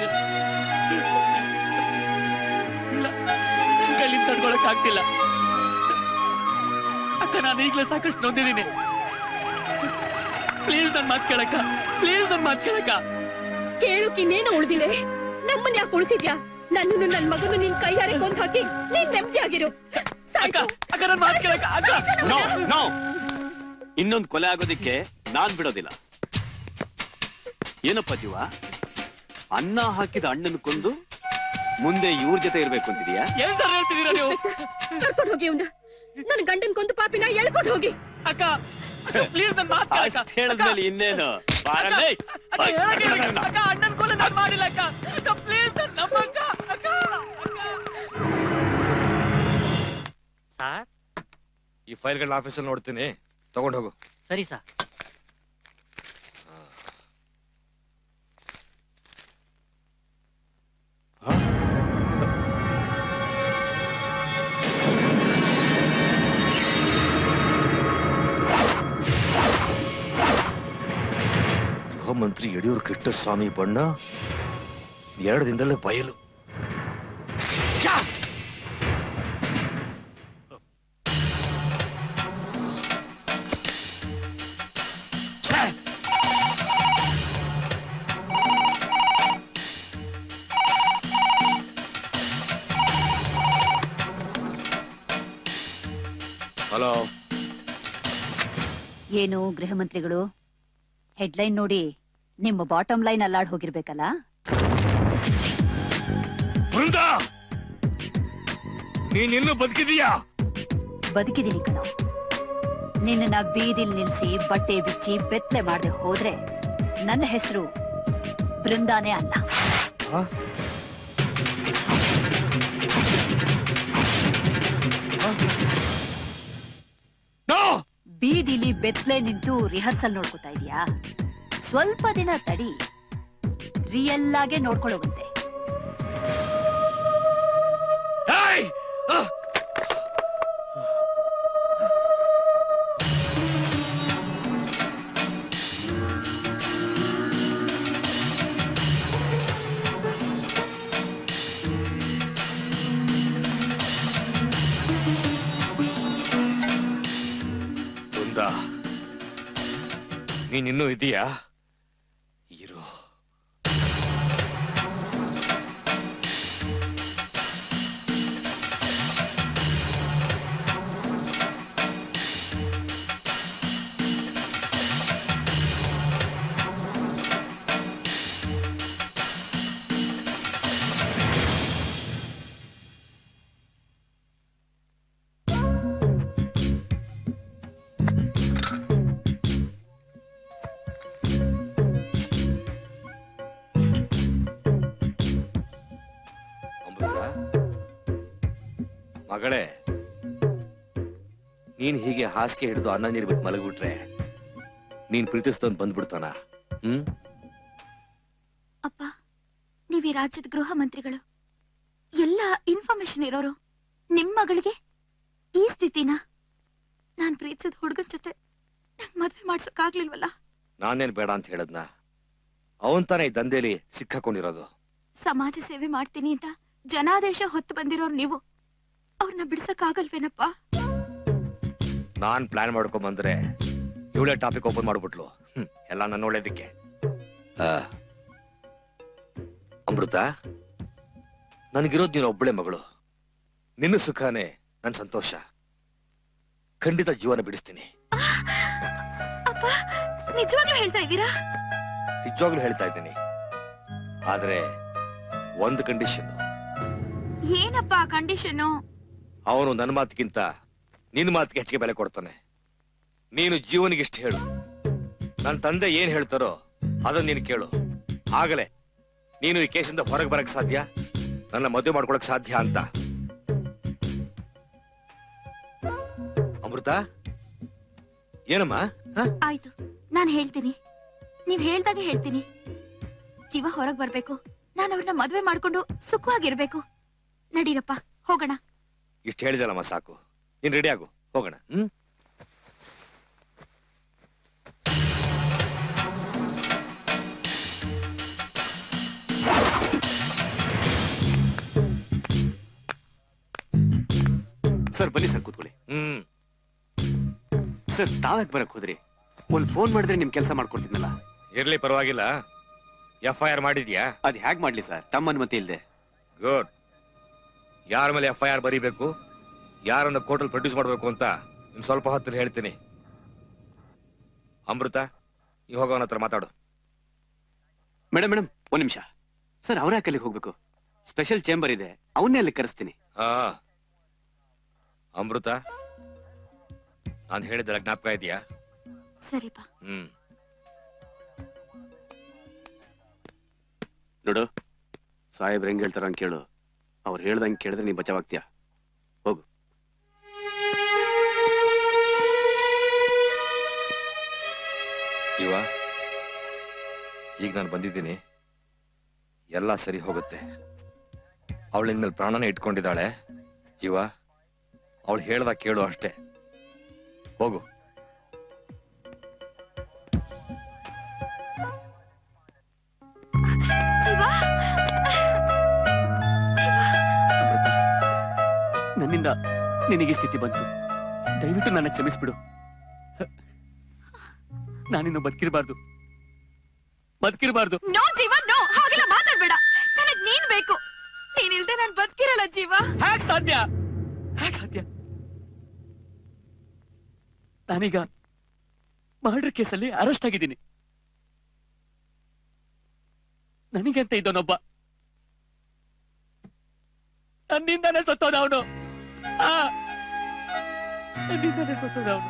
ಇಲ್ಲ ನನ್ ಕೈಲಿ ತಡ್ಕೊಳಕ್ ಆಗ್ತಿಲ್ಲ ಅಕ್ಕ ನಾನು ಈಗ್ಲೇ ಸಾಕಷ್ಟು ನೊಂದಿದ್ದೀನಿ ಪ್ಲೀಸ್ ನನ್ ಮಾತ್ ಕೇಳಕ್ಕ ಪ್ಲೀಸ್ ನನ್ ಮಾತ್ ಕೇಳಕ್ಕ ಕೇಳೋಕ್ ಇನ್ನೇನು ಉಳ್ದಿದೆ ನಮ್ಮನ್ ಯಾಕೆ ಉಳಿಸಿದ್ಯಾ ನನ್ನನ್ನು ನನ್ ಮಗನು ನಿನ್ ಕೈಯಾರೆ ಕೊಂದ್ ಹಾಕಿ ನೀನ್ ನೆಮ್ಮದಿಯಾಗಿರು ಅಕ್ಕ ಅಕ್ಕ ನನ್ ಮಾತ್ ಕೇಳಕ್ಕ ಅಕ್ಕ ನೋ ನೋ ಇನ್ನೊಂದು ಕೊಲೆ ಆಗೋದಿಕ್ಕೆ ನಾನ್ ಬಿಡೋದಿಲ್ಲ ಏನಪ್ಪ ಜೀವ ಅನ್ನ ಹಾಕಿದ ಅಣ್ಣನ ಕೊಂದು ಮುಂದೆ ಇವ್ರ ಜೊತೆ ಇರ್ಬೇಕು ಅಂತಿದೀಯಾ ಏನ್ ಸರ್ ಹೇಳ್ತಿದೀರಾ ನೀವು ಕರ್ಕೊಂಡ್ ಹೋಗಿ ಅವ್ನ ನನ್ ಗಂಡನ್ ಕೊಂದು ಪಾಪಿನ ಎಳ್ಕೊಂಡ್ ಹೋಗಿ ಅಕ್ಕ ಪ್ಲೀಸ್ ನನ್ ಮಾತ್ ಕೇಳಕ್ಕ ಅಷ್ಟ್ ಹೇಳಿದ್ಮೇಲೆ ಇನ್ನೇನು ಬಾರಲ್ಲೇ ಅಕ್ಕ ಹೇಳಕ್ಕೆ ಅಕ್ಕ ಅಣ್ಣನ್ ಕೊಲೆ ನಾನ್ ಮಾಡಿಲ್ಲ ಅಕ್ಕ ಅಕ್ಕ ಪ್ಲೀಸ್ ನನ್ ನಂಬಕ್ಕ ಅಕ್ಕ ಸರ್ ಈ ಫೈಲ್ಗಳನ್ನ ಆಫೀಸಲ್ಲಿ ನೋಡ್ತೀನಿ ತಗೊಂಡು ಹೋಗು ಸರಿ ಸರ್ ಗೃಹ ಮಂತ್ರಿ ಯಡಿಯೂರು ಕೃಷ್ಣಸ್ವಾಮಿ ಬಣ್ಣ ಎರಡು ದಿನದಲ್ಲೇ ಬಯಲು ಹಲೋ ಏನು ಗೃಹ ಮಂತ್ರಿಗಳು ಹೆಡ್ಲೈನ್ ನೋಡಿ ನಿಮ್ಮ ಬಾಟಮ್ ಲೈನ್ ಅಲ್ಲಾಡ್ ಹೋಗಿರ್ಬೇಕಲ್ಲ ಬೃಂದ ನೀನ್ ಇನ್ನೂ ಬದುಕಿದೀಯಾ ಬದುಕಿದೀನಿ ಕಣೋ ನಿನ್ನ ಬೀದಿಲ್ ನಿಲ್ಸಿ ಬಟ್ಟೆ ಬಿಚ್ಚಿ ಬೆತ್ತಲೆ ಮಾಡದೆ ಹೋದ್ರೆ ನನ್ನ ಹೆಸರು ಬೃಂದಾನೇ ಅಲ್ಲ ಬೀದಿಲಿ ಬೆತ್ತಲೆ ನಿಂತು ರಿಹರ್ಸಲ್ ನೋಡ್ಕೋತಾ ಇದೀಯಾ ಸ್ವಲ್ಪ ದಿನ ತಡಿ ರಿಯಲ್ ಆಗೇ ನೋಡ್ಕೊಳ್ಳೋಗುತ್ತೆ ನೀನಿನ್ನೂ ಇದೀಯಾ ಇರು ಅಮೃತ ಮಗಳೇ ನೀನ್ ಹೀಗೆ ಹಾಸಿಗೆ ಹಿಡಿದು ಅನ್ನ ನೀರು ಬಿಟ್ಟು ಮಲಗ್ಬಿಟ್ರೆ ನೀನ್ ಪ್ರೀತಿಸ್ತವನ್ ಬಂದ್ಬಿಡ್ತಾನ ಹ್ಮ್ ಅಪ್ಪ ನೀವ್ ಈ ರಾಜ್ಯದ ಗೃಹ ಮಂತ್ರಿಗಳು ಎಲ್ಲ ಇನ್ಫಾರ್ಮೇಶನ್ ಇರೋರು ನಿಮ್ ಮಗಳಿಗೆ ಈ ಸ್ಥಿತಿನ ನಾನ್ ಪ್ರೀತಿಸಿದ ಹುಡುಗನ್ ಜೊತೆ ನಂಗ್ ಮದ್ವೆ ಮಾಡ್ಸೋಕಾಗ್ಲಿಲ್ವಲ್ಲ ನಾನೇನ್ ಬೇಡ ಅಂತ ಹೇಳದ್ನ ಅವನ್ ತಾನೇ ಈ ದಂಧೆಲಿ ಸಿಕ್ಕಾಕೊಂಡಿರೋದು ಸಮಾಜ ಸೇವೆ ಮಾಡ್ತೀನಿ ಅಂತ ಜನಾದೇಶ ಹೊತ್ತು ಬಂದಿರೋರು ನೀವು ಅವ್ರನ್ನ ಬಿಡ್ಸಕ್ಕಾಗಲ್ವೇನಪ್ಪ ನಾನ್ ಪ್ಲಾನ್ ಮಾಡ್ಕೊಂಡ್ ಬಂದ್ರೆ ಇವಳೇ ಟಾಪಿಕ್ ಓಪನ್ ಮಾಡ್ಬಿಟ್ಲು ಹ್ಮ್, ಎಲ್ಲ ನನ್ನ ಒಳ್ಳೇದಕ್ಕೆ ಆ, ಅಮೃತ ನನಗಿರೋದ್ ನೀನು ಒಬ್ಬಳೆ ಮಗಳು ನಿನ್ನ ಸುಖನೇ ನನ್ ಸಂತೋಷ ಖಂಡಿತ ಜೀವನ ಬಿಡಿಸ್ತೀನಿ ಅಪ್ಪ ನಿಜವಾಗ್ಲೂ ಹೇಳ್ತಾ ಇದ್ದೀರಾ ನಿಜವಾಗ್ಲೂ ಹೇಳ್ತಾ ಇದ್ದೀನಿ ಆದ್ರೆ ಒಂದು ಕಂಡೀಷನ್ ಏನಪ್ಪ ಕಂಡೀಷನ್ ಅವನು ನನ್ನ ಮಾತಿಗಿಂತ ನಿನ್ನ ಮಾತಿಗೆ ಹೆಚ್ಚಿಗೆ ಬೆಲೆ ಕೊಡ್ತಾನೆ ನೀನು ಜೀವನಿಗೆ ಇಷ್ಟು ಹೇಳು ನನ್ನ ತಂದೆ ಏನ್ ಹೇಳ್ತಾರೋ ಅದನ್ನ ನೀನು ಕೇಳು ಆಗಲೇ ನೀನು ಈ ಕೇಸಿಂದ ಹೊರಗೆ ಬರಕ್ ಸಾಧ್ಯ ನನ್ನ ಮದುವೆ ಮಾಡ್ಕೊಳಕ್ ಸಾಧ್ಯ ಅಂತ ಅಮೃತ ಏನಮ್ಮ ಹ? ಆಯ್ತು ನಾನ್ ಹೇಳ್ತೀನಿ ನೀವ್ ಹೇಳ್ದಾಗೆ ಹೇಳ್ತೀನಿ ಜೀವ ಹೊರಗ್ ಬರ್ಬೇಕು ನಾನು ಅವ್ರನ್ನ ಮದ್ವೆ ಮಾಡ್ಕೊಂಡು ಸುಖವಾಗಿರ್ಬೇಕು ನಡೀರಪ್ಪ ಹೋಗೋಣ ಇಷ್ಟು ಹೇಳಿದಲ್ಲಮ್ಮ ಸಾಕು ನೀನ್ ರೆಡಿ ಆಗು ಹೋಗೋಣ ಹ್ಮ್ ಸರ್ ಬನ್ನಿ ಸರ್ ಕೂತ್ಕೊಳ್ಳಿ ಹ್ಮ್ ಸರ್ ತಾವ್ಯಾಕ್ ಬರಕ್ ಹೋದ್ರಿ ಒಂದ್ ಫೋನ್ ಮಾಡಿದ್ರೆ ನಿಮ್ ಕೆಲಸ ಮಾಡ್ಕೊಡ್ತಿದ್ನಲ್ಲ ಇರ್ಲಿ ಪರವಾಗಿಲ್ಲ ಎಫ್ ಐ ಆರ್ ಮಾಡಿದ್ಯಾ ಅದ್ ಹೇಗ್ ಮಾಡ್ಲಿ ಸರ್ ತಮ್ಮ ಅನುಮತಿ ಇಲ್ದೆ ಗುಡ್ ಯಾರ ಮೇಲೆ ಎಫ್ ಐ ಆರ್ ಬರೀಬೇಕು ಯಾರನ್ನ ಕೋರ್ಟಲ್ ಪ್ರೊಡ್ಯೂಸ್ ಮಾಡಬೇಕು ಅಂತ ಇನ್ ಸ್ವಲ್ಪ ಹೊತ್ತಲ್ಲಿ ಹೇಳ್ತೀನಿ ಅಮೃತ ಈಗ ಹೋಗೋನ ಹತ್ರ ಮಾತಾಡು ಮೇಡಮ್ ಮೇಡಮ್ ಒಂದ್ ನಿಮಿಷ ಸರ್ ಅವ್ರ ಅಲ್ಲಿಗೆ ಹೋಗ್ಬೇಕು ಸ್ಪೆಷಲ್ ಚೇಂಬರ್ ಇದೆ ಅವನ್ನೇ ಅಲ್ಲಿ ಕರೆಸ್ತೀನಿ ಹಾ ಅಮೃತ ನಾನು ಹೇಳಿದ್ದಲ್ಲ ಜ್ಞಾಪಕ ಇದೆಯಾ ಸರಿಪಾ ಹ್ಮ್ ನೋಡು ಸಾಹೇಬ್ರು ಹೆಂಗ್ ಹೇಳ್ತಾರ ಹಂಗ್ ಕೇಳು ಅವ್ರು ಹೇಳ್ದಂಗೆ ಕೇಳಿದ್ರೆ ನೀ ಬಚಾವಾಗ್ತೀಯ ಹೋಗು ಜೀವ ಈಗ ನಾನು ಬಂದಿದ್ದೀನಿ ಎಲ್ಲ ಸರಿ ಹೋಗುತ್ತೆ ಅವಳ ಮೇಲೆ ಪ್ರಾಣನೇ ಇಟ್ಕೊಂಡಿದ್ದಾಳೆ ಜೀವ ಅವಳು ಹೇಳ್ದ ಕೇಳು ಅಷ್ಟೇ ಹೋಗು ಜೀವ ಅಮೃತ ನನ್ನಿಂದ ನಿನಗೆ ಈ ಸ್ಥಿತಿ ಬಂತು ದಯವಿಟ್ಟು ನನ್ನ ಕ್ಷಮಿಸ್ಬಿಡು ನಾನಿನ್ನು ಬದುಕಿರಬಾರ್ದು ಬದುಕಿರಬಾರ್ದು ನೋ ಜೀವ ನೋ ಹಾಗೆಲ್ಲ ಮಾತಾಡ್ಬೇಡ ನನಗ್ ನೀನ್ ಬೇಕು ನೀನಿಲ್ದೆ ನಾನ್ ಬದುಕಿರಲ್ಲ ಜೀವ ಹ್ಯಾಕ್ ಸಾಧ್ಯ ಹ್ಯಾಕ್ ಸಾಧ್ಯ ನಾನೀಗ ಮರ್ಡರ್ ಕೇಸಲ್ಲಿ ಅರೆಸ್ಟ್ ಆಗಿದ್ದೀನಿ ನನಗೆ ಅಂತ ಇದ್ದವನೊಬ್ಬ ನನ್ನಿಂದಾನೇ ಸತ್ತೋದ ಅವನು ನನ್ನಿಂದಾನೇ ಸತ್ತೋದ ಅವನು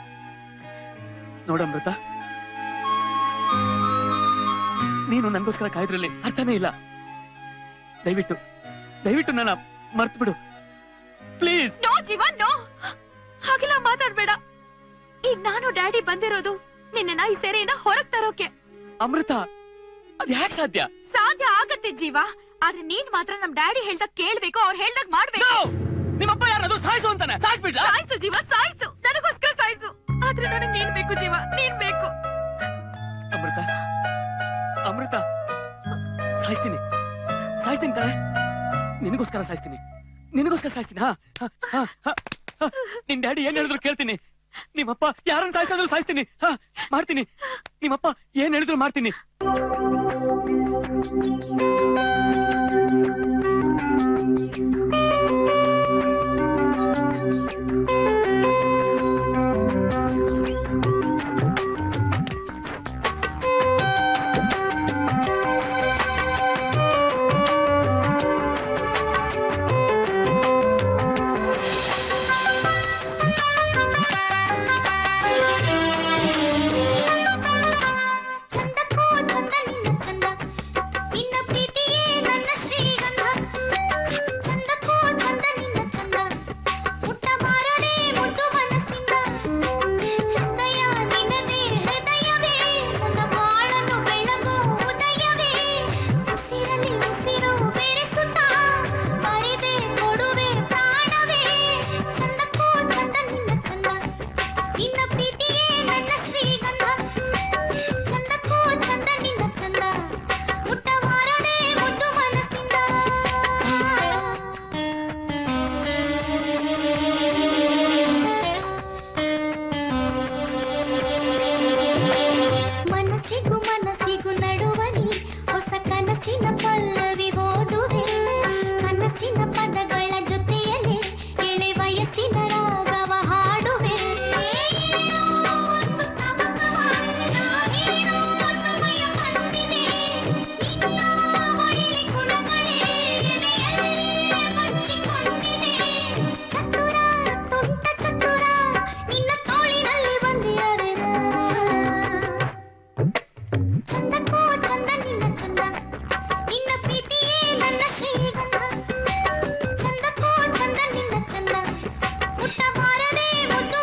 ನೋಡಮೃತ ನೀನು ನನಗೋಸ್ಕರ ಕಾಯ್ದ್ರಲ್ಲಿ ಅರ್ಥನೇ ಇಲ್ಲ ದಯವಿಟ್ಟು ದಯವಿಟ್ಟು ನನ್ನ ಮರ್ತು ಬಿಡು ಪ್ಲೀಸ್ ನೋ ಜೀವ ನೋ ಹಾಗೆಲ್ಲ ಮಾತಾಡ್ಬೇಡ ಈಗ ನಾನು ಡ್ಯಾಡಿ ಬಂದಿರೋದು ನಿನ್ನ ಈ ಸೆರೆಯಿಂದ ಹೊರಗ್ ತರೋಕೆ ಅಮೃತ ಅದ್ ಯಾಕೆ ಸಾಧ್ಯ ಸಾಧ್ಯ ಆಗತ್ತೆ ಜೀವ ಆದ್ರೆ ನೀನ್ ಮಾತ್ರ ನಮ್ ಡ್ಯಾಡಿ ಹೇಳ್ದಾಗ ಕೇಳ್ಬೇಕು ಅವ್ರು ಹೇಳ್ದಾಗ ಮಾಡ್ಬೇಕು ನಿಮ್ಮಪ್ಪ ಯಾರದು ಸಾಯಿಸು ಅಂತಾನೆ ಸಾಯಿಸ್ಬಿಡ್ಲಾ ಸಾಯ್ಸು ಜೀವ ಸಾಯ್ಸು ನನಗೋಸ್ಕರ ಸಾಯ್ಸು ಆದ್ರೆ ನನಗ್ ನೀನ್ ಬೇಕು ಜೀವ ನೀನ್ ಬೇಕು ಅಮೃತ ಅಮೃತ ಸಾಯಿಸ್ತೀನಿ ಸಾಯಿಸ್ತೀನಿ ತಾನೆ ನಿನಗೋಸ್ಕರ ಸಾಯಿಸ್ತೀನಿ ನಿನಗೋಸ್ಕರ ಸಾಯಿಸ್ತೀನಿ ಹಾ ಹಾ, ಹಾ, ಹಾ, ಹಾ. ನಿನ್ ಡ್ಯಾಡಿ ಏನ್ ಹೇಳಿದ್ರು ಕೇಳ್ತೀನಿ ನಿಮ್ಮಪ್ಪ ಯಾರನ್ನ ಸಾಯಿಸಿದ್ರು ಸಾಯಿಸ್ತೀನಿ ಹಾ ಮಾಡ್ತೀನಿ ನಿಮ್ಮಪ್ಪ ಏನ್ ಹೇಳಿದ್ರು ಮಾಡ್ತೀನಿ ಚಂದಕ್ಕೂ ಚಂದ ನಿನ್ನ ಚಂದ ನಿನ್ನ ಪ್ರೀತಿಯೇ ನನ್ನ ಶ್ರೀಗಂಧ ಚಂದಕ್ಕೂ ಚಂದ ನಿನ್ನ ಚಂದ ಮುಟ್ಟ ಮಾರದೆ ಮುದ್ದು ಮನಸ್ಸಿಂದ ಹೃದಯ ನಿನದೇ ಹೃದಯವೇ ನನ್ನ ಬಾಳನು ಬೆಳಗು ಉದಯವೇ ಉಸಿರಲ್ಲಿ ಉಸಿರು ಬೆರೆಸುತ್ತಾ ಮರಿದೆ ಕೊಡುವೆ ಪ್ರಾಣವೇ ಚಂದಕ್ಕೂ ಚಂದ ನಿನ್ನ ಚಂದ ನಿನ್ನ ಪ್ರೀತಿಯೇ ನನ್ನ ಶ್ರೀಗಂಧ ಚಂದಕ್ಕೂ ಚಂದ ನಿನ್ನ ಚಂದ ಮುಟ್ಟ ಮಾರದೆ ಮುದ್ದು ಮನಸ್ಸಿಂದ ಮನಸ್ಸಿಗೂ ಮನಸ್ಸಿಗೂ ನಡುವಲಿ ಹೊಸ ಕನಸಿನ ಪಲ್ಲವಿ ಓದುವೆ ಕನಸಿನ ಪದಗಳ ಜೊತೆಯಲ್ಲಿ ಎಳೆ ವಯಸ್ಸಿನ ರಾಗವ ಹಾಡುವೆ ಏನೋ ಒಂದು ತವಕವ ನಾ ಹೇಳೋ ಸಮಯ ಬಂದಿದೆ ನಿನ್ನ ಒಳ್ಳೆ ಗುಣಗಳೇ ಎದೆಯಲ್ಲಿ ಮಚ್ಚಿಕೊಂಡಿದೆ ಚತುರ ತುಂಟ ಚತುರ ನಿನ್ನ ತೋಳಿನಲ್ಲಿ ಬಂದಿಯಾದೆ ಚಂದಕ್ಕೂ ಚಂದ ನಿನ್ನ ಚಂದ ನಿನ್ನ ಪ್ರೀತಿಯೇ ನನ್ನ ಶ್ರೀಗಂಧ ಚಂದಕ್ಕೂ ಚಂದ ನಿನ್ನ ಚಂದ ಮುಟ್ಟ ಬಾರದೆ ಮುದ್ದು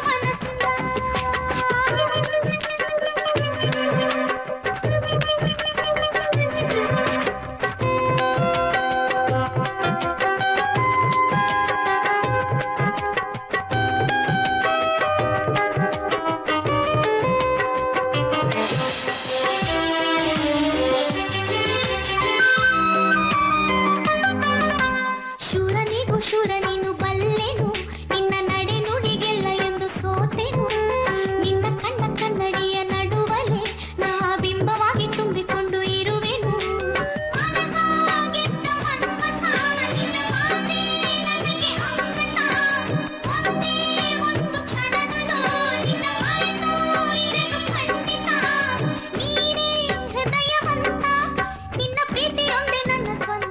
ಶೂರನಿಗೂ ಶೂರ ನೀನು ಬಲ್ಲೆನು ನಿನ್ನ ನಡೆ ನುಡಿಗೆಲ್ಲ ಎಂದು ಸೋತೆನು ನಿನ್ನ ಕಣ್ಣ ಕನ್ನಡಿಯ ನಡುವಲೆ ನಾ ಬಿಂಬವಾಗಿ ತುಂಬಿಕೊಂಡು ಇರುವೆನು ಮನಸಾಗಿದ್ದ ಮನ್ಮಥ, ನಿನ್ನ ಮಾತೇ ನನಗೆ ಅಮೃತ. ಒಂದೇ ಒಂದು ಕ್ಷಣದಲ್ಲೂ ನಿನ್ನ ಮರೆತು ಇರೆನು ಖಂಡಿತ. ನೀನೇ ಹೃದಯವಂತ, ನಿನ್ನ ಪ್ರೀತಿಯೊಂದೇ ನನ್ನ ಸ್ವಂತ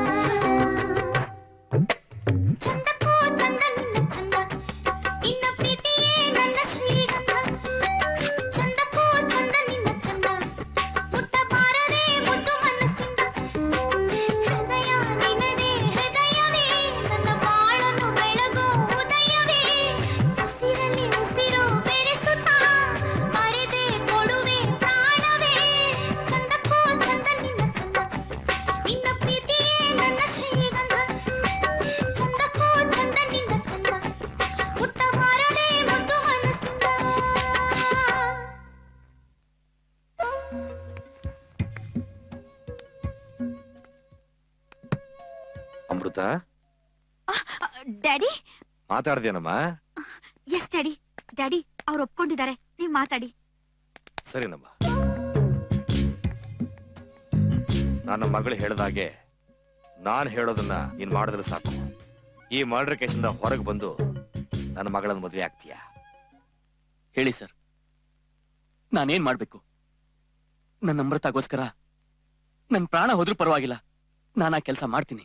ಚಂದಕ್ಕೂ ಚಂದ ನಿನ್ನ ಚಂದ ನಿನ್ನ ಪ್ರೀತಿಯೇ ನನ್ನ ಶ್ರೀಗಂಧ ಚಂದಕ್ಕೂ ಚಂದ ನಿನ್ನ ಚಂದ ಮುಟ್ಟ ಬಾರದೆ ಮುದ್ದು ಮನಸ್ಸಿಂದ ಹೃದಯ ನಿನದೇ ಹೃದಯವೇ ನನ್ನ ಬಾಳನು ಬೆಳಗು ಉದಯವೇ ಉಸಿರಲ್ಲಿ ಉಸಿರು ಬೆರೆಸುತ್ತಾ ಮರೆದೆ ಕೊಡುವೆ ಪ್ರಾಣವೇ ಚಂದಕ್ಕೂ ಚಂದ ನಿನ್ನ ಚಂದ ನಿನ್ನ ಪ್ರೀತಿಯೇ ನನ್ನ ಶ್ರೀಗಂಧ ಚಂದಕ್ಕೂ ಚಂದ ನಿನ್ನ ಚಂದ ಮುಟ್ಟ ಬಾರದೆ ಮುದ್ದು ಮನಸ್ಸಿಂದ ಅಮೃತ ಡ್ಯಾಡಿ ಮಾತಾಡ್ದೇನಮ್ಮ ಎಸ್ ಡ್ಯಾಡಿ ಡ್ಯಾಡಿ ಅವ್ರು ಒಪ್ಕೊಂಡಿದ್ದಾರೆ ನೀವ್ ಮಾತಾಡಿ ಸರಿನಮ್ಮ ನನ್ನ ಮಗಳು ಹೇಳ್ದಾಗೆ ನಾನು ಹೇಳೋದನ್ನ ನೀನ್ ಮಾಡಿದ್ರೆ ಸಾಕು ಈ ಮರ್ಡರ್ ಕೇಸಿಂದ ಹೊರಗೆ ಬಂದು ನನ್ನ ಮಗಳನ್ನ ಮದುವೆ ಆಗ್ತೀಯಾ ಹೇಳಿ ಸರ್ ನಾನೇನ್ ಮಾಡ್ಬೇಕು ನನ್ನ ಅಮೃತಗೋಸ್ಕರ ನನ್ ಪ್ರಾಣ ಹೋದ್ರೂ ಪರವಾಗಿಲ್ಲ ನಾನು ಆ ಕೆಲಸ ಮಾಡ್ತೀನಿ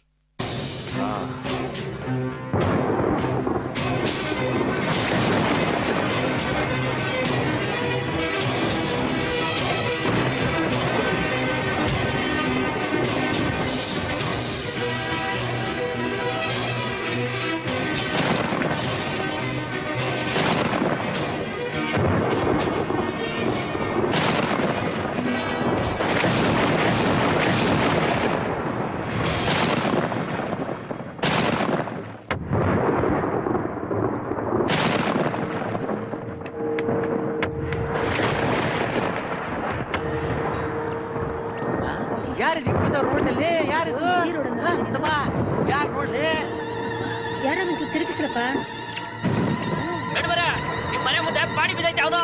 ಯಾರಿದು ಇಬ್ಬರು ರೋಡ್ನಲ್ಲಿ ಯಾರಿದು ಯಾರು ನೋಡ್ಲಿ ಯಾರ ಮುಂಚೆ ತಿರುಗಿಸ್ರಪ್ಪ ಮೇಡಮರ ನಿಮ್ ಮನೆ ಮುಂದೆ ಬಾಡಿ ಬಿದ್ದೈತೆ ಯಾವ್ದೋ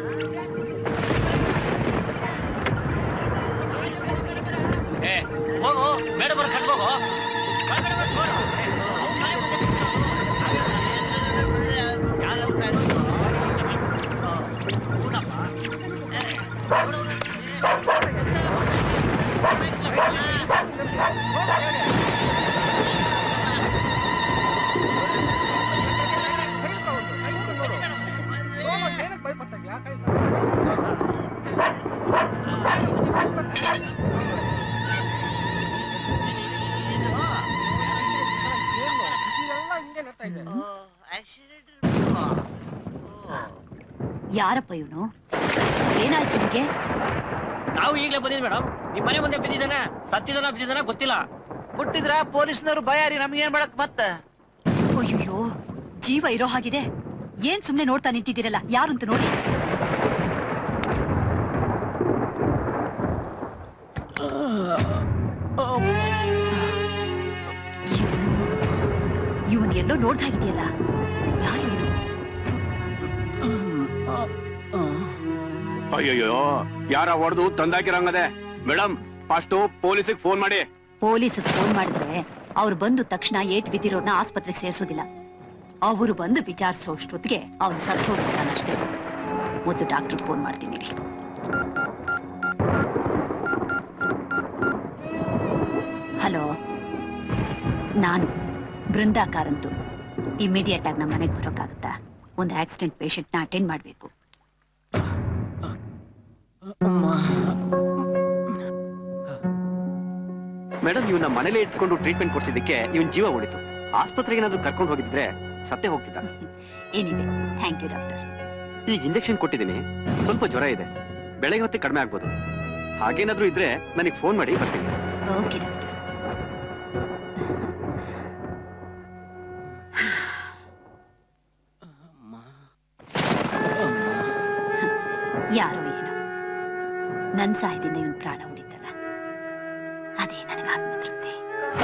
ಏ ಹೋಗು ಬೇಡ ಬರೋ ಸಣ್ಣ ಹೋಗು ಯಾರಪ್ಪ ಇವನು ಏನಾಯ್ತು ನಿಮಗೆ ನಾವು ಈಗಲೇ ಬಂದಿದ್ವಿ ಮೇಡಮ್ ನಿಮ್ ಮನೆ ಮುಂದೆ ಬಿದ್ದಿದ್ದಾನೆ ಸತ್ತಿದಾನ ಬಿದ್ದಿದ್ದಾನ ಗೊತ್ತಿಲ್ಲ ಮುಟ್ಟಿದ್ರ ಪೊಲೀಸ್ನವರು ಭಯ ರೀ ನಮ್ಗೇನ್ ಮಾಡಕ್ ಮತ್ತ ಅಯ್ಯೋ ಜೀವ ಇರೋ ಹಾಗಿದೆ ಏನ್ ಸುಮ್ನೆ ನೋಡ್ತಾ ನಿಂತಿದ್ದೀರಲ್ಲ ಯಾರಂತ ನೋಡಿ ಇವನ್ ಎಲ್ಲೋ ನೋಡ್ದಾಗಿದೆಯಲ್ಲ ಯಾರು ಇವನು ಅಯ್ಯಯ್ಯೋ ಯಾರ ಹೊಡೆದು ತಂದಾಕಿರಂಗದೆ ಮೇಡಮ್ ಫಸ್ಟ್ ಪೊಲೀಸಿಗೆ ಫೋನ್ ಮಾಡಿ ಪೊಲೀಸ್ ಫೋನ್ ಮಾಡಿದ್ರೆ ಅವ್ರು ಬಂದು ತಕ್ಷಣ ಏಟ್ ಬಿದ್ದಿರೋರ್ನ ಆಸ್ಪತ್ರೆಗೆ ಸೇರಿಸೋದಿಲ್ಲ ಅವರು ಬಂದು ವಿಚಾರಿಸೋಷ್ಟೊತ್ತಿಗೆ ಅವನು ಸತ್ತು ಹೋಗಿರ್ತಾನಷ್ಟೇ ಮೊದಲು ಡಾಕ್ಟರ್ ಫೋನ್ ಮಾಡ್ತೀನಿ ರೀ ಹಲೋ ನಾನು ಬೃಂದಾ ಕಾರಂತು ಇಮಿಡಿಯೇಟ್ ಆಗಿ ನಮ್ಮ ಮನೆಗೆ ಬರೋಕ್ಕಾಗುತ್ತಾ ಒಂದು ಆಕ್ಸಿಡೆಂಟ್ ಪೇಷಂಟ್ನ ಅಟೆಂಡ್ ಮಾಡಬೇಕು ಮೇಡಮ್ ಇವನ್ನ ಮನೇಲೆ ಇಟ್ಕೊಂಡು ಟ್ರೀಟ್ಮೆಂಟ್ ಕೊಡ್ಸಿದ್ದಕ್ಕೆ ಇವನ್ ಜೀವ ಉಳಿತು ಆಸ್ಪತ್ರೆಗೆ ಏನಾದ್ರು ಕರ್ಕೊಂಡು ಹೋಗಿದ್ರೆ ಸತ್ತೇ ಹೋಗ್ತಿದ್ದ ಏನಿವೆ ಥ್ಯಾಂಕ್ ಯು ಡಾಕ್ಟರ್ ಈಗ ಇಂಜೆಕ್ಷನ್ ಕೊಟ್ಟಿದ್ದೀನಿ ಸ್ವಲ್ಪ ಜ್ವರ ಇದೆ ಬೆಳಗ್ಗೆ ಹೊತ್ತಿಗೆ ಕಡಿಮೆ ಆಗ್ಬೋದು ಹಾಗೇನಾದ್ರೂ ಇದ್ರೆ ನನಗೆ ಫೋನ್ ಮಾಡಿ ಬರ್ತೀನಿ ಓಕೆ ಡಾಕ್ಟರ್ ಯಾರೋ ಏನೋ ನನ್ ಸಹಾಯದಿಂದ ಇವನ್ ಪ್ರಾಣ ಉಳಿತಲ್ಲ ಅದೇ ನನಗೆ ಆತ್ಮತೃಪ್ತಿ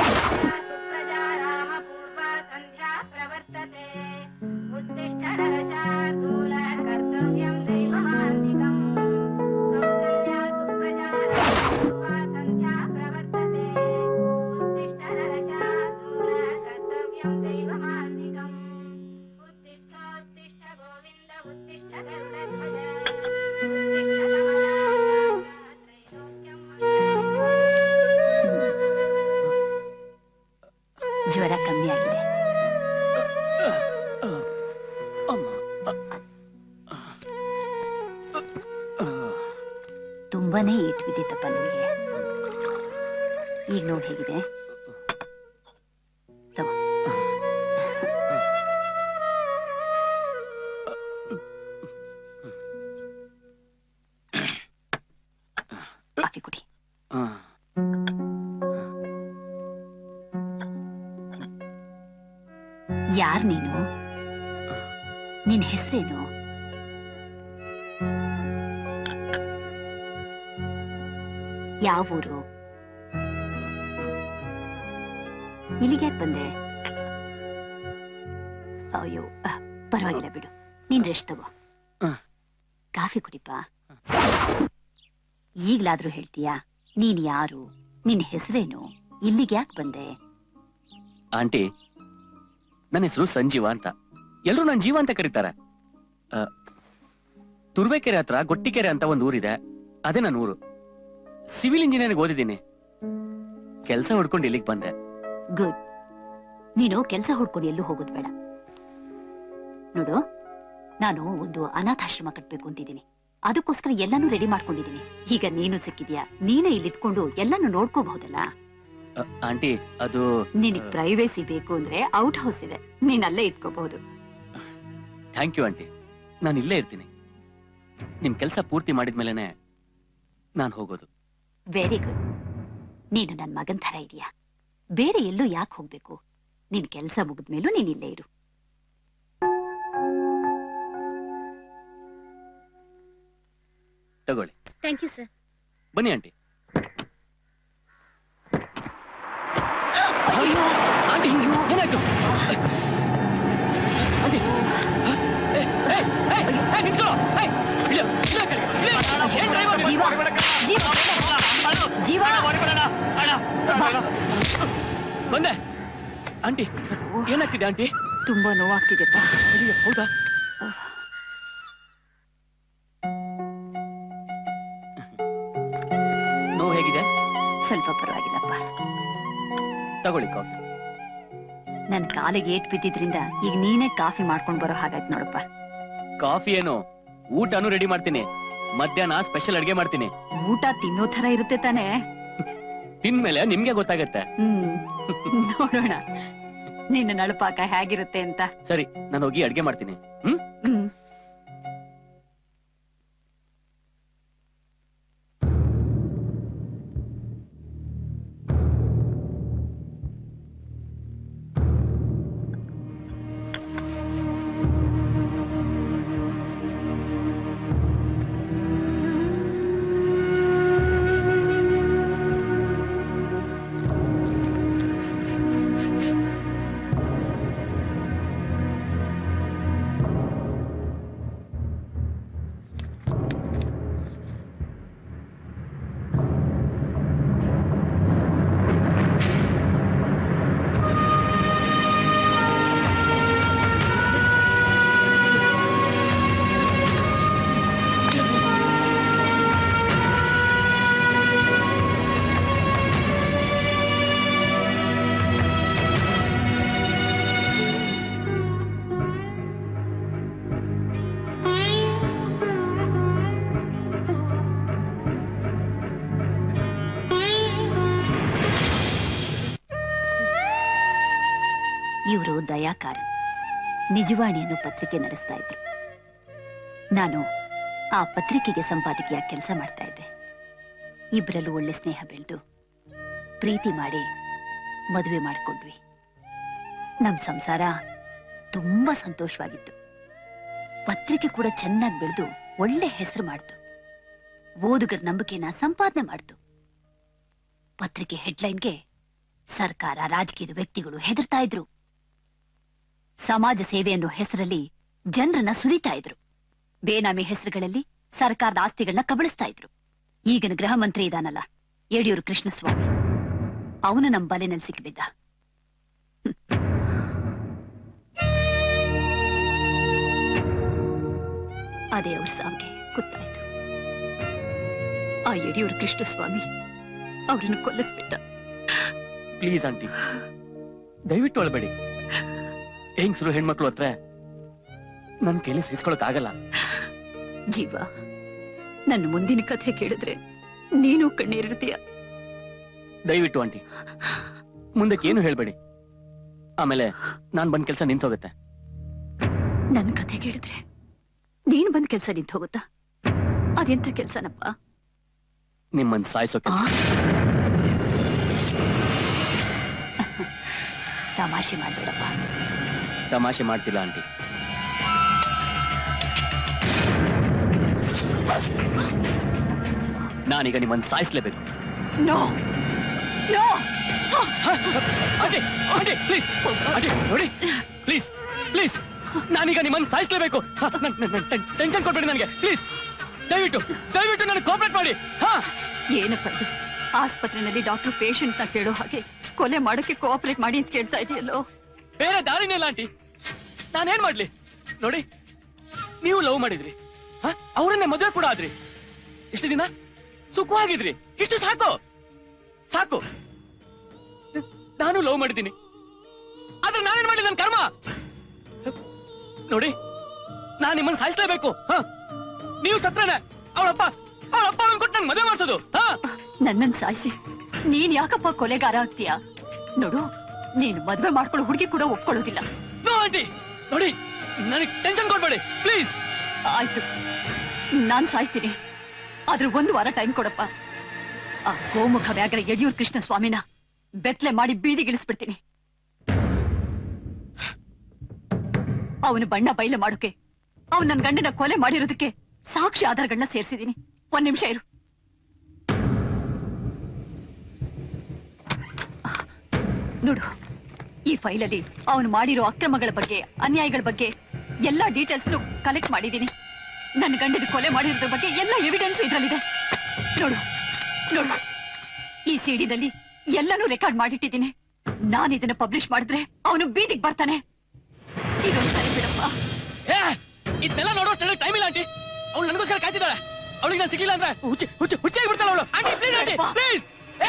ಜ್ವರ ಕಮ್ಮಿ ಆಗಿದೆ ತುಂಬಾನೇ ಏಟ್ ಬಿದ್ದಿತ್ತಪ್ಪ ನಿಮಗೆ ಈಗ ನೋಡಿ ಹೇಗಿದೆ ತಗೋ ಕಾಫಿ ಕುಡಿ ಯಾರ್ ನೀನು ನಿನ್ ಹೆಸರೇನು ಯಾವ ಊರು ಇಲ್ಲಿಗೆ ಯಾಕೆ ಬಂದೆ ಅಯ್ಯೋ ಅಹ್, ಪರವಾಗಿಲ್ಲ ಬಿಡು ನೀನ್ ರೆಸ್ಟ್ ತಗೋ ಕಾಫಿ ಕುಡಿಪ ಈಗ್ಲಾದ್ರೂ ಹೇಳ್ತೀಯಾ ನೀನ್ ಯಾರು ನಿನ್ ಹೆಸರೇನು ಇಲ್ಲಿಗೆ ಯಾಕೆ ಬಂದೆ ಆಂಟಿ ನನ್ನ ಹೆಸರು ಸಂಜೀವ ಅಂತ ಎಲ್ರು ನನ್ ಜೀವ ಅಂತ ಕರೀತಾರೆ ಆ, ತುರ್ವೇಕೆರೆ ಹತ್ರ ಗೊಟ್ಟಿಕೆರೆ ಅಂತ ಒಂದು ಊರಿದೆ ಅದೇ ನನ್ನ ಊರು ಸಿವಿಲ್ ಇಂಜಿನಿಯರಿಂಗ್ ಓದಿದ್ದೀನಿ ಕೆಲಸ ಹುಡ್ಕೊಂಡು ಇಲ್ಲಿಗೆ ಬಂದೆ ಗುಡ್ ನೀನು ಕೆಲಸ ಹುಡ್ಕೊಂಡು ಎಲ್ಲೂ ಹೋಗೋದ್ ಬೇಡ ನೋಡು ನಾನು ಒಂದು ಅನಾಥಾಶ್ರಮ ಕಟ್ಬೇಕು ಅಂತಿದ್ದೀನಿ ಅದಕ್ಕೋಸ್ಕರ ಎಲ್ಲಾನು ರೆಡಿ ಮಾಡ್ಕೊಂಡಿದ್ದೀನಿ ಈಗ ನೀನು ಸಿಕ್ಕಿದ್ಯಾ ನೀನೇ ಇಲ್ಲಿ ಇದ್ಕೊಂಡು ಎಲ್ಲಾನು ನೋಡ್ಕೋಬಹುದಲ್ಲ ಆ, ಆಂಟಿ ಅದು ನಿನಗ್ ಪ್ರೈವೇಸಿ ಬೇಕು ಅಂದ್ರೆ ಔಟ್ ಹೌಸ್ ಇದೆ ನೀನ್ ಅಲ್ಲೇ ಇದ್ಕೋಬಹುದು ಥ್ಯಾಂಕ್ ಯು ಆಂಟಿ ನಾನು ಇಲ್ಲೇ ಇರ್ತೀನಿ ನಿಮ್ ಕೆಲಸ ಪೂರ್ತಿ ಮಾಡಿದ್ಮೇಲೆನೆ ನಾನು ಹೋಗೋದು ವೆರಿ ಗುಡ್ ನೀನು ನನ್ ಮಗನ್ ತರ ಇದೀಯಾ ಬೇರೆ ಎಲ್ಲೂ ಯಾಕೆ ಹೋಗ್ಬೇಕು ನಿನ್ ಕೆಲ್ಸ ಮುಗಿದ್ಮೇಲೂ ನೀನ್ ಇಲ್ಲೇ ಇರು ತಗೊಳ್ಳಿ ಥ್ಯಾಂಕ್ ಯು ಸರ್ ಬನ್ನಿ ಆಂಟಿ ಆಂಟಿ ಏನಾಯ್ತು ಆಂಟಿ ಹ? ಏ, ಏ, ಏ, ಏ, ನಿಂತ್ಕೊಳ್ಳೋ. ಏ, ಇಳಿಯೋ, ಇಳಿಯೋ ಕೆಳಗೆ, ಇಳಿಯೋ. ಏನ್ driver ನೀವು? ಜೀವ ಜೀವ ಬಂದೆ ಆಂಟಿ ಏನಾಗ್ತಿದೆ ಆಂಟಿ ತುಂಬಾ ನೋವಾಗ್ತಿದೆಪ್ಪ ಅಯ್ಯೋ ಹೌದಾ ನೋವು ಹೇಗಿದೆ ಸ್ವಲ್ಪ ಪರವಾಗಿಲ್ಲಪ್ಪ ತಗೊಳ್ಳಿ ಕಾಫಿ ನನ್ ಕಾಲಿಗೆ ಏಟ್ ಬಿದ್ದಿದ್ರಿಂದ ಈಗ ನೀನೇ ಕಾಫಿ ಮಾಡ್ಕೊಂಡ್ ಬರೋ ಹಾಗಾಯ್ತು ನೋಡಪ್ಪ ಕಾಫಿ ಏನು ಊಟನೂ ರೆಡಿ ಮಾಡ್ತೀನಿ ಮಧ್ಯಾಹ್ನ ಸ್ಪೆಷಲ್ ಅಡ್ಗೆ ಮಾಡ್ತೀನಿ ಊಟ ತಿನ್ನೋ ತರ ಇರುತ್ತೆ ತಾನೇ ತಿಂದ್ಮೇಲೆ ನಿಮ್ಗೆ ಗೊತ್ತಾಗತ್ತೆ ಹ್ಮ್ ನೋಡೋಣ ನಿನ್ನ ನಳಪಾಕ ಹೇಗಿರುತ್ತೆ ಅಂತ ಸರಿ ನಾನು ಹೋಗಿ ಅಡ್ಗೆ ಮಾಡ್ತೀನಿ ಹ್ಮ್ ಹ್ಮ್ ಇವರು ದಯಾಕಾರ ನಿಜವಾಣಿ ಅನ್ನೋ ಪತ್ರಿಕೆ ನಡೆಸ್ತಾ ಇದ್ರು ನಾನು ಆ ಪತ್ರಿಕೆಗೆ ಸಂಪಾದಕಿಯ ಕೆಲಸ ಮಾಡ್ತಾ ಇದ್ದೆ ಇಬ್ಬರಲ್ಲೂ ಒಳ್ಳೆ ಸ್ನೇಹ ಬೆಳೆದು ಪ್ರೀತಿ ಮಾಡಿ ಮದುವೆ ಮಾಡ್ಕೊಂಡ್ವಿ ನಮ್ ಸಂಸಾರ ತುಂಬಾ ಸಂತೋಷವಾಗಿತ್ತು ಪತ್ರಿಕೆ ಕೂಡ ಚೆನ್ನಾಗಿ ಬೆಳೆದು ಒಳ್ಳೆ ಹೆಸರು ಮಾಡ್ತು ಓದುಗರ ನಂಬಿಕೆನ ಸಂಪಾದನೆ ಮಾಡ್ತು ಪತ್ರಿಕೆ ಹೆಡ್ಲೈನ್ಗೆ ಸರ್ಕಾರ ರಾಜಕೀಯದ ವ್ಯಕ್ತಿಗಳು ಹೆದರ್ತಾ ಇದ್ರು ಸಮಾಜ ಸೇವೆ ಅನ್ನೋ ಹೆಸರಲ್ಲಿ ಜನರನ್ನ ಸುರಿತಾ ಇದ್ರು ಬೇನಾಮಿ ಹೆಸರುಗಳಲ್ಲಿ ಸರ್ಕಾರದ ಆಸ್ತಿಗಳನ್ನ ಕಬಳಿಸ್ತಾ ಇದ್ರು ಈಗಿನ ಗೃಹ ಮಂತ್ರಿ ಇದಾನಲ್ಲ ಯಡಿಯೂರು ಕೃಷ್ಣಸ್ವಾಮಿ ಅವನು ನಮ್ಮ ಬಲೆನಲ್ಲಿ ಸಿಕ್ಕಿಬಿದ್ದ ಹ್ಮ್. ಅದೇ ಅವ್ರ ಸಾವಿಗೆ ಗೊತ್ತಾಯ್ತು ಆ ಯಡಿಯೂರು ಕೃಷ್ಣಸ್ವಾಮಿ ಅವ್ರನ್ನ ಕೊಲ್ಲಿಸ್ಬಿಟ್ಟ ಪ್ಲೀಸ್ ಆಂಟಿ ದಯವಿಟ್ಟು ಅಳ್ಬೇಡಿ ಹೆಂಗ್ಸರು ಹೆಣ್ಮಕ್ಳು ಹತ್ರ ನನ್ ಕೈಲಿ ಸಹಿಸ್ಕೊಳಕ್ ಆಗಲ್ಲ ಜೀವ ನನ್ನ ಮುಂದಿನ ಕಥೆ ಕೇಳಿದ್ರೆ ನೀನು ಕಣ್ಣೀರಿಡ್ತೀಯ ದಯವಿಟ್ಟು ಆಂಟಿ ಮುಂದಕ್ಕೆ ಏನು ಹೇಳ್ಬೇಡಿ ಆಮೇಲೆ ನಾನ್ ಬಂದ್ ಕೆಲ್ಸ ನಿಂತೋಗುತ್ತೆ ನನ್ನ ಕಥೆ ಕೇಳಿದ್ರೆ ನೀನ್ ಬಂದ್ ಕೆಲ್ಸ ನಿಂತ ಹೋಗುತ್ತಾ ಅದೆಂತ ಕೆಲ್ಸನಪ್ಪ ನಿಮ್ಮನ್ ಸಾಯಿಸೋ ಕೆಲ್ಸ ತಮಾಷೆ ಮಾಡ್ಬೇಡಪ್ಪ ತಮಾಷೆ ಮಾಡ್ತಿಲ್ಲ ಆಂಟಿ ನಾನೀಗ ನಿಮ್ಮನ್ ಸಾಯಿಸ್ಲೇಬೇಕು no no aunty aunty please aunty ನೋಡಿ ಪ್ಲೀಸ್ ಪ್ಲೀಸ್ ನಾನೀಗ ನಿಮ್ಮನ್ನ ಸಾಯಿಸ್ಲೇಬೇಕು ಟೆನ್ಷನ್ ಕೊಡ್ಬೇಡಿ ನನಗೆ ಪ್ಲೀಸ್ ದಯವಿಟ್ಟು ದಯವಿಟ್ಟು ನನಗೆ ಕೋಪರೇಟ್ ಮಾಡಿ ಹಾ ಏನಪ್ಪ ಇದು ಆಸ್ಪತ್ರೆನಲ್ಲಿ ಡಾಕ್ಟರ್ ಪೇಷಂಟ್ ನ ಕೇಳೋ ಹಾಗೆ ಕೊಲೆ ಮಾಡೋಕೆ ಕೋಆಪರೇಟ್ ಮಾಡಿ ಅಂತ ಕೇಳ್ತಾ ಇದೆಯಲ್ಲೋ ಬೇರೆ ದಾರಿನೇ ಇಲ್ಲ ಆಂಟಿ ನಾನೇನ್ ಮಾಡ್ಲಿ ನೋಡಿ ನೀವು ಲವ್ ಮಾಡಿದ್ರಿ ಹ? ಅವರನ್ನೇ ಮದುವೆ ಕೂಡ ಆದ್ರಿ ಇಷ್ಟು ದಿನ ಸುಖವಾಗಿದ್ರಿ ಇಷ್ಟು ಸಾಕು ಸಾಕು ನಾನು ಲವ್ ಮಾಡಿದ್ದೀನಿ ಆದ್ರೆ ನಾನೇನ್ ಮಾಡಿದ ನನ್ ಕರ್ಮ ನೋಡಿ ನಾನ್ ನಿಮ್ಮನ್ನ ಸಾಯಿಸ್ಲೇಬೇಕು ಹ? ನೀವು ಸತ್ರನೆ ಅವಳಪ್ಪ ಅವಳಪ್ಪ ಅವಳನ್ನ ಕೊಟ್ಟು ನನ್ ಮದುವೆ ಮಾಡ್ಸೋದು ಹ? ನನ್ನನ್ ಸಾಯಿಸಿ ನೀನ್ ಯಾಕಪ್ಪ ಕೊಲೆಗಾರ ಆಗ್ತೀಯಾ ನೋಡು ನೀನ್ ಮದ್ವೆ ಮಾಡ್ಕೊಳ್ಳೋ ಹುಡುಗಿ ಕೂಡ ಒಪ್ಕೊಳ್ಳೋದಿಲ್ಲ ನೋ ಆಂಟಿ ನೋಡಿ ನನಗೆ ಟೆನ್ಷನ್ ಕೊಡ್ಬೇಡಿ ಪ್ಲೀಸ್ ಆಯ್ತು ನಾನ್ ಸಾಯ್ತೀನಿ ಆದ್ರೆ ಒಂದು ವಾರ ಟೈಮ್ ಕೊಡಪ್ಪ ಆ ಗೋಮುಖ ವ್ಯಾಘ್ರ ಯಡಿಯೂರ್ ಕೃಷ್ಣ ಸ್ವಾಮಿನ ಬೆತ್ಲೆ ಮಾಡಿ ಬೀದಿಗಿಳಿಸ್ಬಿಡ್ತೀನಿ ಅವನು ಬಣ್ಣ ಬಯಲು ಮಾಡೋಕೆ ಅವನ್ ನನ್ ಗಂಡನ ಕೊಲೆ ಮಾಡಿರೋದಕ್ಕೆ ಸಾಕ್ಷಿ ಆಧಾರಗಳನ್ನ ಸೇರಿಸಿದೀನಿ ಒಂದ್ ನಿಮಿಷ ಇರು ನೋಡು ಈ ಫೈಲಲ್ಲಿ ಅವನು ಮಾಡಿರೋ ಅಕ್ರಮಗಳ ಬಗ್ಗೆ ಅನ್ಯಾಯಗಳ ಬಗ್ಗೆ ಎಲ್ಲಾ ಡೀಟೇಲ್ಸ್ ಕಲೆಕ್ಟ್ ಮಾಡಿದ್ದೀನಿ ನನ್ನ ಗಂಡನ ಕೊಲೆ ಮಾಡಿರೋದ್ರ ಬಗ್ಗೆ ಎಲ್ಲ ಎವಿಡೆನ್ಸ್ ಇದ್ರಲ್ಲಿದೆ ನೋಡು ನೋಡು ಈ ಸಿಡಿನಲ್ಲಿ ಎಲ್ಲನೂ ರೆಕಾರ್ಡ್ ಮಾಡಿಟ್ಟಿದ್ದೀನಿ ನಾನು ಇದನ್ನ ಪಬ್ಲಿಷ್ ಮಾಡಿದ್ರೆ ಅವನು ಬೀದಿಗೆ ಬರ್ತಾನೆ ಇದೊಂದು ಸರಿ ಬಿಡಪ್ಪ ಏ ಇದನ್ನೆಲ್ಲ ನೋಡೋಷ್ಟು ಟೈಮ್ ಇಲ್ಲ ಆಂಟಿ ಅವಳು ನನಗೋಸ್ಕರ ಕಾಯ್ತಿದ್ದಾಳೆ ಅವಳಿಗೆ ನಾನು ಸಿಗ್ಲಿಲ್ಲ ಅಂದ್ರೆ ಹುಚ್ಚಿ ಹುಚ್ಚಿ ಹುಚ್ಚಿ ಆಗ್ಬಿಡ್ತಾಳೆ ಅವಳು aunty please aunty please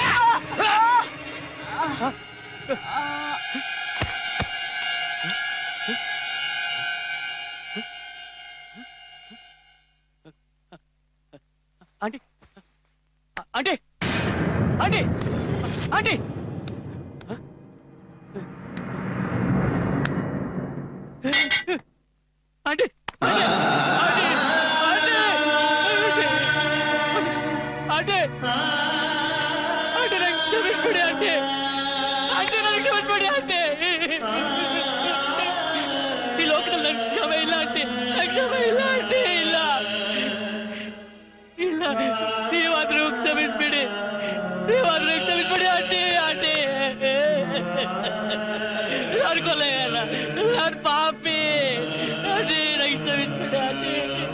aunty aunty aunty aunty aunty aunty aunty ನಂಗೆ ಕ್ಷಮಿಸ್ಬಿಡಿ ಆಂಟಿ ಆಂಟಿ ನನಗೆ ಕ್ಷಮಿಸ್ಬಿಡಿ ಆಂಟಿ ಈ ಲೋಕದಲ್ಲಿ ನನ್ಗೆ ಕ್ಷಮೆ ಇಲ್ಲ ಆಂಟಿ ನಂಗೆ ಕ್ಷಮೆ ಇಲ್ಲ ಆಂಟಿ ಇಲ್ಲ ಇಲ್ಲ ನೀವಾದ್ರೂ ಕ್ಷಮಿಸ್ಬಿಡಿ ನೀವಾದ್ರೂ ಕ್ಷಮಿಸ್ಬಿಡಿ ಆಂಟಿ ಆಂಟಿ ನಾನು ಕೊಲೆಗಾರ ನಾನು ಪಾಪಿ ಆಂಟಿ ನಂಗೆ ಕ್ಷಮಿಸ್ಬಿಡಿ ಆಂಟಿ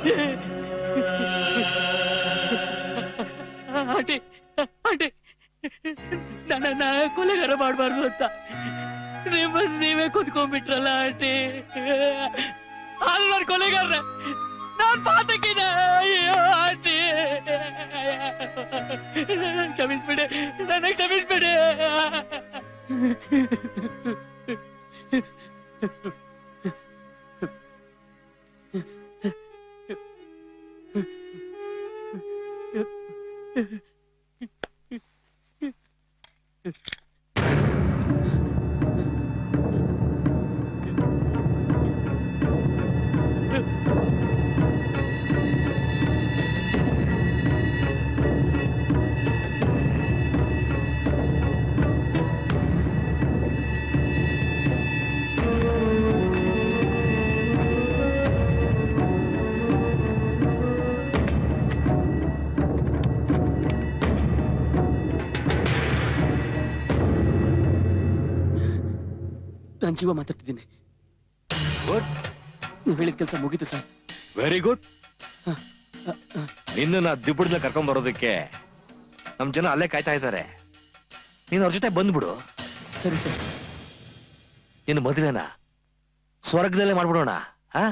ಆಂಟಿ ಆಂಟಿ ನನ್ನನ್ನ ಕೊಲೆಗಾರ ಮಾಡಬಾರ್ದು ಅಂತ ನಿಮ್ಮ ನೀವೇ ಕುತ್ಕೊಂಡ್ಬಿಟ್ರಲ್ಲ ಆಂಟಿ ಅಲ್ಲಿ ನಾನು ಕೊಲೆಗಾರ ನಾನ್ ಪಾತಕ್ಕಿದೆ ಅಯ್ಯೋ ಆಂಟಿ ನನ್ನ ಕ್ಷಮಿಸ್ಬಿಡಿ ನನ್ನ ಕ್ಷಮಿಸ್ಬಿಡಿ ನಾನು ಜೀವ ಮಾತಾಡ್ತಿದ್ದೀನಿ ನೀವು ಹೇಳಿದ ಕೆಲಸ ಮುಗೀತು ಸರ್ ವೆರಿ ಗುಡ್ ನಿನ್ನ ದಿಬ್ಬುಡ್ಲ ಕರ್ಕೊಂಡ್ ಬರೋದಕ್ಕೆ ನಮ್ ಜನ ಅಲ್ಲೇ ಕಾಯ್ತಾ ಇದ್ದಾರೆ ನೀನ್ ಅವ್ರ ಜೊತೆ ಬಂದ್ಬಿಡು ಸರಿ ಸರಿ ನಿನ್ನ ಮದುವೆನ ಸ್ವರ್ಗದಲ್ಲೇ ಮಾಡ್ಬಿಡೋಣ ಹಾ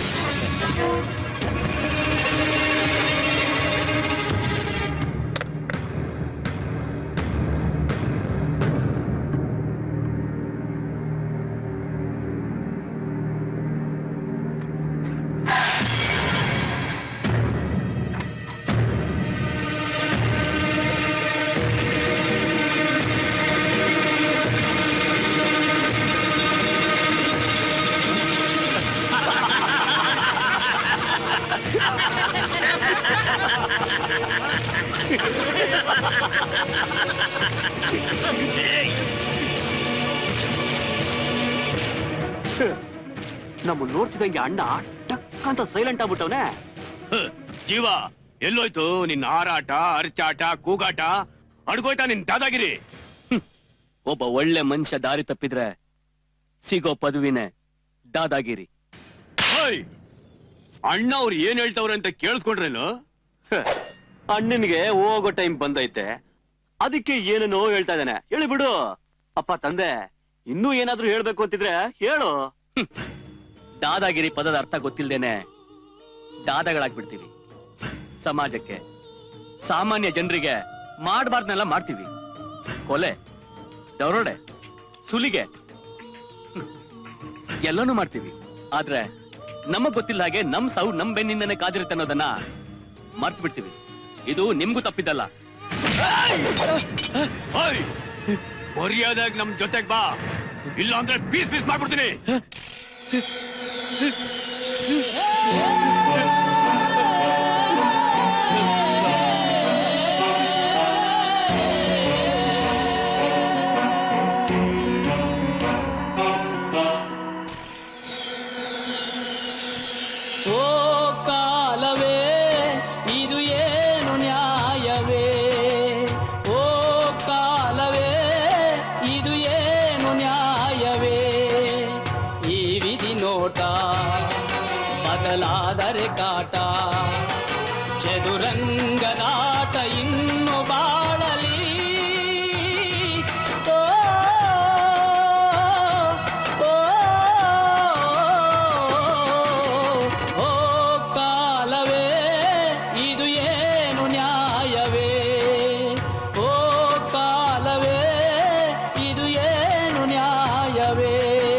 ನಮ್ಮ ನೋಡ್ತಿದಂಗೆ ಅಣ್ಣ ಟಕ್ ಅಂತ ಸೈಲೆಂಟ್ ಆಗ್ಬಿಟ್ಟವನೆ ಜೀವ ಎಲ್ಲೋಯ್ತು ನಿನ್ನ ಹಾರಾಟ ಅರ್ಚಾಟ ಕೂಗಾಟ ಅಡ್ಗೋಯ್ತಾ ನಿನ್ ದಾದಾಗಿರಿ ಒಬ್ಬ ಒಳ್ಳೆ ಮನುಷ್ಯ ದಾರಿ ತಪ್ಪಿದ್ರೆ ಸಿಗೋ ಪದವಿನೇ ದಾದಾಗಿರಿ ಓಯ್! ಅಣ್ಣ ಅವ್ರು ಏನ್ ಹೇಳ್ತವ್ರೆ ಅಂತ ಕೇಳಿಸ್ಕೊಂಡ್ರೇನು ಹ, ಅಣ್ಣನಿಗೆ ಹೋಗೋ ಟೈಮ್ ಬಂದೈತೆ ಅದಕ್ಕೆ ಏನೇನೋ ಹೇಳ್ತಾ ಇದ್ದಾನೆ ಹೇಳಿ ಬಿಡು ಅಪ್ಪ ತಂದೆ ಇನ್ನೂ ಏನಾದ್ರೂ ಹೇಳ್ಬೇಕು ಅಂತಿದ್ರೆ ಹೇಳು ದಾದಾಗಿರಿ ಪದದ ಅರ್ಥ ಗೊತ್ತಿಲ್ದೇನೆ ದಾದಗಳಾಗ್ಬಿಡ್ತೀವಿ ಸಮಾಜಕ್ಕೆ ಸಾಮಾನ್ಯ ಜನರಿಗೆ ಮಾಡಬಾರ್ದನ್ನೆಲ್ಲ ಮಾಡ್ತೀವಿ ಕೊಲೆ ದರೋಡೆ ಸುಲಿಗೆ ಹ್ಮ್. ಎಲ್ಲನೂ ಮಾಡ್ತೀವಿ ಆದ್ರೆ ನಮಗ್ ಗೊತ್ತಿಲ್ಲ ಹಾಗೆ ನಮ್ ಸಾವು ನಮ್ ಬೆನ್ನಿಂದನೇ ಕಾದಿರುತ್ತೆ ಅನ್ನೋದನ್ನ ಮರ್ತು ಬಿಡ್ತೀವಿ ಇದು ನಿಮ್ಗೂ ತಪ್ಪಿದ್ದಲ್ಲ ಓಯ್! ಮರ್ಯಾದಾಗಿ ನಮ್ ಜೊತೆಗ್ ಬಾ ಇಲ್ಲ ಅಂದ್ರೆ ಪೀಸ್ ಪೀಸ್ ಮಾಡ್ಬಿಡ್ತೀನಿ ಓ ಕಾಲವೇ ಇದು ಏನು ನ್ಯಾಯವೇ ಓ ಕಾಲವೇ ಇದು ಏನು ನ್ಯಾಯವೇ ಕಾಟ ಚದುರಂಗದಾಟ ಇನ್ನು ಬಾಳಲಿ ಓ, ಓ, ಓ ಕಾಲವೇ ಇದು ಏನು ನ್ಯಾಯವೇ ಓ ಕಾಲವೇ ಇದು ಏನು ನ್ಯಾಯವೇ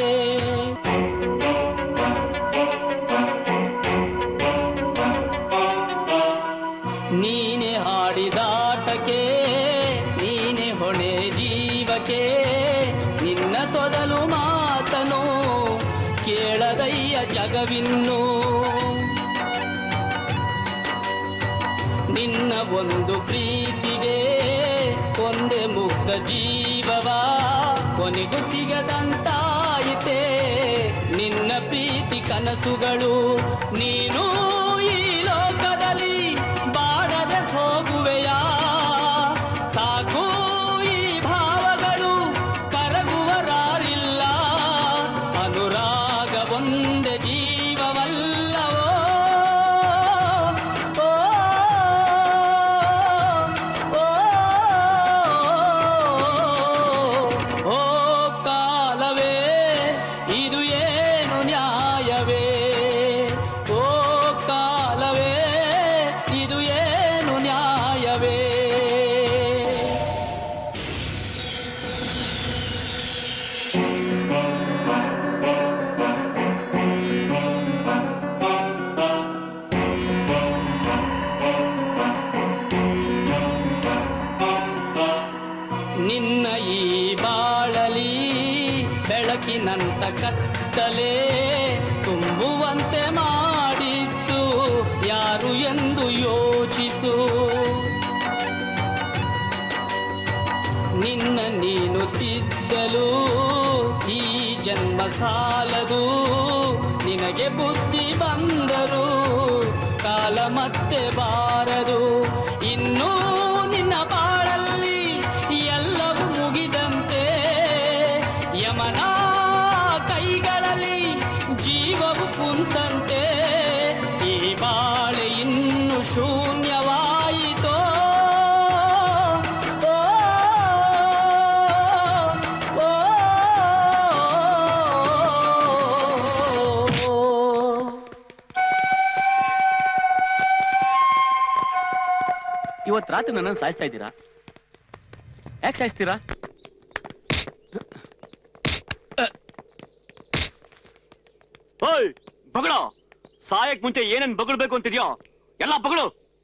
ನೀನೆ ಹಾಡಿದಾಟಕ್ಕೆ ನೀನೆ ಹೊಣೆ ಜೀವಕ್ಕೆ ನಿನ್ನ ತೊದಲು ಮಾತನು ಕೇಳದಯ್ಯ ಜಗವಿನ್ನು ನಿನ್ನ ಒಂದು ಪ್ರೀತಿಗೆ ಒಂದೇ ಮುಗ್ಧ ಜೀವವ ಕೊನೆಗೂ ಸಿಗದಂತಾಯಿತೆ ನಿನ್ನ ಪ್ರೀತಿ ಕನಸುಗಳು ನೀನು ಈ ಲೋಕದಲ್ಲಿ ಬಾಡದೆ ಹೋಗುವೆಯಾ ಸಾಕು ಈ ಭಾವಗಳು ಕರಗುವರಾರಿಲ್ಲ ಅನುರಾಗ ಒಂದೇ ಜೀವವಲ್ಲವೋ ಓ, ಓ, ಓ ಕಾಲವೇ ಇದು ಏನು ನ್ಯಾಯವೇ ಓ ಕಾಲವೇ ಇದು ಏನು ನ್ಯಾಯವೇ ನಿನ್ನ ಈ ಬಾಳಲಿ ಬೆಳಕಿನಂತ ಕತ್ತಲೆ ತುಂಬುವಂತೆ ಮಾಡಿದ್ದು ಯಾರು ಎಂದು ಯೋಚಿಸು ನಿನ್ನ ನೀನು ತಿದ್ದಲು ಈ ಜನ್ಮ ಸಾಲದು ನಿನಗೆ ಬುದ್ಧಿ ಬಂದರು ಕಾಲ ಮತ್ತೆ ಬಾರದು ಇನ್ನೂ ನಿನ್ನ ಬಾಳಲ್ಲಿ ಎಲ್ಲವೂ ಮುಗಿದಂತೆ ಯಮನ ಕೈಗಳಲ್ಲಿ ಜೀವವು ಕುಂತಂತೆ ಈ ಬಾಳೆ ಇನ್ನು ಶೂನ್ಯವಾಯಿತೋ ಓ, ಓ, ಓ. ಇವತ್ ರಾತ್ರಿ ನನ್ನನ್ನು ಸಾಯಿಸ್ತಾ ಇದ್ದೀರಾ ಯಾಕೆ ಸಾಯಿಸ್ತೀರಾ ಓಯ್ ಬಗಳ ಸಾಯಕ್ ಮುಂಚೆ ಏನೇನ್ ಬಗಳ್ಬೇಕು ಅಂತಿದ್ಯೋ ಎಲ್ಲ ಬಗಳು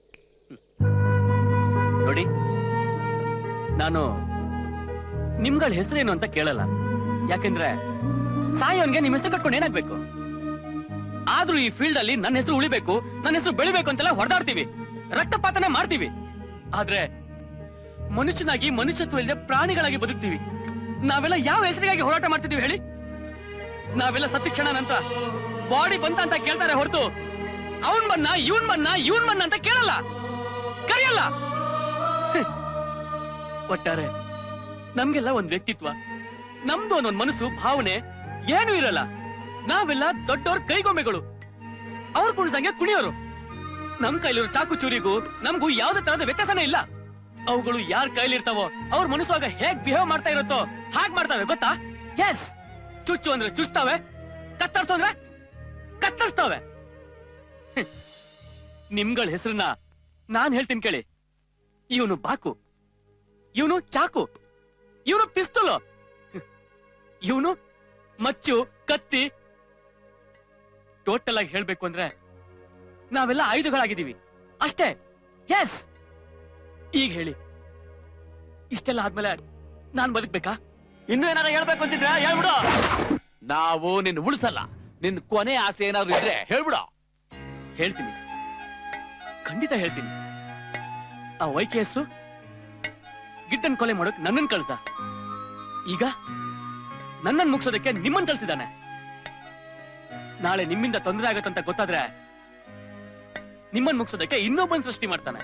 ನೋಡಿ ನಾನು ನಿಮ್ಗಳ ಹೆಸರೇನು ಅಂತ ಕೇಳಲ್ಲ ಯಾಕೆಂದ್ರೆ ಸಾಯೋನ್ಗೆ ನಿಮ್ ಹೆಸರು ಕಟ್ಕೊಂಡು ಏನಾಗ್ಬೇಕು ಆದ್ರೂ ಈ ಫೀಲ್ಡ್ ಅಲ್ಲಿ ನನ್ನ ಹೆಸರು ಉಳಿಬೇಕು ನನ್ನ ಹೆಸರು ಬೆಳಿಬೇಕು ಅಂತೆಲ್ಲ ಹೊಡೆದಾಡ್ತೀವಿ ರಕ್ತಪಾತನ ಮಾಡ್ತೀವಿ ಆದ್ರೆ ಮನುಷ್ಯನಾಗಿ ಮನುಷ್ಯತ್ವ ಇಲ್ಲದೆ ಪ್ರಾಣಿಗಳಾಗಿ ಬದುಕ್ತೀವಿ ನಾವೆಲ್ಲ ಯಾವ ಹೆಸರಿಗಾಗಿ ಹೋರಾಟ ಮಾಡ್ತಿದೀವಿ ಹೇಳಿ ನಾವೆಲ್ಲ ಸತ್ಯ ಕ್ಷಣ ನಂತರ ಬಾಡಿ ಬಂತ ಅಂತ ಕೇಳ್ತಾರೆ ಹೊರತು ಅವನ್ ಬನ್ನ ಇವನ್ ಬನ್ನ ಇವನ್ ಬನ್ನ ಅಂತ ಕೇಳಲ್ಲ ಕರೆಯಲ್ಲ ಹ್ಮ್. ಒಟ್ಟಾರೆ ನಮ್ಗೆಲ್ಲ ಒಂದ್ ವ್ಯಕ್ತಿತ್ವ ನಮ್ದು ಒಂದೊಂದ್ ಮನಸ್ಸು ಭಾವನೆ ಏನೂ ಇರಲ್ಲ ನಾವೆಲ್ಲ ದೊಡ್ಡವ್ರ ಕೈಗೊಂಬೆಗಳು ಅವ್ರ ಕುಣಿಸಂಗೆ ಕುಣಿಯೋರು ನಮ್ ಕೈಲಿರೋ ಚಾಕು ಚೂರಿಗೂ ನಮ್ಗೂ ಯಾವ್ದೇ ತರದ ವ್ಯತ್ಯಾಸನೇ ಇಲ್ಲ ಅವುಗಳು ಯಾರ ಕೈಲಿರ್ತಾವೋ ಅವ್ರ ಮನಸ್ಸಾಗ ಹೇಗ್ ಬಿಹೇವ್ ಮಾಡ್ತಾ ಇರುತ್ತೋ ಹಾಗ್ ಮಾಡ್ತಾವೆ ಗೊತ್ತಾ ಎಸ್ ಚುಚ್ಚು ಅಂದ್ರೆ ಚುಚ್ತಾವೆ ಕತ್ತರ್ಸು ಅಂದ್ರೆ ಕತ್ತರಿಸ್ತಾವೆ ಹ್ಮ್. ನಿಮ್ಗಳ ಹೆಸರನ್ನ ನಾನ್ ಹೇಳ್ತೀನಿ ಕೇಳಿ ಇವನು ಬಾಕು ಇವನು ಚಾಕು ಇವನು ಪಿಸ್ತೂಲು ಇವನು ಮಚ್ಚು ಕತ್ತಿ ಟೋಟಲ್ ಆಗಿ ಹೇಳ್ಬೇಕು ಅಂದ್ರೆ ನಾವೆಲ್ಲ ಆಯುಧಗಳಾಗಿದ್ದೀವಿ ಅಷ್ಟೇ ಎಸ್ ಈಗ ಹೇಳಿ ಇಷ್ಟೆಲ್ಲ ಆದ್ಮೇಲೆ ನಾನ್ ಬದುಕ್ಬೇಕಾ ಇನ್ನು ಏನಾರ ಹೇಳ್ಬೇಕು ಅಂತಿದ್ರೆ ಹೇಳ್ಬಿಡು ನಾವು ನಿನ್ನ ಉಳಿಸಲ್ಲ ನಿನ್ ಕೊನೆ ಆಸೆ ಏನಾದ್ರು ಇದ್ರೆ ಹೇಳ್ಬಿಡ ಹೇಳ್ತೀನಿ ಖಂಡಿತ ಹೇಳ್ತೀನಿ ಆ ವೈಕೆಯಸ್ಸು ಗಿಡ್ಡನ್ ಕೊಲೆ ಮಾಡೋಕ್ ನನ್ನನ್ ಕಳ್ಸ ಈಗ ನನ್ನನ್ ಮುಗ್ಸೋದಕ್ಕೆ ನಿಮ್ಮನ್ ಕಳ್ಸಿದಾನೆ ನಾಳೆ ನಿಮ್ಮಿಂದ ತೊಂದರೆ ಆಗತ್ತಂತ ಗೊತ್ತಾದ್ರೆ ನಿಮ್ಮನ್ ಮುಗ್ಸೋದಕ್ಕೆ ಇನ್ನೊಬ್ಬನ್ ಸೃಷ್ಟಿ ಮಾಡ್ತಾನೆ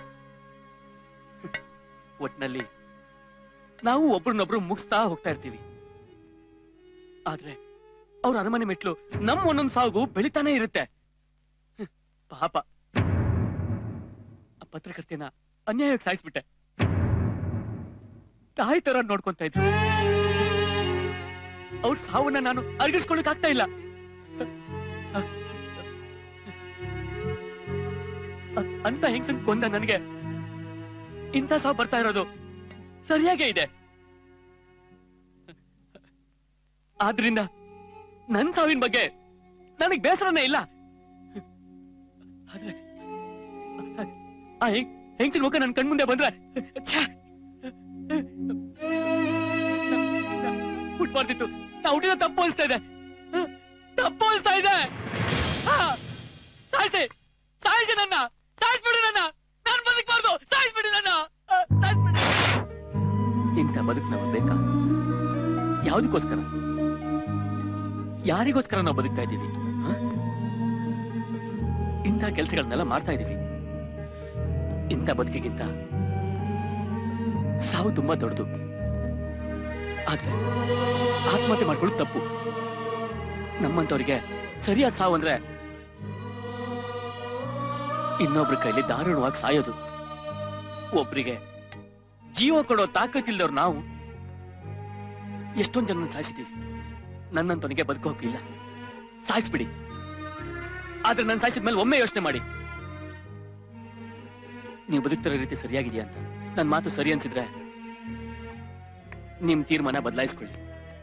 ಒಟ್ನಲ್ಲಿ ನಾವು ಒಬ್ರನ್ನೊಬ್ರು ಮುಗಿಸ್ತಾ ಹೋಗ್ತಾ ಇರ್ತೀವಿ ಆದ್ರೆ ಅವ್ರ ಅರಮನೆ ಮೆಟ್ಲು ನಮ್ ಒಂದೊಂದ್ ಸಾವು ಬೆಳಿತಾನೆ ಇರುತ್ತೆ ಪಾಪ ಆ ಪತ್ರಕರ್ತೆನ ಅನ್ಯಾಯವಾಗಿ ಸಾಯಿಸ್ಬಿಟ್ಟೆ ತಾಯಿ ತರ ನೋಡ್ಕೊಂತ ಇದ್ರು ಅವ್ರ ಸಾವನ್ನ ನಾನು ಅರ್ಗಿಸ್ಕೊಳಕ್ ಆಗ್ತಾ ಇಲ್ಲ ಅ- ಅಂತ ಹೆಂಗ್ಸನ್ ಕೊಂದ ನನಗೆ ಇಂಥ ಸಾವು ಬರ್ತಾ ಇರೋದು ಸರಿಯಾಗೇ ಇದೆ ಆದ್ರಿಂದ ನನ್ ಸಾವಿನ ಬಗ್ಗೆ ನನಗ್ ಬೇಸರನೇ ಇಲ್ಲ ಆದ್ರೆ ಆ ಹೆಂಗ್ ಹೆಂಗ್ಸಿನ ಮುಖ ನನ್ ಕಣ್ಮುಂದೆ ಬಂದ್ರೆ ಛೆ! ಹುಟ್ಬಾರ್ದಿತ್ತು ನಾ ಹುಟ್ಟಿದ ತಪ್ಪು ಅನಿಸ್ತಾ ಇದೆ ತಪ್ಪು ಅನಿಸ್ತಾ ಇದೆ ಆ! ಸಾಯ್ಸಿ ಸಾಯಿಸಿ ನನ್ನ ಸಾಯಿಸ್ಬಿಡಿ ನನ್ನ ನಾನ್ ಬದುಕ್ಬಾರ್ದು ಸಾಯಿಸ್ಬಿಡಿ ನನ್ನ ಆ, ಸಾಯಿಸ್ಬಿಡಿ ಇಂಥ ಬದುಕು ನಮಗೆ ಬೇಕಾ ಯಾವ್ದಕ್ಕೋಸ್ಕರ ಯಾರಿಗೋಸ್ಕರ ನಾವು ಬದುಕ್ತಾ ಇದ್ದೀವಿ ಹ? ಇಂಥ ಕೆಲಸಗಳನ್ನೆಲ್ಲ ಮಾಡ್ತಾ ಇದ್ದೀವಿ ಇಂಥ ಬದುಕಿಗಿಂತ ಸಾವು ತುಂಬಾ ದೊಡ್ಡದು ಆದ್ರೆ ಆತ್ಮಹತ್ಯೆ ಮಾಡ್ಕೊಳ್ಳೋದು ತಪ್ಪು ನಮ್ಮಂತವ್ರಿಗೆ ಸರಿಯಾದ ಸಾವು ಅಂದ್ರೆ ಇನ್ನೊಬ್ರ ಕೈಲಿ ದಾರುಣವಾಗಿ ಸಾಯೋದು ಒಬ್ರಿಗೆ ಜೀವ ಕೊಡೋ ತಾಕತ್ತಿಲ್ದವ್ರು ನಾವು ಎಷ್ಟೊಂದ್ ಜನ ಸಾಯಿಸಿದೀವಿ ನನ್ನಂತವನಿಗೆ ಬದುಕೋಕಿಲ್ಲ ಸಾಯಿಸ್ಬಿಡಿ ಆದ್ರೆ ನಾನು ಸಾಯಿಸಿದ್ಮೇಲೆ ಒಮ್ಮೆ ಯೋಚನೆ ಮಾಡಿ ನೀವು ಬದುಕ್ತಿರೋ ರೀತಿ ಸರಿಯಾಗಿದೆಯಾ ಅಂತ ನನ್ನ ಮಾತು ಸರಿ ಅನ್ಸಿದ್ರೆ ನಿಮ್ ತೀರ್ಮಾನ ಬದಲಾಯಿಸ್ಕೊಳ್ಳಿ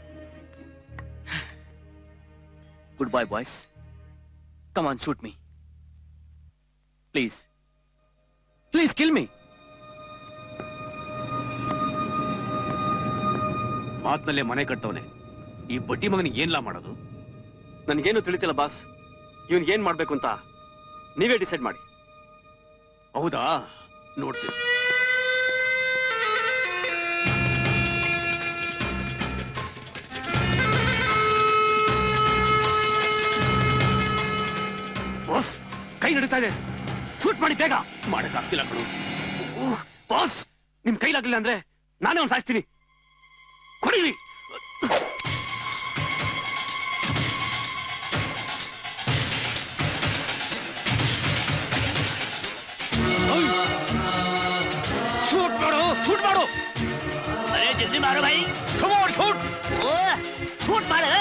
good bye boys come on shoot me please please kill me ಮಾತ್ನಲ್ಲೇ ಮನೆ ಕಟ್ಟವನೆ ಈ ಬಡ್ಡಿ ಮಗನಿಗೆ ಏನ್ಲಾ ಮಾಡೋದು ನನ್ಗೇನು ತಿಳಿತಿಲ್ಲ ಬಾಸ್ ಇವನ್ ಏನ್ ಮಾಡ್ಬೇಕು ಅಂತ ನೀವೇ ಡಿಸೈಡ್ ಮಾಡಿ ಹೌದಾ ನೋಡ್ತೀನಿ ಬಾಸ್ ಕೈ ನಡೀತಾ ಇದೆ ಶೂಟ್ ಮಾಡಿ ಬೇಗ ಮಾಡಕ್ಕಾಗ್ತಿಲ್ಲ ಕಣು ಓಹ್, ಬಾಸ್ ನಿಮ್ ಕೈಲಾಗ್ಲಿಲ್ಲ ಅಂದ್ರೆ ನಾನೇ ಅವ್ನು ಸಾಯಿಸ್ತೀನಿ ಕೊಡಿಲಿ ಶೂಟ್ ಮಾಡು ಶೂಟ್ ಮಾಡು ಅರೆ ಜಲ್ದಿ ಮಾಡು ಭಾई ಕಮ್ ಆನ್ ಶೂಟ್ ಓ ಶೂಟ್ ಮಾಡು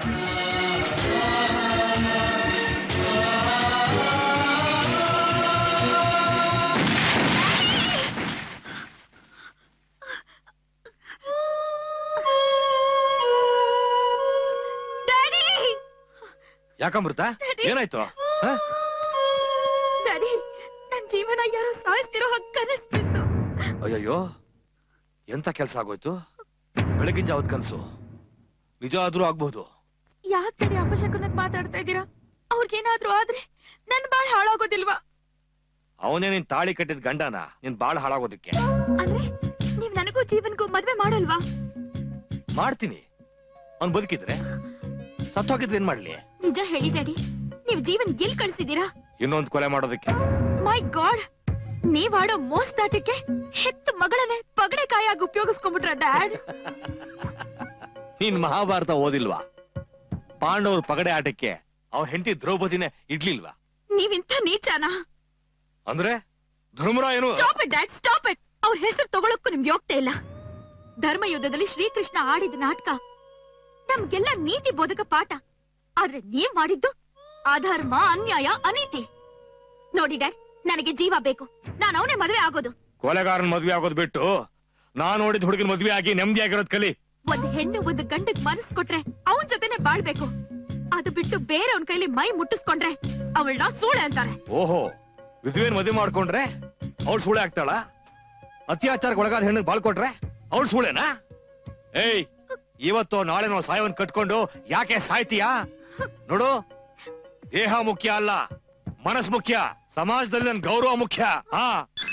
ಯಾಕಮೃತ ಏನಾಯ್ತು ಹ? ಡ್ಯಾಡಿ ನನ್ ಜೀವನ ಯಾರೋ ಸಾಯಿಸ್ತಿರೋ ಹಾಗೆ ಕನಸ್ ಬಿತ್ತು ಅಯ್ಯಯ್ಯೋ ಎಂತ ಕೆಲ್ಸ ಆಗೋಯ್ತು ಬೆಳಗಿನ ಜಾವದ್ ಕನ್ಸು ನಿಜ ಆದ್ರೂ ಆಗ್ಬಹುದು ಯಾಕೆ ಡ್ಯಾಡಿ ಅಪಶಕುನದ್ ಮಾತಾಡ್ತಾ ಇದ್ದೀರಾ ಅವ್ರಿಗೇನಾದ್ರೂ ಆದ್ರೆ ನನ್ ಬಾಳ್ ಹಾಳಾಗೋದಿಲ್ವಾ ಅವನೇ ನಿನ್ ತಾಳಿ ಕಟ್ಟಿದ ಗಂಡನ ನಿನ್ ಬಾಳ್ ಹಾಳಾಗೋದಕ್ಕೆ ಅಂದ್ರೆ ನೀವ್ ನನಗೂ ಜೀವನ್ಗೂ ಮದ್ವೆ ಮಾಡಲ್ವಾ ಮಾಡ್ತೀನಿ ಅವ್ನ್ ಬದುಕಿದ್ರೆ ಸತ್ತೋಗಿದ್ರೆ ಏನ್ ಮಾಡ್ಲಿ ನಿಜ ಹೇಳಿ ಡ್ಯಾಡಿ ನೀವ್ ಜೀವನ್ ಎಲ್ ಕಳ್ಸಿದೀರಾ ಇನ್ನೊಂದ್ ಕೊಲೆ ಮಾಡೋದಕ್ಕೆ ಮೈ ಗಾಡ್ ನೀವಾಡೋ ಮೋಸ್ದಾಟಕ್ಕೆ ಹೆತ್ತ ಮಗಳನ್ನೇ ಪಗಡೆ ಕಾಯಾಗಿ ಉಪಯೋಗಿಸ್ಕೊಂಡ್ಬಿಟ್ರ ಡ್ಯಾಡ್ ನೀನ್ ಮಹಾಭಾರತ ಓದಿಲ್ವಾ ಪಾಂಡವ್ರ ಪಗಡೆ ಆಟಕ್ಕೆ ಅವ್ರ ಹೆಂಡತಿ ದ್ರೌಪದಿನೇ ಇಡ್ಲಿಲ್ವಾ ನೀವಿಂಥ ನೀಚಾನ ಅಂದ್ರೆ ಧರ್ಮರಾಯನು stop it dad stop it ಅವ್ರ ಹೆಸರು ತಗೊಳಕ್ಕೂ ನಿಮ್ಗೆ ಯೋಗ್ಯತೆ ಇಲ್ಲ ಧರ್ಮ ಯುದ್ಧದಲ್ಲಿ ಶ್ರೀಕೃಷ್ಣ ಆಡಿದ ನಾಟಕ ನಮ್ಗೆಲ್ಲ ನೀತಿ ಬೋಧಕ ಪಾಠ ಆದ್ರೆ ನೀವ್ ಮಾಡಿದ್ದು ಅಧರ್ಮ ಅನ್ಯಾಯ ಅನೀತಿ ನೋಡಿ ಡ್ಯಾಡ್ ನನಗೆ ಜೀವ ಬೇಕು ನಾನು ಅವನೇ ಮದುವೆ ಆಗೋದು ಕೊಲೆಗಾರನ್ ಮದ್ವೆ ಆಗೋದ್ ಬಿಟ್ಟು ನಾನ್ ನೋಡಿದ ಹುಡುಗನ್ ಮದ್ವೆ ಆಗಿ ನೆಮ್ಮದಿ ಆಗಿರೋದ್ ಕಲಿ ಒಂದ್ ಹೆಣ್ಣು ಒಂದು ಗಂಡಕ್ ಮನಸ್ ಕೊಟ್ರೆ ಅವನ್ ಜೊತೆನೆ ಬಾಳ್ಬೇಕು ಅದು ಬಿಟ್ಟು ಬೇರೆಯವನ್ ಕೈಲಿ ಮೈ ಮುಟ್ಟಿಸ್ಕೊಂಡ್ರೆ ಅವಳನ್ನ ಸೂಳೆ ಅಂತಾರೆ ಓಹೋ ವಿಧುವೇನ್ ಮದುವೆ ಮಾಡ್ಕೊಂಡ್ರೆ ಅವಳು ಸೂಳೆ ಆಗ್ತಾಳ ಅತ್ಯಾಚಾರಕ್ಕೆ ಒಳಗಾದ ಹೆಣ್ಣು ಬಾಳ್ಕೊಟ್ರೆ ಅವಳು ಸೂಳೆನಾ ಏಯ್ ಇವತ್ತು ನಾಳೆ ನಾವು ಸಾಯವನ್ ಕಟ್ಕೊಂಡು ಯಾಕೆ ಸಾಯ್ತೀಯಾ ನೋಡು ದೇಹ ಮುಖ್ಯ ಅಲ್ಲ ಮನಸ್ ಮುಖ್ಯ ಸಮಾಜದಲ್ಲಿ ನನ್ ಗೌರವ ಮುಖ್ಯ ಹಾ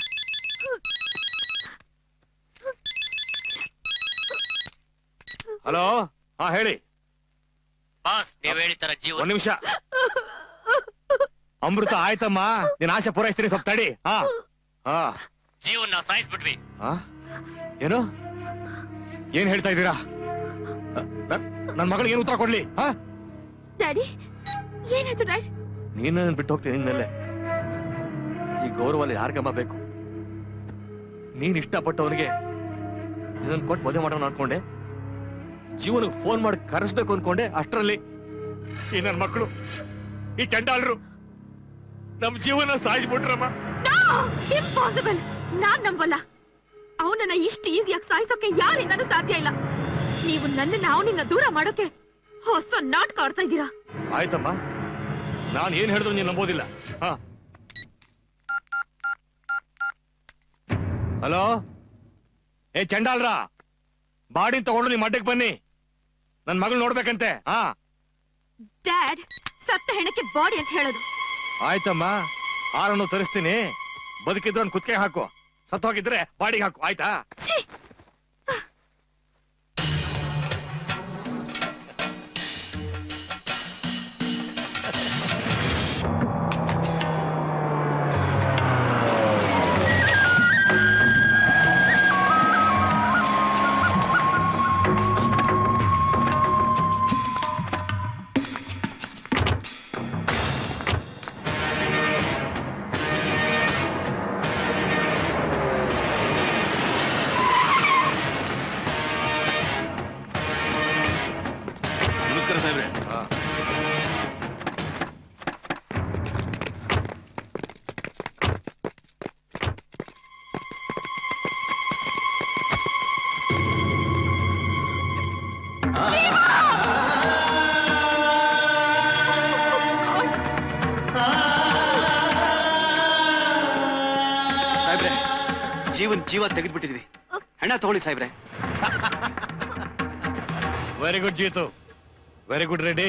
ಹಲೋ ಹಾ ಹೇಳಿ ಬಾಸ್ ನೀವ್ ಹೇಳಿತರ ಜೀವ ಒಂದ್ ನಿಮಿಷ ಅಮೃತ ಆಯ್ತಮ್ಮ ನಿನ್ ಆಸೆ ಪೂರೈಸ್ತೀನಿ ಸ್ವಲ್ಪ ತಡಿ ಹಾ ಹಾ ಜೀವನ ಸಾಯಿಸ್ಬಿಟ್ವಿ ಹಾ ಏನು ಏನ್ ಹೇಳ್ತಾ ಇದ್ದೀರಾ ನನ್- ನನ್ ಮಗಳಿಗೆ ಏನು ಉತ್ತರ ಕೊಡ್ಲಿ ಹಾ ಡ್ಯಾಡಿ ಏನಾಯ್ತು ಡ್ಯಾಡ್ ನೀನ್ ಬಿಟ್ಟು ಹೋಗ್ತೀನಿ ಇನ್ಮೇಲೆ ಗೌರವ ಯಾರಿಗಮ್ಮ ಬೇಕು ನೀನ್ ಇಷ್ಟಪಟ್ಟವನಿಗೆ ಇದನ್ನ ಕೊಟ್ಟು ಮದುವೆ ಮಾಡೋಣ ಅನ್ಕೊಂಡೆ ಜೀವನಕ್ಕೆ ಫೋನ್ ಮಾಡಿ ಕರೆಸ್ಬೇಕು ಅನ್ಕೊಂಡೆ ಅಷ್ಟರಲ್ಲಿ ಈ ನನ್ನ ಮಕ್ಕಳು ಈ ಚಂಡಾಲರು ನಮ್ ಜೀವನ ಸಾಯಿಸ್ಬಿಟ್ರಮ್ಮ ಇಂಪಾಸಿಬಲ್ ನಾನ್ ನಂಬಲ್ಲ ಅವನನ್ನ ಇಷ್ಟು ಈಸಿಯಾಗಿ ಸಾಯಿಸೋಕೆ ಯಾರಿಂದನೂ ಸಾಧ್ಯ ಇಲ್ಲ ನೀವು ನನ್ನನ್ನ ಅವನಿಂದ ದೂರ ಮಾಡೋಕೆ ಹೊಸ ನಾಟಕ ಆಡ್ತಾ ಇದ್ದೀರಾ ಆಯ್ತಮ್ಮ ನಾನು ಏನ್ ಹೇಳಿದ್ರು ನೀನ್ ನಂಬೋದಿಲ್ಲ ಹಾ ಹಲೋ ಏ ಚಂಡಾಲ್ರ ಬಾಡಿನ ತಗೊಂಡು ನಿಮ್ ಅಡ್ಡಕ್ಕೆ ಬನ್ನಿ ನನ್ ಮಗಳು ನೋಡ್ಬೇಕಂತೆ ಹಾ ಡ್ಯಾಡ್ ಸತ್ತ ಹೆಣಕ್ಕೆ ಬಾಡಿ ಅಂತ ಹೇಳೋದು ಆಯ್ತಮ್ಮ ಹಾರನ್ನು ತರಿಸ್ತೀನಿ ಬದುಕಿದ್ರು ಅವ್ನ್ ಕುತ್ತಿಗೆ ಹಾಕು ಸತ್ತು ಹೋಗಿದ್ರೆ ಬಾಡಿಗೆ ಹಾಕು ಆಯ್ತಾ ನಮಸ್ಕಾರ ಸಾಹೇಬ್ರೆ ಸಾಹೇಬ್ರೆ ಜೀವನ್ ಜೀವ ತೆಗೆದ್ಬಿಟ್ಟಿದ್ವಿ ಹಣ ತಗೊಳ್ಳಿ ಸಾಹೇಬ್ರೆ very good Jeetu very good ready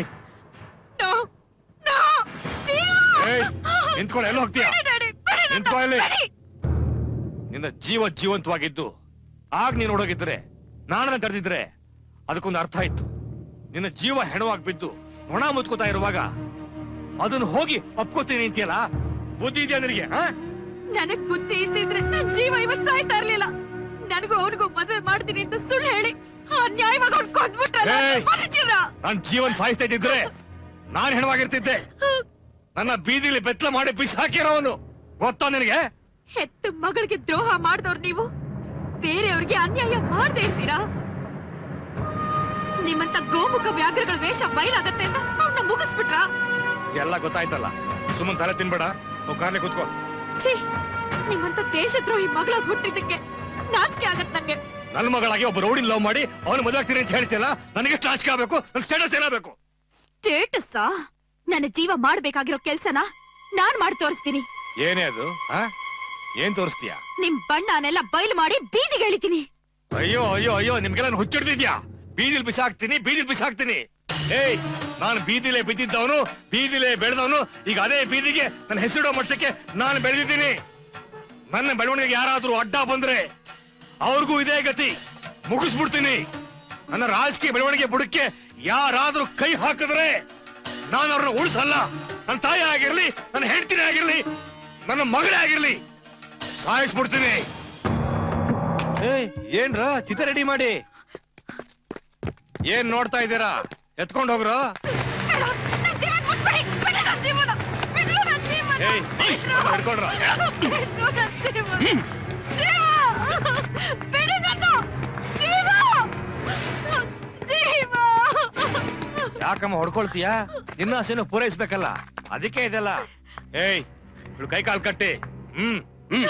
ನಿಂತ್ಕೊಳ್ಳಿ ಎಲ್ಲ ಹೋಗ್ತೀಯ ನಿಂತ್ಕೊ ಇಲ್ಲಿ ನಿನ್ನ ಜೀವ ಜೀವಂತವಾಗಿದ್ದು ಆಗ ನೀನು ಓಡೋಗಿದ್ರೆ ನಾನನ್ನ ತಡೆದಿದ್ರೆ ಅದಕ್ಕೊಂದು ಅರ್ಥ ಇತ್ತು ನಿನ್ನ ಜೀವ ಹೆಣವಾಗಿ ಬಿದ್ದು ನೊಣ ಮುತ್ಕೋತಾ ಇರುವಾಗ ಅದನ್ನ ಹೋಗಿ ಒಪ್ಕೋತೀನಿ ಅಂತೀಯಲ್ಲ ಬುದ್ಧಿ ಇದೆಯಾ ನಿನಗೆ ಹಾ ನನಗ್ ಬುದ್ಧಿ ಇದ್ದಿದ್ರೆ ನನ್ ಜೀವ ಇವತ್ ಸಾಯ್ತಾ ಇರ್ಲಿಲ್ಲ ನನಗೂ ಅವನಿಗೂ ಮದುವೆ ಮಾಡ್ತೀನಿ ಅಂತ ಸುಳ್ಳು ಹೇಳಿ ಅನ್ಯಾಯವಾಗಿ ಅವ್ನು ಕೊಂದ್ಬಿಟ್ರಲ್ಲ ಏಯ್! ಮನುಷ್ಯನ ನಾನ್ ಜೀವನ್ ಸಾಯಿಸ್ತಾ ಇದ್ದಿದ್ರೆ ನಾನ್ ಹೆಣವಾಗಿರ್ತಿದ್ದೆ ನನ್ನ ಬೀದಿಲಿ ಬೆತ್ತಲ ಮಾಡಿ ಬಿಸಾಕಿರೋನು ಗೊತ್ತಾ ನಿನಗೆ ಹೆತ್ತ ಮಗಳಿಗೆ ದ್ರೋಹ ಮಾಡ್ದವ್ರು ನೀವು ಬೇರೆಯವ್ರಿಗೆ ಅನ್ಯಾಯ ಮಾಡದೇ ಇರ್ತೀರಾ ನಿಮ್ಮಂತ ಗೋಮುಖ ವ್ಯಾಘ್ರಗಳ ವೇಷ ಬಯಲಾಗತ್ತೆ ಅಂತ ಅವನ್ನ ಮುಗಿಸ್ಬಿಟ್ರಾ ಎಲ್ಲ ಗೊತ್ತಾಯ್ತಲ್ಲ ಸುಮ್ಮನ್ ತಲೆ ತಿನ್ಬೇಡ ನಾವು ಕಾರ್ಲೆ ಕೂತ್ಕೋ ಛೀ ನಿಮ್ಮಂತ ದೇಶದ್ರೋಹಿ ಮಗಳ ಹುಟ್ಟಿದ್ದಕ್ಕೆ ನಾಚಿಕೆ ಆಗತ್ ನಂಗೆ ನನ್ನ ಮಗಳಾಗಿ ಒಬ್ಬ ರೌಡಿನ ಲವ್ ಮಾಡಿ ಅವನು ಮದುವೆ ಆಗ್ತೀನಿ ಅಂತ ಹೇಳ್ತಿಲ್ಲ ನನಗೆ ನಾಚಿಕೆ ಆಗ್ಬೇಕು ನನ್ನ ಸ್ಟೇಟಸ್ ಏನಾಗಬೇಕು ಸ್ಟೇಟಸ್ ನನ್ನ ಜೀವ ಮಾಡ್ಬೇಕಾಗಿರೋ ಕೆಲ್ಸನ ನಾನ್ ಮಾಡಿ ತೋರಿಸ್ತೀನಿ ಏನೇ ಅದು ಆ? ಏನ್ ತೋರಿಸ್ತೀಯ ನಿಮ್ ಬಣ್ಣನೆಲ್ಲ ಬಯಲು ಮಾಡಿ ಬೀದಿಗೆ ಎಳಿತೀನಿ ಅಯ್ಯೋ ಅಯ್ಯೋ ಅಯ್ಯೋ ನಿಮ್ಗೆಲ್ಲ ಹುಚ್ಚಿಡ್ದಿದ್ಯಾ ಬೀದಿಲ್ ಬಿಸಾಕ್ತೀನಿ ಬೀದಿಲ್ ಬಿಸಾಕ್ತೀನಿ ಏಯ್ ನಾನು ಬೀದಿಲೇ ಬಿದ್ದಿದ್ದವನು ಬೀದಿಲೇ ಬೆಳೆದವನು ಈಗ ಅದೇ ಬೀದಿಗೆ ನನ್ನ ಹೆಸರಿಡೋ ಮಟ್ಟಕ್ಕೆ ನಾನು ಬೆಳೆದಿದ್ದೀನಿ ನನ್ನ ಬೆಳವಣಿಗೆಗೆ ಯಾರಾದ್ರೂ ಅಡ್ಡ ಬಂದ್ರೆ ಅವ್ರಿಗೂ ಇದೇ ಗತಿ ಮುಗಿಸ್ಬಿಡ್ತೀನಿ ನನ್ನ ರಾಜಕೀಯ ಬೆಳವಣಿಗೆ ಬುಡಕ್ಕೆ ಯಾರಾದ್ರೂ ಕೈ ಹಾಕಿದ್ರೆ ನಾನು ಅವ್ರನ್ನ ಉಳಿಸಲ್ಲ ನನ್ನ ತಾಯಿ ಆಗಿರ್ಲಿ ನನ್ನ ಹೆಂಡತಿನೇ ಆಗಿರ್ಲಿ ನನ್ನ ಮಗಳೇ ಆಗಿರ್ಲಿ ಸಾಯಿಸ್ಬಿಡ್ತೀನಿ ಏಯ್ ಏನ್ರ ಚಿತ್ರ ರೆಡಿ ಮಾಡಿ ಏನ್ ನೋಡ್ತಾ ಇದ್ದೀರಾ ಎತ್ಕೊಂಡ್ ಹೋಗ್ರು ಏಯ್ ಹಿಡ್ಕೊಂಡ್ರ ಯಾಕಮ್ಮ ಹೊಡ್ಕೊಳ್ತೀಯ ನಿನ್ನ ಆಸೆನು ಪೂರೈಸ್ಬೇಕಲ್ಲ ಅದಕ್ಕೆ ಇದೆಲ್ಲ ಏಯ್ ಇವ್ಳು ಕೈ ಕಾಲ್ ಕಟ್ಟಿ ಹ್ಮ್ ಹ್ಮ್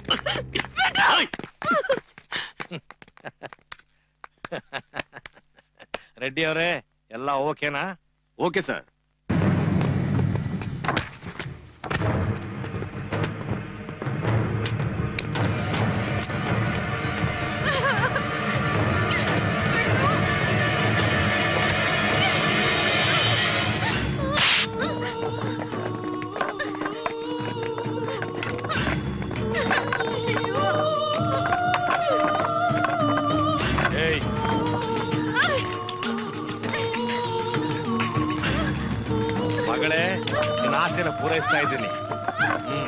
ರೆಡ್ಡಿ ಅವರೇ ಎಲ್ಲ ಓಕೆನಾ ಓಕೆ ಸರ್ ಏಯ್ ಮಗಳೇ ನಿನ್ನ ಆಸೆನ ಪೂರೈಸ್ತಾ ಇದ್ದೀನಿ ಹ್ಮ್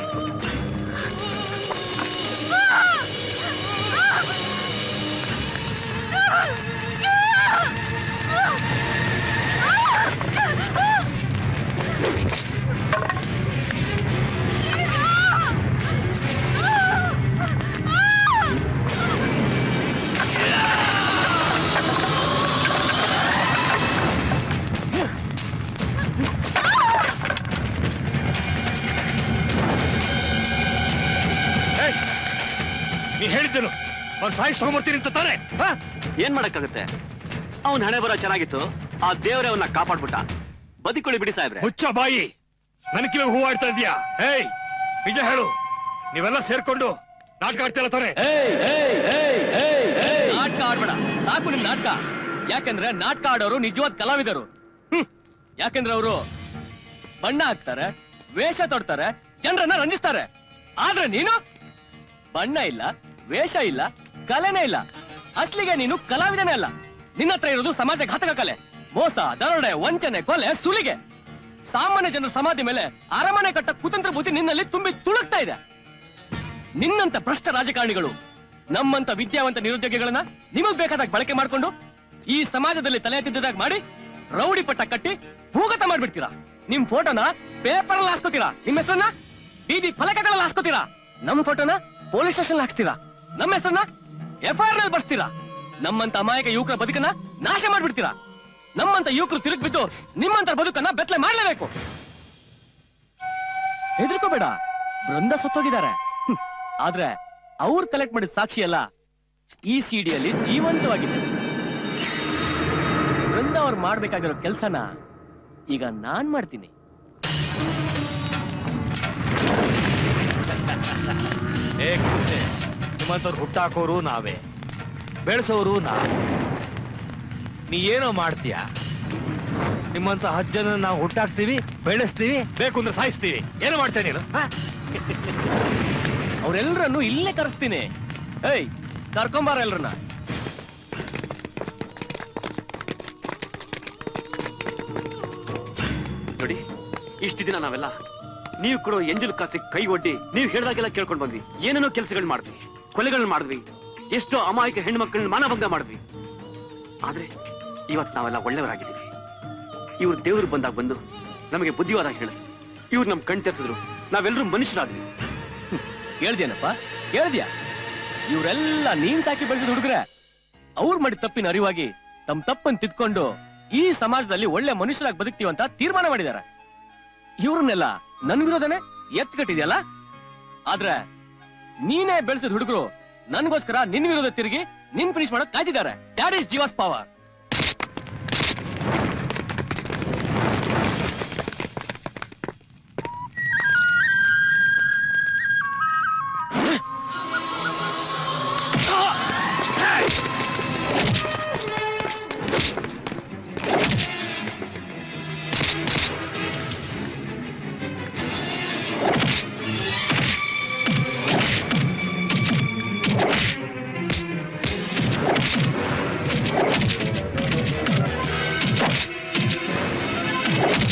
ಅವ್ನು ಸಾಯಿಸ್ ತಗೊಂಡ್ಬರ್ತೀನಿ ಅಂತ ತಾನೆ ಹಾ? ಏನ್ ಮಾಡಕ್ಕಾಗುತ್ತೆ ಅವನ್ ಹಣೆ ಬರೋ ಚೆನ್ನಾಗಿತ್ತು ಆ ದೇವ್ರೆ ಅವನ್ನ ಕಾಪಾಡ್ಬಿಟ್ಟ ಬದುಕೊಳ್ಳಿ ಬಿಡಿ ಸಾಹೇಬ್ರೆ ಮುಚ್ಚ ಬಾಯಿ ನನ್ ಕಿವಿ ಹೂ ಆಡ್ತಾ ಇದೀಯಾ ಏಯ್ ನಿಜ ಹೇಳು ನೀವೆಲ್ಲ ಸೇರ್ಕೊಂಡು ನಾಟಕ ಆಡ್ತಿಲ್ಲ ತಾನೆ ನಾಟಕ ಆಡ್ಬೇಡ ಸಾಕು ನಿಮ್ ನಾಟಕ ಯಾಕಂದ್ರೆ ನಾಟಕ ಆಡೋರು ನಿಜವಾದ ಕಲಾವಿದರು ಹ್ಮ್. ಯಾಕಂದ್ರೆ ಅವರು ಬಣ್ಣ ಹಾಕ್ತಾರೆ ವೇಷ ತೊಡ್ತಾರೆ ಜನರನ್ನ ರಂಜಿಸ್ತಾರೆ ಆದ್ರೆ ನೀನು ಬಣ್ಣ ಇಲ್ಲ ವೇಷ ಇಲ್ಲ ಕಲೆನೇ ಇಲ್ಲ ಅಸ್ಲಿಗೆ ನೀನು ಕಲಾವಿದನೇ ಅಲ್ಲ ನಿನ್ನ ಹತ್ರ ಇರೋದು ಸಮಾಜ ಘಾತಕ ಕಲೆ ಮೋಸ ದರೋಡೆ ವಂಚನೆ ಕೊಲೆ ಸುಲಿಗೆ ಸಾಮಾನ್ಯ ಜನರ ಸಮಾಧಿ ಮೇಲೆ ಅರಮನೆ ಕಟ್ಟ ಕುತಂತ್ರ ಬುದ್ಧಿ ನಿನ್ನಲ್ಲಿ ತುಂಬಿ ತುಳುಕ್ತಾ ಇದೆ ನಿನ್ನಂತ ಭ್ರಷ್ಟ ರಾಜಕಾರಣಿಗಳು ನಮ್ಮಂತ ವಿದ್ಯಾವಂತ ನಿರುದ್ಯೋಗಿಗಳನ್ನ ನಿಮಗ್ ಬೇಕಾದಾಗ ಬಳಕೆ ಮಾಡ್ಕೊಂಡು ಈ ಸಮಾಜದಲ್ಲಿ ತಲೆ ಎತ್ತಿದ್ದಾಗ ಮಾಡಿ ರೌಡಿ ಪಟ್ಟ ಕಟ್ಟಿ ಭೂಗತ ಮಾಡ್ಬಿಡ್ತೀರಾ ನಿಮ್ ಫೋಟೋನ ಪೇಪರ್ ಅಲ್ಲಿ ಹಾಸ್ಕೋತೀರಾ ನಿಮ್ ಹೆಸರನ್ನ ಬೀದಿ ಫಲಕಗಳಲ್ಲಿ ಹಾಸ್ಕೋತೀರಾ ನಮ್ ಫೋಟೋನ ಪೊಲೀಸ್ ಸ್ಟೇಷನ್ ಹಾಕ್ಸ್ತೀರಾ ನಮ್ಮ ಹೆಸರನ್ನ ಎಫ್ ಐ ಆರ್ ನಲ್ಲಿ ಬರ್ಸ್ತೀರಾ ನಮ್ಮಂತ ಅಮಾಯಕ ಯುವಕರ ಬದುಕನ್ನ ನಾಶ ಮಾಡ್ಬಿಡ್ತೀರಾ ನಮ್ಮಂತ ಯುವಕರು ತಿರುಗಿ ಬಿದ್ದು ನಿಮ್ಮಂತ ಬದುಕನ್ನ ಬೆತ್ತಲೆ ಮಾಡ್ಲೇಬೇಕು ಹೆದರ್ಕೋಬೇಡ ಬೃಂದ ಸತ್ತೋಗಿದ್ದಾರೆ ಹ್ಮ್. ಆದ್ರೆ ಅವ್ರು ಕಲೆಕ್ಟ್ ಮಾಡಿದ ಸಾಕ್ಷಿ ಎಲ್ಲ ಈ ಸಿಡಿಯಲ್ಲಿ ಜೀವಂತವಾಗಿದೆ ಬೃಂದ ಅವ್ರು ಮಾಡ್ಬೇಕಾಗಿರೋ ಕೆಲ್ಸನ ಈಗ ನಾನ್ ಮಾಡ್ತೀನಿ ಏ ಕೂಸೆ ನಿಮ್ಮಂತವ್ರು ಹುಟ್ಟಾಕೋರು ನಾವೇ ಬೆಳೆಸೋರು ನಾವೇ ನೀ ಏನೋ ಮಾಡ್ತೀಯ ನಿಮ್ಮಂತ ಹತ್ತು ಜನ ನಾವು ಹುಟ್ಟಾಕ್ತೀವಿ ಬೆಳೆಸ್ತೀವಿ ಬೇಕು ಅಂದ್ರೆ ಸಾಯಿಸ್ತೀವಿ ಏನೋ ಮಾಡ್ತೇನೆ ನೀನು ಹಾ? ಅವ್ರೆಲ್ರನ್ನು ಇಲ್ಲೇ ಕರೆಸ್ತೀನಿ ಏಯ್ ಕರ್ಕೊಂಬಾರ ಎಲ್ರನ್ನ ನೋಡಿ ಇಷ್ಟು ದಿನ ನಾವೆಲ್ಲ ನೀವು ಕೊಡೋ ಎಂಜಲು ಕಾಸಿ ಕೈ ಒಡ್ಡಿ ನೀವು ಹೇಳ್ದಾಗೆಲ್ಲ ಕೇಳ್ಕೊಂಡ್ ಬಂದ್ವಿ ಏನೇನೋ ಕೆಲಸಗಳು ಮಾಡಿದ್ವಿ ಕೊಲೆಗಳನ್ನ ಮಾಡಿದ್ವಿ ಎಷ್ಟೋ ಅಮಾಯಕ ಹೆಣ್ಮಕ್ಳನ್ನ ಮಾನಭಂಗ ಮಾಡಿದ್ವಿ ಆದ್ರೆ ಇವತ್ ನಾವೆಲ್ಲ ಒಳ್ಳೆಯವರಾಗಿದ್ದೀವಿ ಇವ್ರು ದೇವ್ರು ಬಂದಾಗ ಬಂದು ನಮಗೆ ಬುದ್ಧಿವಾದ ಹೇಳಿದ್ರು ಇವ್ರು ನಮ್ ಕಣ್ ತೆರೆಸಿದ್ರು ನಾವೆಲ್ಲರೂ ಮನುಷ್ಯರಾದ್ವಿ ಕೇಳ್ದ್ಯೇನಪ್ಪ ಕೇಳ್ದ್ಯಾ ಇವರೆಲ್ಲ ನೀನ್ ಸಾಕಿ ಬೆಳೆಸಿದ ಹುಡುಗ್ರೆ ಅವ್ರು ಮಾಡಿದ ತಪ್ಪಿನ ಅರಿವಾಗಿ ತಮ್ಮ ತಪ್ಪನ್ ತಿದ್ಕೊಂಡು ಈ ಸಮಾಜದಲ್ಲಿ ಒಳ್ಳೆ ಮನುಷ್ಯರಾಗಿ ಬದುಕ್ತೀವಂತ ತೀರ್ಮಾನ ಮಾಡಿದ್ದಾರೆ ಇವ್ರನ್ನೆಲ್ಲ ನನ್ ವಿರೋಧನೆ ಎತ್ಕಟ್ಟಿದ್ಯಲ್ಲ ಆದ್ರೆ ನೀನೇ ಬೆಳೆಸಿದ ಹುಡುಗರು ನನ್ಗೋಸ್ಕರ ನಿನ್ ವಿರೋಧ ತಿರುಗಿ ನಿನ್ ಫಿನಿಶ್ ಮಾಡಕ್ ಕಾಯ್ತಿದ್ದಾರೆ that is Jeeva's power Thank